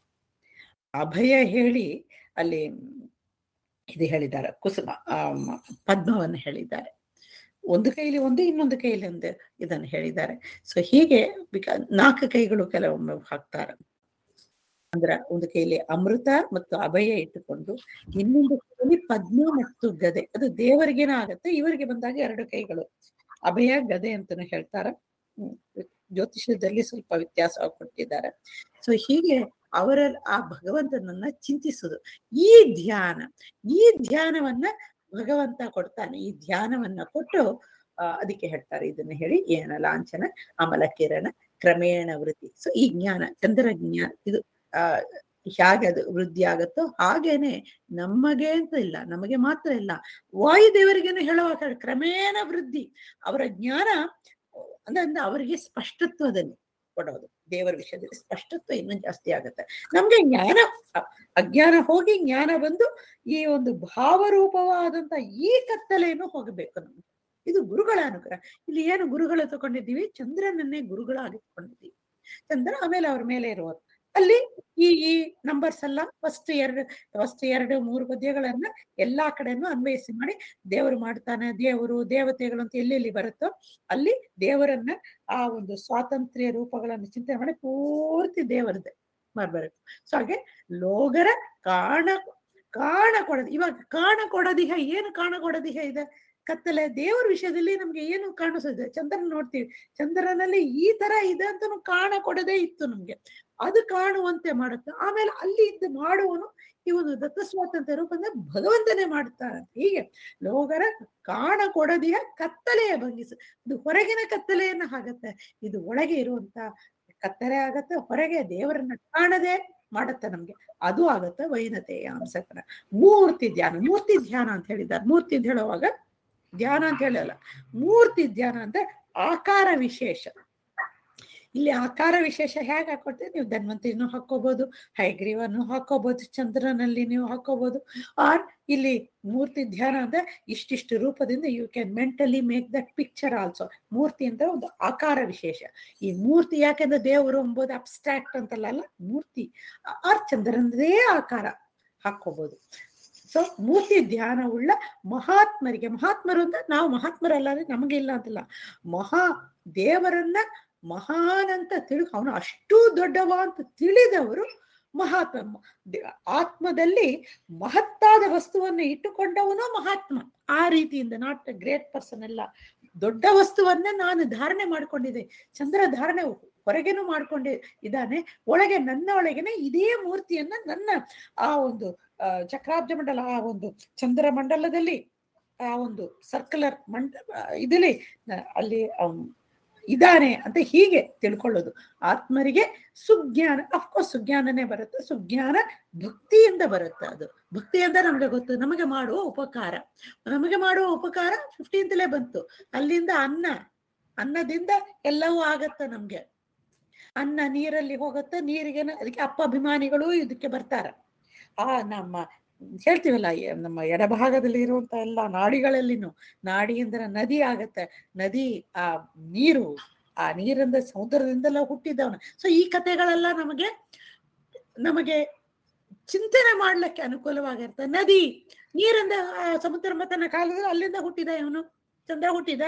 ಅಭಯ ಹೇಳಿ ಅಲ್ಲಿ ಇದು ಹೇಳಿದ್ದಾರೆ ಕುಸುಮ ಆ, ಮ- ಪದ್ಮವನ್ನು ಹೇಳಿದ್ದಾರೆ ಒಂದು ಕೈಲಿ ಒಂದು ಇನ್ನೊಂದು ಕೈಲಿ ಒಂದು ಇದನ್ನು ಹೇಳಿದ್ದಾರೆ ಸೊ ಹೀಗೆ ಬಿಕಾ ನಾಲ್ಕು ಕೈಗಳು ಕೆಲವೊಮ್ಮೆ ಹಾಕ್ತಾರೆ ಅಂದ್ರ ಒಂದು ಕೈಲಿ ಅಮೃತ ಮತ್ತು ಅಭಯ ಇಟ್ಟುಕೊಂಡು ಇನ್ನೊಂದು ಕೈಲಿ ಪದ್ಮ ಮತ್ತು ಗದೆ ಅದು ದೇವರಿಗೇನ ಆಗತ್ತೆ ಇವರಿಗೆ ಬಂದಾಗ ಎರಡು ಕೈಗಳು ಅಭಯ ಗದೆ ಅಂತಾನು ಹೇಳ್ತಾರೆ ಹ್ಮ್. ಜ್ಯೋತಿಷದಲ್ಲಿ ಸ್ವಲ್ಪ ವ್ಯತ್ಯಾಸ ಕೊಟ್ಟಿದ್ದಾರೆ ಸೊ ಹೀಗೆ ಅವರ ಆ ಭಗವಂತನನ್ನ ಚಿಂತಿಸುದು ಈ ಧ್ಯಾನ ಈ ಧ್ಯಾನವನ್ನ ಭಗವಂತ ಕೊಡ್ತಾನೆ ಈ ಧ್ಯಾನವನ್ನ ಕೊಟ್ಟು ಆ, ಅದಕ್ಕೆ ಹೇಳ್ತಾರೆ ಇದನ್ನ ಹೇಳಿ ಏನ ಲಾಂಛನ ಅಮಲ ಕಿರಣ ಕ್ರಮೇಣ ವೃತ್ತಿ ಸೊ ಈ ಜ್ಞಾನ ಚಂದ್ರ ಜ್ಞಾನ ಇದು ಆ ಹೇಗೆ ಅದು ವೃದ್ಧಿ ಆಗತ್ತೋ ಹಾಗೇನೆ ನಮಗೆ ಅಂತ ಇಲ್ಲ ನಮಗೆ ಮಾತ್ರ ಇಲ್ಲ ವಾಯುದೇವರಿಗೇನು ಹೇಳುವಾಗ ಕ್ರಮೇಣ ವೃದ್ಧಿ ಅವರ ಜ್ಞಾನ ಅಂದ್ರೆ ಅಂದ್ರೆ ಅವರಿಗೆ ಸ್ಪಷ್ಟತ್ವದಲ್ಲಿ ಕೊಡೋದು ದೇವರ ವಿಷಯದಲ್ಲಿ ಸ್ಪಷ್ಟತ್ವ ಇನ್ನೂ ಜಾಸ್ತಿ ಆಗುತ್ತೆ ನಮ್ಗೆ ಜ್ಞಾನ ಅ- ಅಜ್ಞಾನ ಹೋಗಿ ಜ್ಞಾನ ಬಂದು ಈ ಒಂದು ಭಾವರೂಪವಾದಂತ ಈ ಕತ್ತಲೆಯನ್ನು ಹೋಗಬೇಕು ನಮ್ಗೆ ಇದು ಗುರುಗಳ ಅನುಗ್ರಹ ಇಲ್ಲಿ ಏನು ಗುರುಗಳು ತಗೊಂಡಿದ್ದೀವಿ ಚಂದ್ರನನ್ನೇ ಗುರುಗಳಾಗಿ ತಗೊಂಡಿದ್ದೀವಿ ಚಂದ್ರ ಆಮೇಲೆ ಅವ್ರ ಮೇಲೆ ಇರುವ ಅಲ್ಲಿ ಈ ಈ ನಂಬರ್ಸ್ ಎಲ್ಲ ಫಸ್ಟ್ ಎರಡು ಫಸ್ಟ್ ಎರಡು ಮೂರು ಪದ್ಯಗಳನ್ನ ಎಲ್ಲಾ ಕಡೆನೂ ಅನ್ವಯಿಸಿ ಮಾಡಿ ದೇವರು ಮಾಡ್ತಾನೆ ದೇವರು ದೇವತೆಗಳು ಅಂತ ಎಲ್ಲೆಲ್ಲಿ ಬರುತ್ತೋ ಅಲ್ಲಿ ದೇವರನ್ನ ಆ ಒಂದು ಸ್ವಾತಂತ್ರ್ಯ ರೂಪಗಳನ್ನು ಚಿಂತನೆ ಮಾಡಿ ಪೂರ್ತಿ ದೇವರದೆ ಬರ್ಬೇಕು ಸೊ ಹಾಗೆ ಲೋಗರ ಕಾಣ ಕಾಣ ಕೊಡದು ಇವಾಗ ಕಾಣ ಕೊಡದಿಹ ಏನು ಕಾಣ ಕೊಡದಿಹ ಇದೆ ಕತ್ತಲೆ ದೇವರ ವಿಷಯದಲ್ಲಿ ನಮ್ಗೆ ಏನು ಕಾಣಿಸೋದೆ ಚಂದ್ರನ ನೋಡ್ತೀವಿ ಚಂದ್ರನಲ್ಲಿ ಈ ತರ ಇದೆ ಅಂತ ಕಾಣ ಕೊಡದೇ ಇತ್ತು ನಮ್ಗೆ ಅದು ಕಾಣುವಂತೆ ಮಾಡುತ್ತೆ ಆಮೇಲೆ ಅಲ್ಲಿ ಇದ್ದು ಮಾಡುವನು ಈ ಒಂದು ದತ್ತ ಸ್ವಾತಂತ್ರ್ಯ ರೂಪದಿಂದ ಭಗವಂತನೇ ಮಾಡುತ್ತಾರೆ ಹೀಗೆ ಲೋಗರ ಕಾಣ ಕೊಡದಿಯ ಕತ್ತಲೆಯ ಭಂಗಿಸು ಇದು ಹೊರಗಿನ ಕತ್ತಲೆಯನ್ನ ಆಗತ್ತೆ ಇದು ಒಳಗೆ ಇರುವಂತ ಕತ್ತಲೆ ಆಗತ್ತೆ ಹೊರಗೆ ದೇವರನ್ನ ಕಾಣದೆ ಮಾಡತ್ತೆ ನಮ್ಗೆ ಅದು ಆಗತ್ತೆ ವೈನತೆಯ ಅಂಶಕರ ಮೂರ್ತಿ ಧ್ಯಾನ ಮೂರ್ತಿ ಧ್ಯಾನ ಅಂತ ಹೇಳಿದ್ದಾರೆ ಮೂರ್ತಿ ಅಂತ ಹೇಳುವಾಗ ಧ್ಯಾನ ಅಂತ ಹೇಳಲ್ಲ ಮೂರ್ತಿ ಧ್ಯಾನ ಅಂದ್ರೆ ಆಕಾರ ವಿಶೇಷ ಇಲ್ಲಿ ಆಕಾರ ವಿಶೇಷ ಹೇಗೆ ಹಾಕೊಡ್ತೀವಿ ನೀವು ಧನ್ವಂತರಿನೂ ಹಾಕೋಬಹುದು ಹೈಗ್ರೀವನ್ನು ಹಾಕೋಬಹುದು ಚಂದ್ರನಲ್ಲಿ ನೀವು ಹಾಕೋಬಹುದು ಆರ್ ಇಲ್ಲಿ ಮೂರ್ತಿ ಧ್ಯಾನ ಅಂದ್ರೆ ಇಷ್ಟಿಷ್ಟು ರೂಪದಿಂದ you can mentally make that picture also ಮೂರ್ತಿ ಅಂದ್ರೆ ಒಂದು ಆಕಾರ ವಿಶೇಷ ಈ ಮೂರ್ತಿ ಯಾಕೆಂದ್ರೆ ದೇವರು ಎಂಬುದು ಅಬ್ಸ್ಟ್ರಾಕ್ಟ್ ಅಂತಲ್ಲ ಅಲ್ಲ ಮೂರ್ತಿ ಆರ್ ಚಂದ್ರನದೇ ಆಕಾರ ಹಾಕೋಬಹುದು ಸೊ ಮೂರ್ತಿ ಧ್ಯಾನ ಉಳ್ಳ ಮಹಾತ್ಮರಿಗೆ ಮಹಾತ್ಮರು ಅಂದ್ರೆ ನಾವು ಮಹಾತ್ಮರಲ್ಲ ಅಂದ್ರೆ ನಮಗೆ ಇಲ್ಲ ಅಂತಿಲ್ಲ ಮಹಾ ದೇವರನ್ನ ಮಹಾನ್ ಅಂತ ತಿಳಿ ಅವನು ಅಷ್ಟು ದೊಡ್ಡವ ಅಂತ ತಿಳಿದವರು ಮಹಾತ್ಮ ದೇ- ಆತ್ಮದಲ್ಲಿ ಮಹತ್ತಾದ ವಸ್ತುವನ್ನು ಇಟ್ಟುಕೊಂಡವನು ಮಹಾತ್ಮ ಆ ರೀತಿಯಿಂದ ನಾಟ್ ಗ್ರೇಟ್ ಪರ್ಸನ್ ಅಲ್ಲ ದೊಡ್ಡ ವಸ್ತುವನ್ನ ನಾನು ಧಾರಣೆ ಮಾಡ್ಕೊಂಡಿದ್ದೆ ಚಂದ್ರ ಧಾರಣೆ ಹೊರಗೇನು ಮಾಡ್ಕೊಂಡೆ ಇದ್ದಾನೆ ಒಳಗೆ ನನ್ನ ಒಳಗೇನೆ ಇದೇ ಮೂರ್ತಿಯನ್ನ ನನ್ನ ಆ ಒಂದು ಆ, ಚಕ್ರಾಬ್ಜ ಮಂಡಲ ಆ ಒಂದು ಚಂದ್ರ ಮಂಡಲದಲ್ಲಿ ಆ ಒಂದು ಸರ್ಕ್ಯುಲರ್ ಮಂಡ ಆ, ಇದಲ್ಲಿ ನ- ಅಲ್ಲಿ ಅವ್ನು ಇದ್ದಾನೆ ಅಂತ ಹೀಗೆ ತಿಳ್ಕೊಳ್ಳೋದು ಆತ್ಮರಿಗೆ ಸುಜ್ಞಾನ ಅಫ್ಕೋರ್ಸ್ ಸುಜ್ಞಾನನೇ ಬರುತ್ತೆ ಸುಜ್ಞಾನ ಭಕ್ತಿಯಿಂದ ಬರುತ್ತೆ ಅದು ಭಕ್ತಿಯಿಂದ ನಮ್ಗೆ ಗೊತ್ತು ನಮಗೆ ಮಾಡುವ ಉಪಕಾರ ನಮಗೆ ಮಾಡುವ ಉಪಕಾರ ಫಿಫ್ಟೀನ್ತ್ಲೇ ಬಂತು ಅಲ್ಲಿಂದ ಅನ್ನ ಅನ್ನದಿಂದ ಎಲ್ಲವೂ ಆಗತ್ತೆ ನಮ್ಗೆ ಅನ್ನ ನೀರಲ್ಲಿ ಹೋಗುತ್ತೆ ನೀರಿಗೆ ಅದಕ್ಕೆ ಅಪ್ಪ ಅಭಿಮಾನಿಗಳು ಇದಕ್ಕೆ ಬರ್ತಾರೆ ಆ ನಮ್ಮ ಹೇಳ್ತೀವಲ್ಲ ಎ- ನಮ್ಮ ಎಡಭಾಗದಲ್ಲಿ ಇರುವಂತ ಎಲ್ಲ ನಾಡಿಗಳಲ್ಲಿನೂ ನಾಡಿ ಅಂದ್ರೆ ನದಿ ಆಗತ್ತೆ ನದಿ ಆ ನೀರು ಆ ನೀರಿಂದ ಸಮುದ್ರದಿಂದೆಲ್ಲ ಹುಟ್ಟಿದವನು ಸೊ ಈ ಕಥೆಗಳೆಲ್ಲ ನಮಗೆ ನಮಗೆ ಚಿಂತನೆ ಮಾಡ್ಲಿಕ್ಕೆ ಅನುಕೂಲವಾಗಿರುತ್ತೆ ನದಿ ನೀರಿಂದ ಆ ಸಮುದ್ರ ಮತನ ಕಾಲದಲ್ಲಿ ಅಲ್ಲಿಂದ ಹುಟ್ಟಿದ ಇವನು ಚಂದ್ರ ಹುಟ್ಟಿದ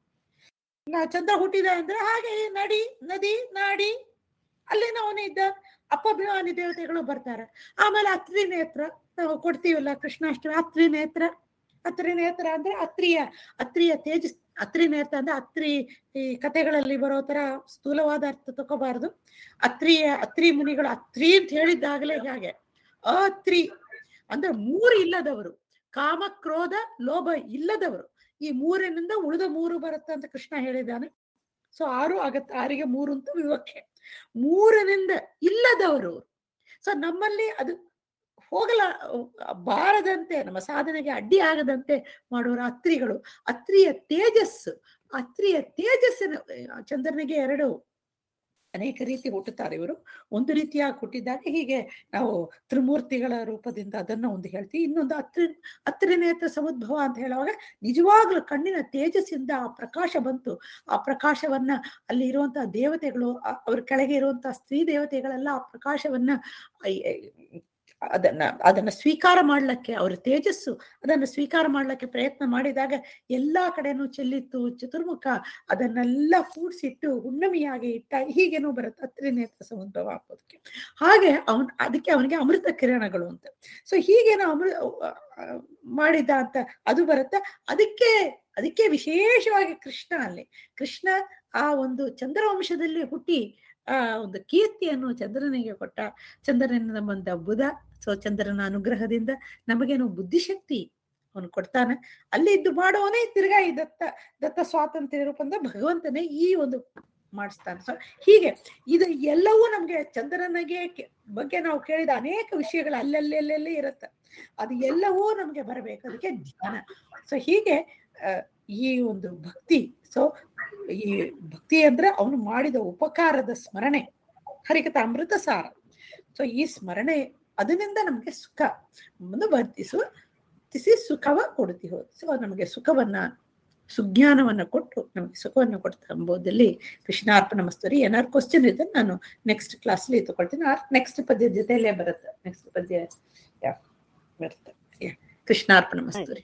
ನಾ ಚಂದ್ರ ಹುಟ್ಟಿದ ಅಂದ್ರೆ ಹಾಗೆ ಈ ನಡಿ ನದಿ ನಾಡಿ ಅಲ್ಲಿನ ಅವನು ಇದ್ದ ಅಪಭಿಮಾನಿ ದೇವತೆಗಳು ಬರ್ತಾರೆ ಆಮೇಲೆ ಅತ್ರಿ ನೇತ್ರ ನಾವು ಕೊಡ್ತೀವಲ್ಲ ಕೃಷ್ಣಾಷ್ಟಮಿ ಅತ್ರಿ ನೇತ್ರ ಅತ್ರಿ ನೇತ್ರ ಅಂದ್ರೆ ಅತ್ರಿಯ ಅತ್ರಿಯ ತೇಜಸ್ ಅತ್ರಿ ನೇತ್ರ ಅಂದ್ರೆ ಅತ್ರಿ ಈ ಕಥೆಗಳಲ್ಲಿ ಬರೋ ತರ ಸ್ಥೂಲವಾದ ಅರ್ಥ ತಗೋಬಾರದು ಅತ್ರಿಯ ಅತ್ರಿ ಮುನಿಗಳು ಅತ್ರಿ ಅಂತ ಹೇಳಿದ್ದಾಗಲೇ ಹಾಗೆ ಅತ್ರಿ ಅಂದ್ರೆ ಮೂರು ಇಲ್ಲದವರು ಕಾಮ ಕ್ರೋಧ ಲೋಭ ಇಲ್ಲದವರು ಈ ಮೂರಿನಿಂದ ಉಳಿದ ಮೂರು ಬರುತ್ತೆ ಅಂತ ಕೃಷ್ಣ ಹೇಳಿದ್ದಾನೆ ಸೊ ಆರು ಆಗತ್ತೆ ಆರಿಗೆ ಮೂರು ಅಂತ ವಿವಕ್ಷೆ ಮೂರನಿಂದ ಇಲ್ಲದವರು ಸೊ ನಮ್ಮಲ್ಲಿ ಅದು ಹೋಗಲ ಬಾರದಂತೆ ನಮ್ಮ ಸಾಧನೆಗೆ ಅಡ್ಡಿ ಆಗದಂತೆ ಮಾಡೋರು ಅತ್ರಿಗಳು ಅತ್ರಿಯ ತೇಜಸ್ಸು ಅತ್ರಿಯ ತೇಜಸ್ಸಿನ ಚಂದ್ರನಿಗೆ ಎರಡು ಅನೇಕ ರೀತಿ ಹುಟ್ಟುತ್ತಾರೆ ಇವರು ಒಂದು ರೀತಿಯಾಗಿ ಹುಟ್ಟಿದ್ದಾರೆ ಹೀಗೆ ನಾವು ತ್ರಿಮೂರ್ತಿಗಳ ರೂಪದಿಂದ ಅದನ್ನ ಒಂದು ಹೇಳ್ತೀವಿ ಇನ್ನೊಂದು ಅತ್ರಿ ಅತ್ರಿ ನೇತ್ರ ಸಮುದ್ಭವ ಅಂತ ಹೇಳುವಾಗ ನಿಜವಾಗ್ಲೂ ಕಣ್ಣಿನ ತೇಜಸ್ಸಿಂದ ಆ ಪ್ರಕಾಶ ಬಂತು ಆ ಪ್ರಕಾಶವನ್ನ ಅಲ್ಲಿ ಇರುವಂತಹ ದೇವತೆಗಳು ಆ- ಅವ್ರ ಕೆಳಗೆ ಇರುವಂತಹ ಸ್ತ್ರೀ ದೇವತೆಗಳೆಲ್ಲ ಆ ಪ್ರಕಾಶವನ್ನ ಐ- ಐ- ಅದನ್ನ ಅದನ್ನ ಸ್ವೀಕಾರ ಮಾಡ್ಲಿಕ್ಕೆ ಅವ್ರ ತೇಜಸ್ಸು ಅದನ್ನ ಸ್ವೀಕಾರ ಮಾಡ್ಲಿಕ್ಕೆ ಪ್ರಯತ್ನ ಮಾಡಿದಾಗ ಎಲ್ಲಾ ಕಡೆನೂ ಚೆಲ್ಲಿತ್ತು ಚತುರ್ಮುಖ ಅದನ್ನೆಲ್ಲ ಕೂಡ್ಸಿಟ್ಟು ಹುಣ್ಣಮಿಯಾಗಿ ಇಟ್ಟ ಹೀಗೇನೋ ಬರುತ್ತೆ ಅತ್ರಿ ನೇತ್ರ ಸಮುದ್ರವ ಹಾಕೋದಕ್ಕೆ ಹಾಗೆ ಅವನ್ ಅದಕ್ಕೆ ಅವನಿಗೆ ಅಮೃತ ಕಿರಣಗಳು ಅಂತ ಸೊ ಹೀಗೇನೋ ಅಮೃತ ಮಾಡಿದ ಅಂತ ಅದು ಬರುತ್ತೆ ಅದಕ್ಕೆ ಅದಕ್ಕೆ ವಿಶೇಷವಾಗಿ ಕೃಷ್ಣ ಅಲ್ಲಿ ಕೃಷ್ಣ ಆ ಒಂದು ಚಂದ್ರವಂಶದಲ್ಲಿ ಹುಟ್ಟಿ ಆ ಒಂದು ಕೀರ್ತಿಯನ್ನು ಚಂದ್ರನಿಗೆ ಕೊಟ್ಟ ಚಂದ್ರನಿಂದ ಬಂದ ಬುಧ ಸೊ ಚಂದ್ರನ ಅನುಗ್ರಹದಿಂದ ನಮಗೇನು ಬುದ್ಧಿಶಕ್ತಿ ಅವನು ಕೊಡ್ತಾನೆ ಅಲ್ಲಿ ಇದ್ದು ಮಾಡೋವನೇ ತಿರ್ಗಾ ಈ ದತ್ತ ದತ್ತ ಸ್ವಾತಂತ್ರ್ಯ ರೂಪಂದ ಭಗವಂತನೇ ಈ ಒಂದು ಮಾಡಿಸ್ತಾನೆ ಸೊ ಹೀಗೆ ಇದು ಎಲ್ಲವೂ ನಮ್ಗೆ ಚಂದ್ರನಿಗೆ ಕೆ- ಬಗ್ಗೆ ನಾವು ಕೇಳಿದ ಅನೇಕ ವಿಷಯಗಳು ಅಲ್ಲಲ್ಲಿ ಅಲ್ಲಲ್ಲಿ ಇರುತ್ತೆ ಅದು ಎಲ್ಲವೂ ನಮ್ಗೆ ಬರಬೇಕು ಅದಕ್ಕೆ ಧ್ಯಾನ ಸೊ ಹೀಗೆ ಆ, ಈ ಒಂದು ಭಕ್ತಿ ಸೊ ಈ ಭಕ್ತಿ ಅಂದ್ರೆ ಅವನು ಮಾಡಿದ ಉಪಕಾರದ ಸ್ಮರಣೆ ಹರಿಕಥ ಅಮೃತ ಸಾರ ಸೊ ಈ ಸ್ಮರಣೆ ಅದರಿಂದ ನಮಗೆ ಸುಖ ಒಂದು ವರ್ತಿಸುವ ತಿಸಿ ಸುಖವ ಕೊಡುತ್ತಿ ಹೋದ್ ಸೊ ನಮಗೆ ಸುಖವನ್ನ ಸುಜ್ಞಾನವನ್ನ ಕೊಟ್ಟು ನಮಗೆ ಸುಖವನ್ನು ಕೊಡ್ತಾ ಎಂಬುದಲ್ಲಿ ಕೃಷ್ಣಾರ್ಪಣ ಮಸ್ತುರಿ ಏನಾದ್ರು ಕ್ವಶನ್ ಇದೆ ನಾನು ನೆಕ್ಸ್ಟ್ ಕ್ಲಾಸ್ಲಿ ತಗೊಳ್ತೀನಿ ಆರ್ ನೆಕ್ಸ್ಟ್ ಪದ್ಯ ಜೊತೆಯಲ್ಲೇ ಬರುತ್ತೆ ನೆಕ್ಸ್ಟ್ ಪದ್ಯ ಯಾ ಬರುತ್ತೆ ಯಾ ಕೃಷ್ಣಾರ್ಪಣ ಮಸ್ತುರಿ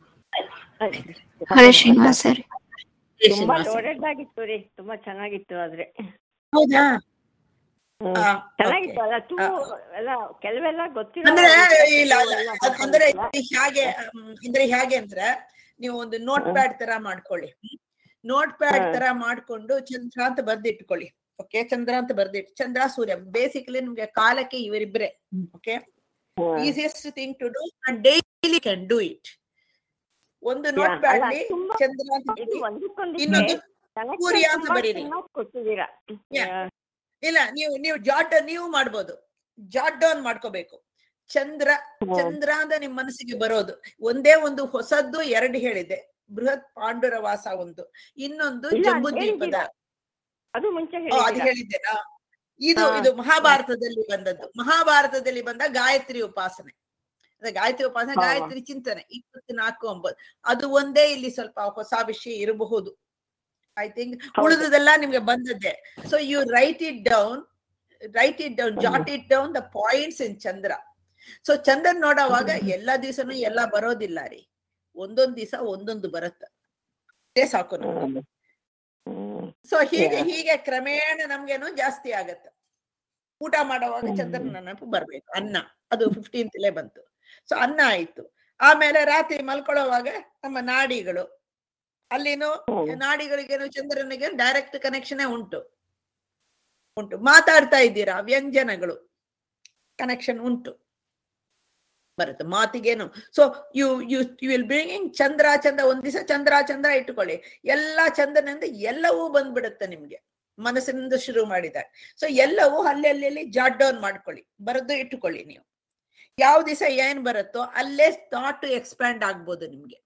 ಹರೇ ಶ್ರೀನಿವಾಸ ಸರ್ ತುಂಬಾ ಒಳ್ಳೆದಾಗಿತ್ತು ರೀ ತುಂಬಾ ಚೆನ್ನಾಗಿತ್ತು ಆದ್ರೆ ಹೌದಾ ಹ್ಮ್. ಆ, ಚೆನ್ನಾಗಿತ್ತು ಅಲ್ಲ ಟೂ ಆ. ಎಲ್ಲ ಕೆಲವೆಲ್ಲ ಗೊತ್ತಿಲ್ಲ ಅಂದ್ರೆ ಇಲ್ಲ ಅಲ್ಲ, ಅದ್- ಅಂದ್ರೆ ಇದು ಹೇಗೆ ಹ್ಮ್, ಅಂದ್ರೆ ಹೇಗೆ ಅಂದ್ರೆ ನೀವು ಒಂದು ನೋಟ್ ಪ್ಯಾಡ್ ತರ ಮಾಡ್ಕೊಳ್ಳಿ ನೋಟ್ ಪ್ಯಾಡ್ ಹ್ಮ್. ತರ ಮಾಡ್ಕೊಂಡು ಚಂದ್ರ ಅಂತ ಬರ್ದಿಟ್ಕೊಳ್ಳಿ ಓಕೆ ಚಂದ್ರ ಅಂತ ಬರ್ದಿಟ್ಟು ಚಂದ್ರ ಸೂರ್ಯ ಬೇಸಿಕಲಿ ನಿಮ್ಗೆ ಕಾಲಕ್ಕೆ ಇವರಿಬ್ರೆ okay easiest thing to do and daily can do it ಒಂದು ನೋಟ್ Yeah, ಪ್ಯಾಡ್ ಅಲ್ಲ, ತುಂಬಾ- ಚಂದ್ರ ಅಂತ ಇದು ಬರ್ದಿ. ಒಂದಕ್ಕೊಂದಿಗೆ ಇನ್ನೊಂದು connection ಸೂರ್ಯ ಅಂತ ತುಂಬಾ ಬರೀರಿ. ಚೆನ್ನಾಗ್ ಕೊಟ್ಟಿದ್ದೀರಾ Yeah. ಇಲ್ಲ ನೀವು ನೀವು ಜಾಟ್ ನೀವು ಮಾಡ್ಬೋದು ಜಾಟ್ ಡೌನ್ ಮಾಡ್ಕೋಬೇಕು ಚಂದ್ರ ಹ್ಮ್. ಚಂದ್ರ ಅಂದ್ರೆ ನಿಮ್ ಮನಸ್ಸಿಗೆ ಬರೋದು ಒಂದೇ ಒಂದು ಹೊಸದ್ದು ಎರಡು ಹೇಳಿದೆ ಬೃಹತ್ ಪಾಂಡುರವಾಸ ಒಂದು ಇನ್ನೊಂದು ಇಲ್ಲ, ಜಂಬೂ ದ್ವೀಪದ ಹೇಳಿದ್ದೀರಾ. ಅದು ಮುಂಚೆ ಓ, ಅದು ಹೇಳಿದ್ದೀರಾ ಹೇಳಿದ್ದೇನಾ ಇದು ಹಾ. ಇದು ಮಹಾಭಾರತದಲ್ಲಿ ಬಂದದ್ದು ಮಹಾಭಾರತದಲ್ಲಿ ಬಂದ ಗಾಯತ್ರಿ ಉಪಾಸನೆ ಅದೇ ಗಾಯತ್ರಿ ಉಪಾಸನೆ ಹಾ. ಗಾಯತ್ರಿ ಚಿಂತನೆ ಇಪ್ಪತ್ನಾಲ್ಕು ಒಂಬತ್ತು ಅದು ಒಂದೇ ಇಲ್ಲಿ ಸ್ವಲ್ಪ ಹೊಸ ವಿಷಯ ಇರಬಹುದು ಐ ಥಿಂಕ್ ಹೌದು. ಉಳಿದದೆಲ್ಲ ನಿಮ್ಗೆ ಬಂದದ್ದೇ so you write it down write it down jot it down the points in ಚಂದ್ರ ಸೊ ಚಂದ್ರನ್ ನೋಡೋವಾಗ ಎಲ್ಲಾ ದಿವಸನು ಎಲ್ಲ ಬರೋದಿಲ್ಲ ರೀ ಒಂದೊಂದ್ ದಿವಸ ಒಂದೊಂದು ಬರುತ್ತೆ ಅದೇ ಸಾಕು ನಮ್ಗೆ ಹ್ಮ್. ಹ್ಮ್. ಸೊ ಹೀಗೆ Yeah. ಹೀಗೆ ಕ್ರಮೇಣ ನಮ್ಗೇನು ಜಾಸ್ತಿ ಆಗತ್ತೆ ಊಟ ಮಾಡುವಾಗ ಹ್ಮ್. ಚಂದ್ರನ ನೆನಪು ಬರ್ಬೇಕು ಅನ್ನ ಅದು ಫಿಫ್ಟೀನ್ತ್ಲೇ ಬಂತು ಸೊ ಅನ್ನ ಆಯ್ತು ಆಮೇಲೆ ರಾತ್ರಿ ಮಲ್ಕೊಳ್ಳೋವಾಗ ನಮ್ಮ ನಾಡಿಗಳು ಅಲ್ಲಿನೂ ಹ್ಮ್. ನಾಡಿಗಳಿಗೇನು ಚಂದ್ರನಿಗೆ ಡೈರೆಕ್ಟ್ ಕನೆಕ್ಷನ್ ಉಂಟು ಉಂಟು ಮಾತಾಡ್ತಾ ಇದ್ದೀರಾ ವ್ಯಂಜನಗಳು ಕನೆಕ್ಷನ್ ಉಂಟು ಬರುತ್ತೆ ಮಾತಿಗೇನು so you you you will bringing ಚಂದ್ರ ಚಂದ್ರ ಒಂದ್ ದಿವಸ ಚಂದ್ರ ಚಂದ್ರ ಇಟ್ಟುಕೊಳ್ಳಿ ಎಲ್ಲಾ ಚಂದ್ರನಿಂದ ಎಲ್ಲವೂ ಬಂದ್ಬಿಡುತ್ತೆ ನಿಮ್ಗೆ ಮನಸ್ಸಿನಿಂದ ಶುರು ಮಾಡಿದಾಗ ಸೊ ಎಲ್ಲವೂ ಅಲ್ಲೆಲ್ಲಿ ಜಾಟ್ ಡೌನ್ ಮಾಡ್ಕೊಳ್ಳಿ ಬರೆದು ಇಟ್ಟುಕೊಳ್ಳಿ ನೀವು ಯಾವ ದಿವಸ ಏನ್ ಬರುತ್ತೋ ಅಲ್ಲೇ ಥಾಟ್ ಎಕ್ಸ್ಪ್ಯಾಂಡ್ ಆಗ್ಬೋದು ನಿಮ್ಗೆ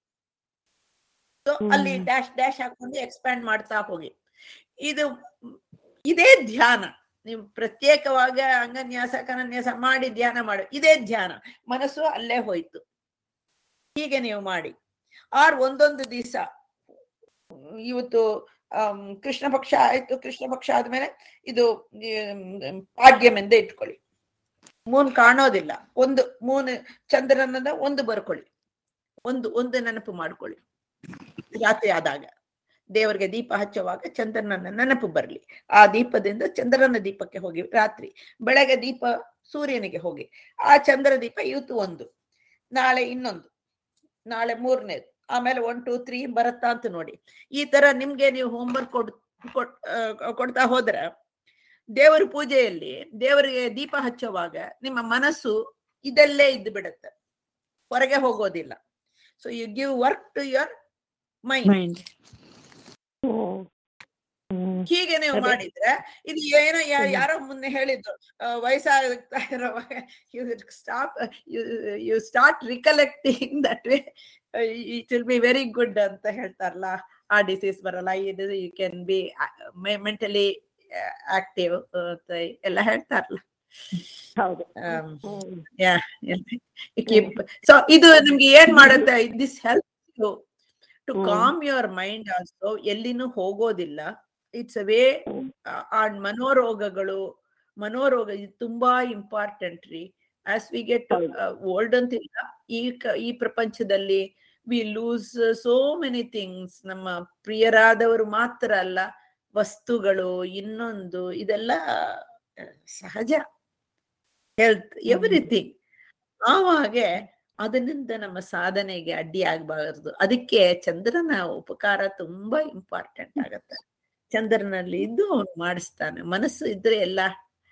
ಸೊ ಅಲ್ಲಿ ಹ್ಮ್. ಡ್ಯಾಶ್ ಡ್ಯಾಶ್ ಹಾಕೊಂಡು ಎಕ್ಸ್ಪ್ಯಾಂಡ್ ಮಾಡ್ತಾ ಹೋಗಿ ಇದು ಇದೇ ಧ್ಯಾನ ನೀವು ಪ್ರತ್ಯೇಕವಾಗಿ ಅಂಗನ್ಯಾಸ ಕನನ್ಯಾಸ ಮಾಡಿ ಧ್ಯಾನ ಮಾಡಿ ಇದೇ ಧ್ಯಾನ ಮನಸ್ಸು ಅಲ್ಲೇ ಹೋಯ್ತು ಹೀಗೆ ನೀವು ಮಾಡಿ ಆರ್ ಒಂದೊಂದು ದಿವಸ ಇವತ್ತು ಆಮ್, ಕೃಷ್ಣ ಪಕ್ಷ ಆಯ್ತು ಕೃಷ್ಣ ಪಕ್ಷ ಆದ್ಮೇಲೆ ಇದು ಆಮ್, ಪಾಡ್ಯಮೆಂದ ಇಟ್ಕೊಳ್ಳಿ ಮೂನ್ ಕಾಣೋದಿಲ್ಲ ಒಂದು ಮೂನ್ ಚಂದ್ರನನ್ನ ಒಂದು ಬರ್ಕೊಳ್ಳಿ ಒಂದು ಒಂದು ನೆನಪು ಮಾಡ್ಕೊಳ್ಳಿ ರಾತ್ರಿ ಆದಾಗ ದೇವರಿಗೆ ದೀಪ ಹಚ್ಚುವಾಗ ಚಂದ್ರನನ್ನ ನೆನಪು ಬರಲಿ ಆ ದೀಪದಿಂದ ಚಂದ್ರನ ದೀಪಕ್ಕೆ ಹೋಗಿ ರಾತ್ರಿ ಬೆಳಗ್ಗೆ ದೀಪ ಸೂರ್ಯನಿಗೆ ಹೋಗಿ ಆ ಚಂದ್ರ ದೀಪ ಇವತ್ತು ಒಂದು ನಾಳೆ ಇನ್ನೊಂದು ನಾಳೆ ಮೂರನೇದು ಆಮೇಲೆ ಒನ್ ಟೂ ತ್ರೀ ಬರುತ್ತಾ ಅಂತ ನೋಡಿ ಈ ತರ ನಿಮ್ಗೆ ನೀವು ಹೋಮ್ವರ್ಕ್ ಕೊಡ್ ಕೊಟ್ ಆ, ಕೊಡ್ತಾ ಹೋದ್ರೆ ದೇವರ ಪೂಜೆಯಲ್ಲಿ ದೇವರಿಗೆ ದೀಪ ಹಚ್ಚುವಾಗ ನಿಮ್ಮ ಮನಸ್ಸು ಇದಲ್ಲೇ ಇದ್ದು ಬಿಡುತ್ತೆ ಹೊರಗೆ ಹೋಗೋದಿಲ್ಲ so you give work to your mind mind hmm. Hmm. ಹೀಗೆ ನೀವು ಅದೇ. ಮಾಡಿದ್ರೆ ಇದು ಏನೋ ಯಾ- ಹ್ಮ್. ಯಾರೋ ಮುನ್ನೆ ಹೇಳಿದ್ರು ಆ, ವಯಸ್ಸಾಗ್ತಾ ಇರುವಾಗ you stop you start recollecting that way it will be very good ಅಂತ ಹೇಳ್ತಾರಲ್ಲ ಆ ಡಿಸೀಸ್ ಬರಲ್ಲ ಇದು you can be mentally active ಎಲ್ಲ ಹೇಳ್ತಾರಲ್ಲ ಹೌದು ಆಮ್, ಹ್ಮ್. ಸೊ ಇದು ನಿಮ್ಗೆ ಏನ್ ಮಾಡುತ್ತೆ this help you to hmm. Calm your mind also ಎಲ್ಲಿನೂ ಹೋಗೋದಿಲ್ಲ it's a way hmm. On ಮನೋರೋಗಗಳು ಮನೋರೋಗ ಇದು ತುಂಬಾ ಇಂಪಾರ್ಟೆಂಟ್ ರೀ ಆಸ್ ವಿ ಗೆಟ್ ಹೌದು. ಓಲ್ಡ್ ಅಂತಿಲ್ಲ ಈ ಕ- ಈ ಪ್ರಪಂಚದಲ್ಲಿ we lose so many things ನಮ್ಮ ಪ್ರಿಯರಾದವರು ಮಾತ್ರ ಅಲ್ಲ ವಸ್ತುಗಳು ಇನ್ನೊಂದು ಇದೆಲ್ಲ ಆ, ಸಹಜ ಹೆಲ್ತ್ ಎವ್ರಿಥಿಂಗ್ ಆವಾಗೆ ಅದರಿಂದ ನಮ್ಮ ಸಾಧನೆಗೆ ಅಡ್ಡಿ ಆಗ್ಬಾರ್ದು ಅದಕ್ಕೆ ಚಂದ್ರನ ಉಪಕಾರ ತುಂಬಾ ಇಂಪಾರ್ಟೆಂಟ್ ಆಗತ್ತೆ ಚಂದ್ರನಲ್ಲಿ ಇದ್ದು ಅವ್ನು ಮಾಡಿಸ್ತಾನೆ ಮನಸ್ಸು ಇದ್ರೆ ಎಲ್ಲ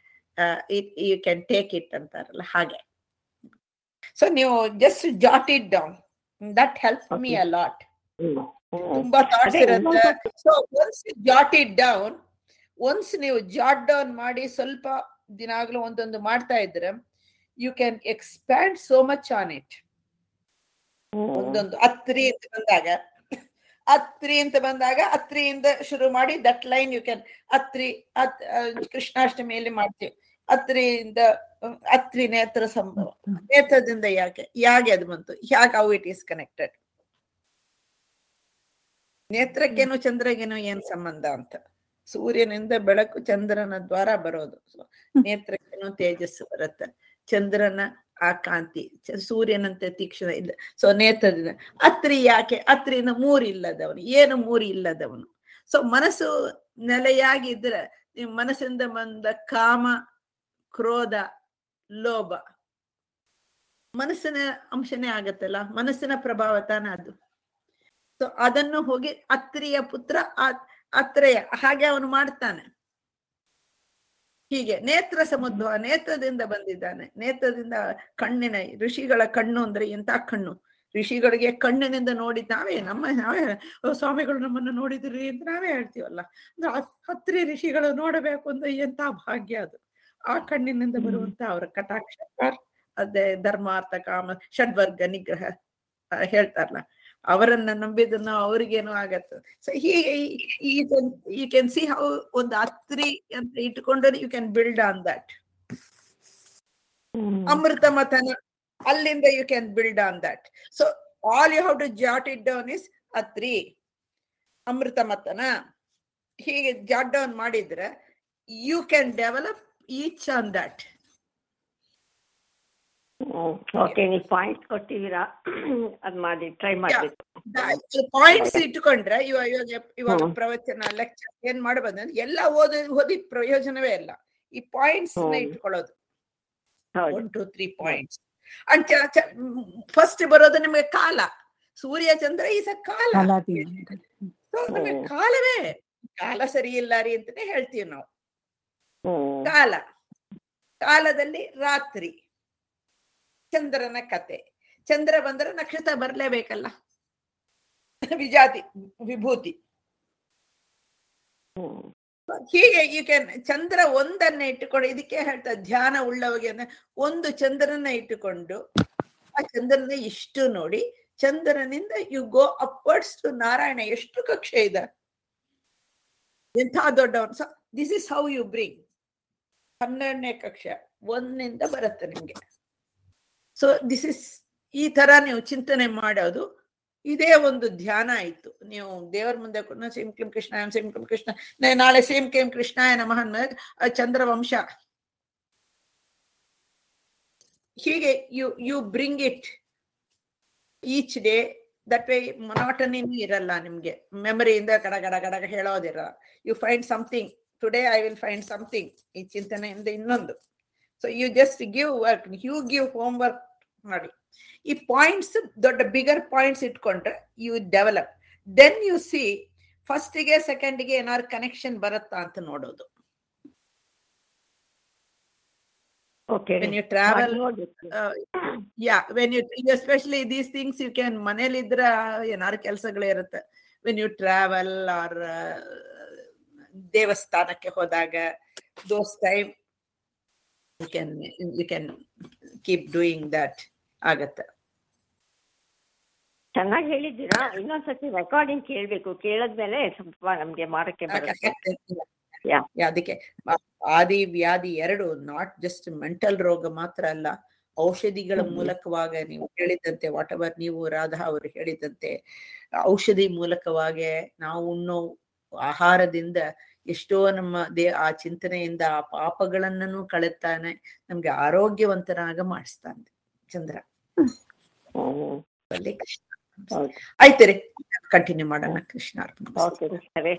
ಯು ಕ್ಯಾನ್ ಟೇಕ್ ಇಟ್ ಅಂತಾರಲ್ಲ ಹಾಗೆ ಸೊ ನೀವು just jot it down that help me Okay. A lot hmm. Hmm. ತುಂಬಾ ಥಾಟ್ಸ್ ಅದೇ ಇರುತ್ತೆ ಇನ್ನೊಂದು- so once jot it down once ನೀವು ಜಾಟ್ ಡೌನ್ ಮಾಡಿ ಸ್ವಲ್ಪ ದಿನಾಗ್ಲೂ ಒಂದೊಂದು ಮಾಡ್ತಾ ಇದ್ರೆ you can expand so much on it hmm. ಒಂದೊಂದು ಅತ್ರಿ ಅಂತ ಬಂದಾಗ ಅತ್ರಿ ಅಂತ ಬಂದಾಗ ಅತ್ರಿಯಿಂದ ಶುರು ಮಾಡಿ that line you can Atri ಅತ್ ಆ, ಕೃಷ್ಣಾಷ್ಟಮಿಯಲ್ಲಿ ಮಾಡ್ತೀವಿ ಅತ್ರಿಯಿಂದ ಅಹ್, ಅತ್ರಿ ನೇತ್ರ ಸಂಭವ ನೇತ್ರದಿಂದ ಯಾಕೆ ಯಾಕೆ ಅದು ಬಂತು ಯಾಕೆ ಹೌ ಇಟ್ ಈಸ್ ಕನೆಕ್ಟೆಡ್ ನೇತ್ರಕ್ಕೇನು ಚಂದ್ರಗೇನು ಏನ್ ಸಂಬಂಧ ಅಂತ ಸೂರ್ಯನಿಂದ ಬೆಳಕು ಚಂದ್ರನ ದ್ವಾರ ಬರೋದು So, ನೇತ್ರಕ್ಕೇನು ತೇಜಸ್ಸು ಬರುತ್ತೆ ಚಂದ್ರನ ಆ ಕಾಂತಿ ಚ- ಸೂರ್ಯನಂತೆ ತೀಕ್ಷ್ಣ ಇಲ್ಲ ಸೊ ನೇತ್ರದಿಂದ ಅತ್ರಿ ಯಾಕೆ ಅತ್ರಿನ ಮೂರಿಲ್ಲದವನು ಏನು ಮೂರಿ ಇಲ್ಲದವನು ಸೊ ಮನಸ್ಸು ನೆಲೆಯಾಗಿದ್ರೆ ನಿಮ್ ಮನಸ್ಸಿಂದ ಬಂದ ಕಾಮ ಕ್ರೋಧ ಲೋಭ ಮನಸ್ಸಿನ ಅಂಶನೇ ಆಗತ್ತಲ್ಲ ಮನಸ್ಸಿನ ಪ್ರಭಾವ ತಾನ ಅದು ಸೊ ಅದನ್ನು ಹೋಗಿ ಅತ್ರಿಯ ಪುತ್ರ ಆ- ಅತ್ರೇಯ ಹಾಗೆ ಅವನು ಮಾಡ್ತಾನೆ ಹೀಗೆ ನೇತ್ರ ಸಮುದ್ವ ನೇತ್ರದಿಂದ ಬಂದಿದ್ದಾನೆ ನೇತ್ರದಿಂದ ಕಣ್ಣಿನ ಋಷಿಗಳ ಕಣ್ಣು ಅಂದ್ರೆ ಎಂತ ಕಣ್ಣು ಋಷಿಗಳಿಗೆ ಕಣ್ಣಿನಿಂದ ನೋಡಿ ನಾವೇ ನಮ್ಮ ನಾವೇ "ಓ, ಸ್ವಾಮಿಗಳು ನಮ್ಮನ್ನು ನೋಡಿದ್ರಿ ಅಂತ ನಾವೇ ಹೇಳ್ತೀವಲ್ಲ ಅಂದ್ರೆ ಹತ್- ಹತ್ರಿ ಋಷಿಗಳು ನೋಡಬೇಕು ಅಂದ್ರೆ ಎಂತ ಭಾಗ್ಯ ಅದು ಆ ಕಣ್ಣಿನಿಂದ ಬರುವಂತ ಅವರ ಕಟಾಕ್ಷ ಅದೇ ಧರ್ಮಾರ್ಥ ಕಾಮ ಷಡ್ವರ್ಗ ನಿಗ್ರಹ ಆ, ಹೇಳ್ತಾರಲ್ಲ ಅವರನ್ನ ನಂಬಿದನ್ನು ಅವ್ರಿಗೇನು ಆಗತ್ತೆ ಸೊ ಹೀಗೆ ಯು ಕ್ಯಾನ್ ಸಿ ಹೌ ಒಂದು ಅತ್ರಿ ಅಂತ ಇಟ್ಕೊಂಡು you can build on that hmm. ಅಮೃತ ಮಥನ ಅಲ್ಲಿಂದ you can build on that so all you how to jot it down is Atri ಅಮೃತ ಮಥನ ಹೀಗೆ ಜಾಟ್ ಡೌನ್ ಮಾಡಿದ್ರೆ you can develop each on that okay ನೀವು ಪಾಯಿಂಟ್ ಕೊಟ್ಟಿದ್ದೀರಾ ಅದ್ ಮಾಡಿ ಟ್ರೈ ಮಾಡ್ಬೇಕು ಪಾಯಿಂಟ್ಸ್ ಇಟ್ಕೊಂಡ್ರೆ ಇವಾಗ ಇವಾಗ ಇವಾಗ ಹ್ಮ್. ಪ್ರವಚನ ಲೆಕ್ಚರ್ ಏನ್ ಮಾಡಬಂದ್ರೆ ಎಲ್ಲ ಓದ ಓದಿದ ಪ್ರಯೋಜನವೇ ಇಲ್ಲ ಈ ಪಾಯಿಂಟ್ಸ್ ನ ಹ್ಮ್. ಇಟ್ಕೊಳ್ಳೋದು ಹೌದು one two three points and first ಬರೋದು ನಿಮಗೆ ಕಾಲ ಸೂರ್ಯ ಚಂದ್ರ ಈಸ ಕಾಲ So, ನಮಗೆ ಹ್ಮ್. ಕಾಲವೇ ಕಾಲ ಸರಿ ಇಲ್ಲ ರೀ ಅಂತಾನೆ ಹೇಳ್ತೀವಿ ನಾವು ಹ್ಮ್. ಕಾಲ ಕಾಲದಲ್ಲಿ ರಾತ್ರಿ ಚಂದ್ರನ ಕತೆ ಚಂದ್ರ ಬಂದ್ರೆ ನಕ್ಷತ್ರ ಬರ್ಲೇಬೇಕಲ್ಲ ವಿಜಾತಿ ವಿಭೂತಿ ಹ್ಮ್. ಹೀಗೆ ಯು ಕ್ಯಾನ್ ಚಂದ್ರ ಒಂದನ್ನ ಇಟ್ಟುಕೊಂಡು ಇದಕ್ಕೆ ಹೇಳ್ತಾ ಧ್ಯಾನ ಉಳ್ಳವಗೆ ಅಂದ್ರೆ ಒಂದು ಚಂದ್ರನ ಇಟ್ಟುಕೊಂಡು ಆ ಚಂದ್ರನ ಇಷ್ಟು ನೋಡಿ ಚಂದ್ರನಿಂದ you go upwards to Narayana ಎಷ್ಟು ಕಕ್ಷೆ ಇದೆ ಎಂಥ ದೊಡ್ಡವನು so this is how you bring ಹನ್ನೆರಡನೇ ಕಕ್ಷೆ ಒಂದನಿಂದ ಬರುತ್ತೆ ನಿಮ್ಗೆ ಸೊ ದಿಸ್ ಇಸ್ ಈ ತರ ನೀವು ಚಿಂತನೆ ಮಾಡೋದು ಇದೇ ಒಂದು ಧ್ಯಾನ ಆಯ್ತು ನೀವು ದೇವರ ಮುಂದೆ ಕೂಡ ಸಿಂ ಕ್ಲಿಂ ಕೃಷ್ಣ ಸಿಂ ಕ್ಲಿಂ ಕೃಷ್ಣ ನೇ- ನಾಳೆ ಸಿಂ ಕ್ಲಿಂ ಕೃಷ್ಣಾಯ ನಮಃ ಅನ್ನೋದು ಆ ಚಂದ್ರವಂಶ ಹೀಗೆ you you bring it each day that way ಮೊನಾಟನಿನೂ ಇರಲ್ಲ ನಿಮ್ಗೆ ಮೆಮರಿಯಿಂದ ಗಡ ಗಡ ಗಡ ಹೇಳೋದಿರಲ್ಲ you find something today I will find something ಈ ಚಿಂತನೆಯಿಂದ ಇನ್ನೊಂದು so you just give work you give homework ಮಾಡಿ ಈ ಪಾಯಿಂಟ್ಸ್ ದೊಡ್ಡ ಬಿಗರ್ ಪಾಯಿಂಟ್ಸ್ ಇಟ್ಕೊಂಡ್ರೆ you develop then you see ಫಸ್ಟಿಗೆ ಸೆಕೆಂಡ್ಗೆ ಏನಾದ್ರು ಕನೆಕ್ಷನ್ ಬರುತ್ತಾ ಅಂತ ನೋಡೋದು ಓಕೆ ವೆನ್ ಯು ಟ್ರಾವೆಲ್ ನೋಡ್ಬೇಕು yeah when you especially these things you can ಮನೇಲಿ ಇದ್ರ ಏನಾರು ಕೆಲಸಗಳೇ ಇರುತ್ತೆ ವೆನ್ ಯು ಟ್ರಾವೆಲ್ ಆರ್ ದೇವಸ್ಥಾನಕ್ಕೆ ಹೋದಾಗ those time you can you can keep doing that ಆಗತ್ತೆ ಚೆನ್ನಾಗಿ ಹೇಳಿದ್ದೀರಾ ಇನ್ನೊಂದ್ಸತಿ ರೆಕಾರ್ಡಿಂಗ್ ಕೇಳ್ಬೇಕು ಕೇಳದ್ಮೇಲೆ ಸ್ವಲ್ಪ ನಮ್ಗೆ ಮಾಡಕ್ಕೆ ಬರುತ್ತೆ Yeah. ಯಾ, ಅದಕ್ಕೆ ಆ- ಆದಿ ವ್ಯಾಧಿ ಎರಡು ನಾಟ್ ಜಸ್ಟ್ ಮೆಂಟಲ್ ರೋಗ ಮಾತ್ರ ಅಲ್ಲ ಔಷಧಿಗಳ ಹ್ಮ್. ಮೂಲಕವಾಗ ನೀವು ಹೇಳಿದಂತೆ ವಾಟ್ ಎವರ್ ನೀವು ರಾಧಾ ಅವರು ಹೇಳಿದಂತೆ ಔಷಧಿ ಮೂಲಕವಾಗಿ ನಾವು ಉಣ್ಣೋ ಆಹಾರದಿಂದ ಎಷ್ಟೋ ನಮ್ಮ ದೇ ಆ ಚಿಂತನೆಯಿಂದ ಆ ಪಾಪಗಳನ್ನೂ ಕಳೆತಾನೆ ನಮ್ಗೆ ಆರೋಗ್ಯವಂತನಾಗ ಮಾಡಿಸ್ತಾನೆ ಚಂದ್ರ ಹ್ಮ್. ಅಲ್ಲಿ ಕೃಷ್ಣ ಹೌದು ಆಯ್ತು ರೀ ಕಂಟಿನ್ಯೂ ಮಾಡೋಣ ಕೃಷ್ಣ ಅರ್ಪಣ ಓಕೆ ಸರಿ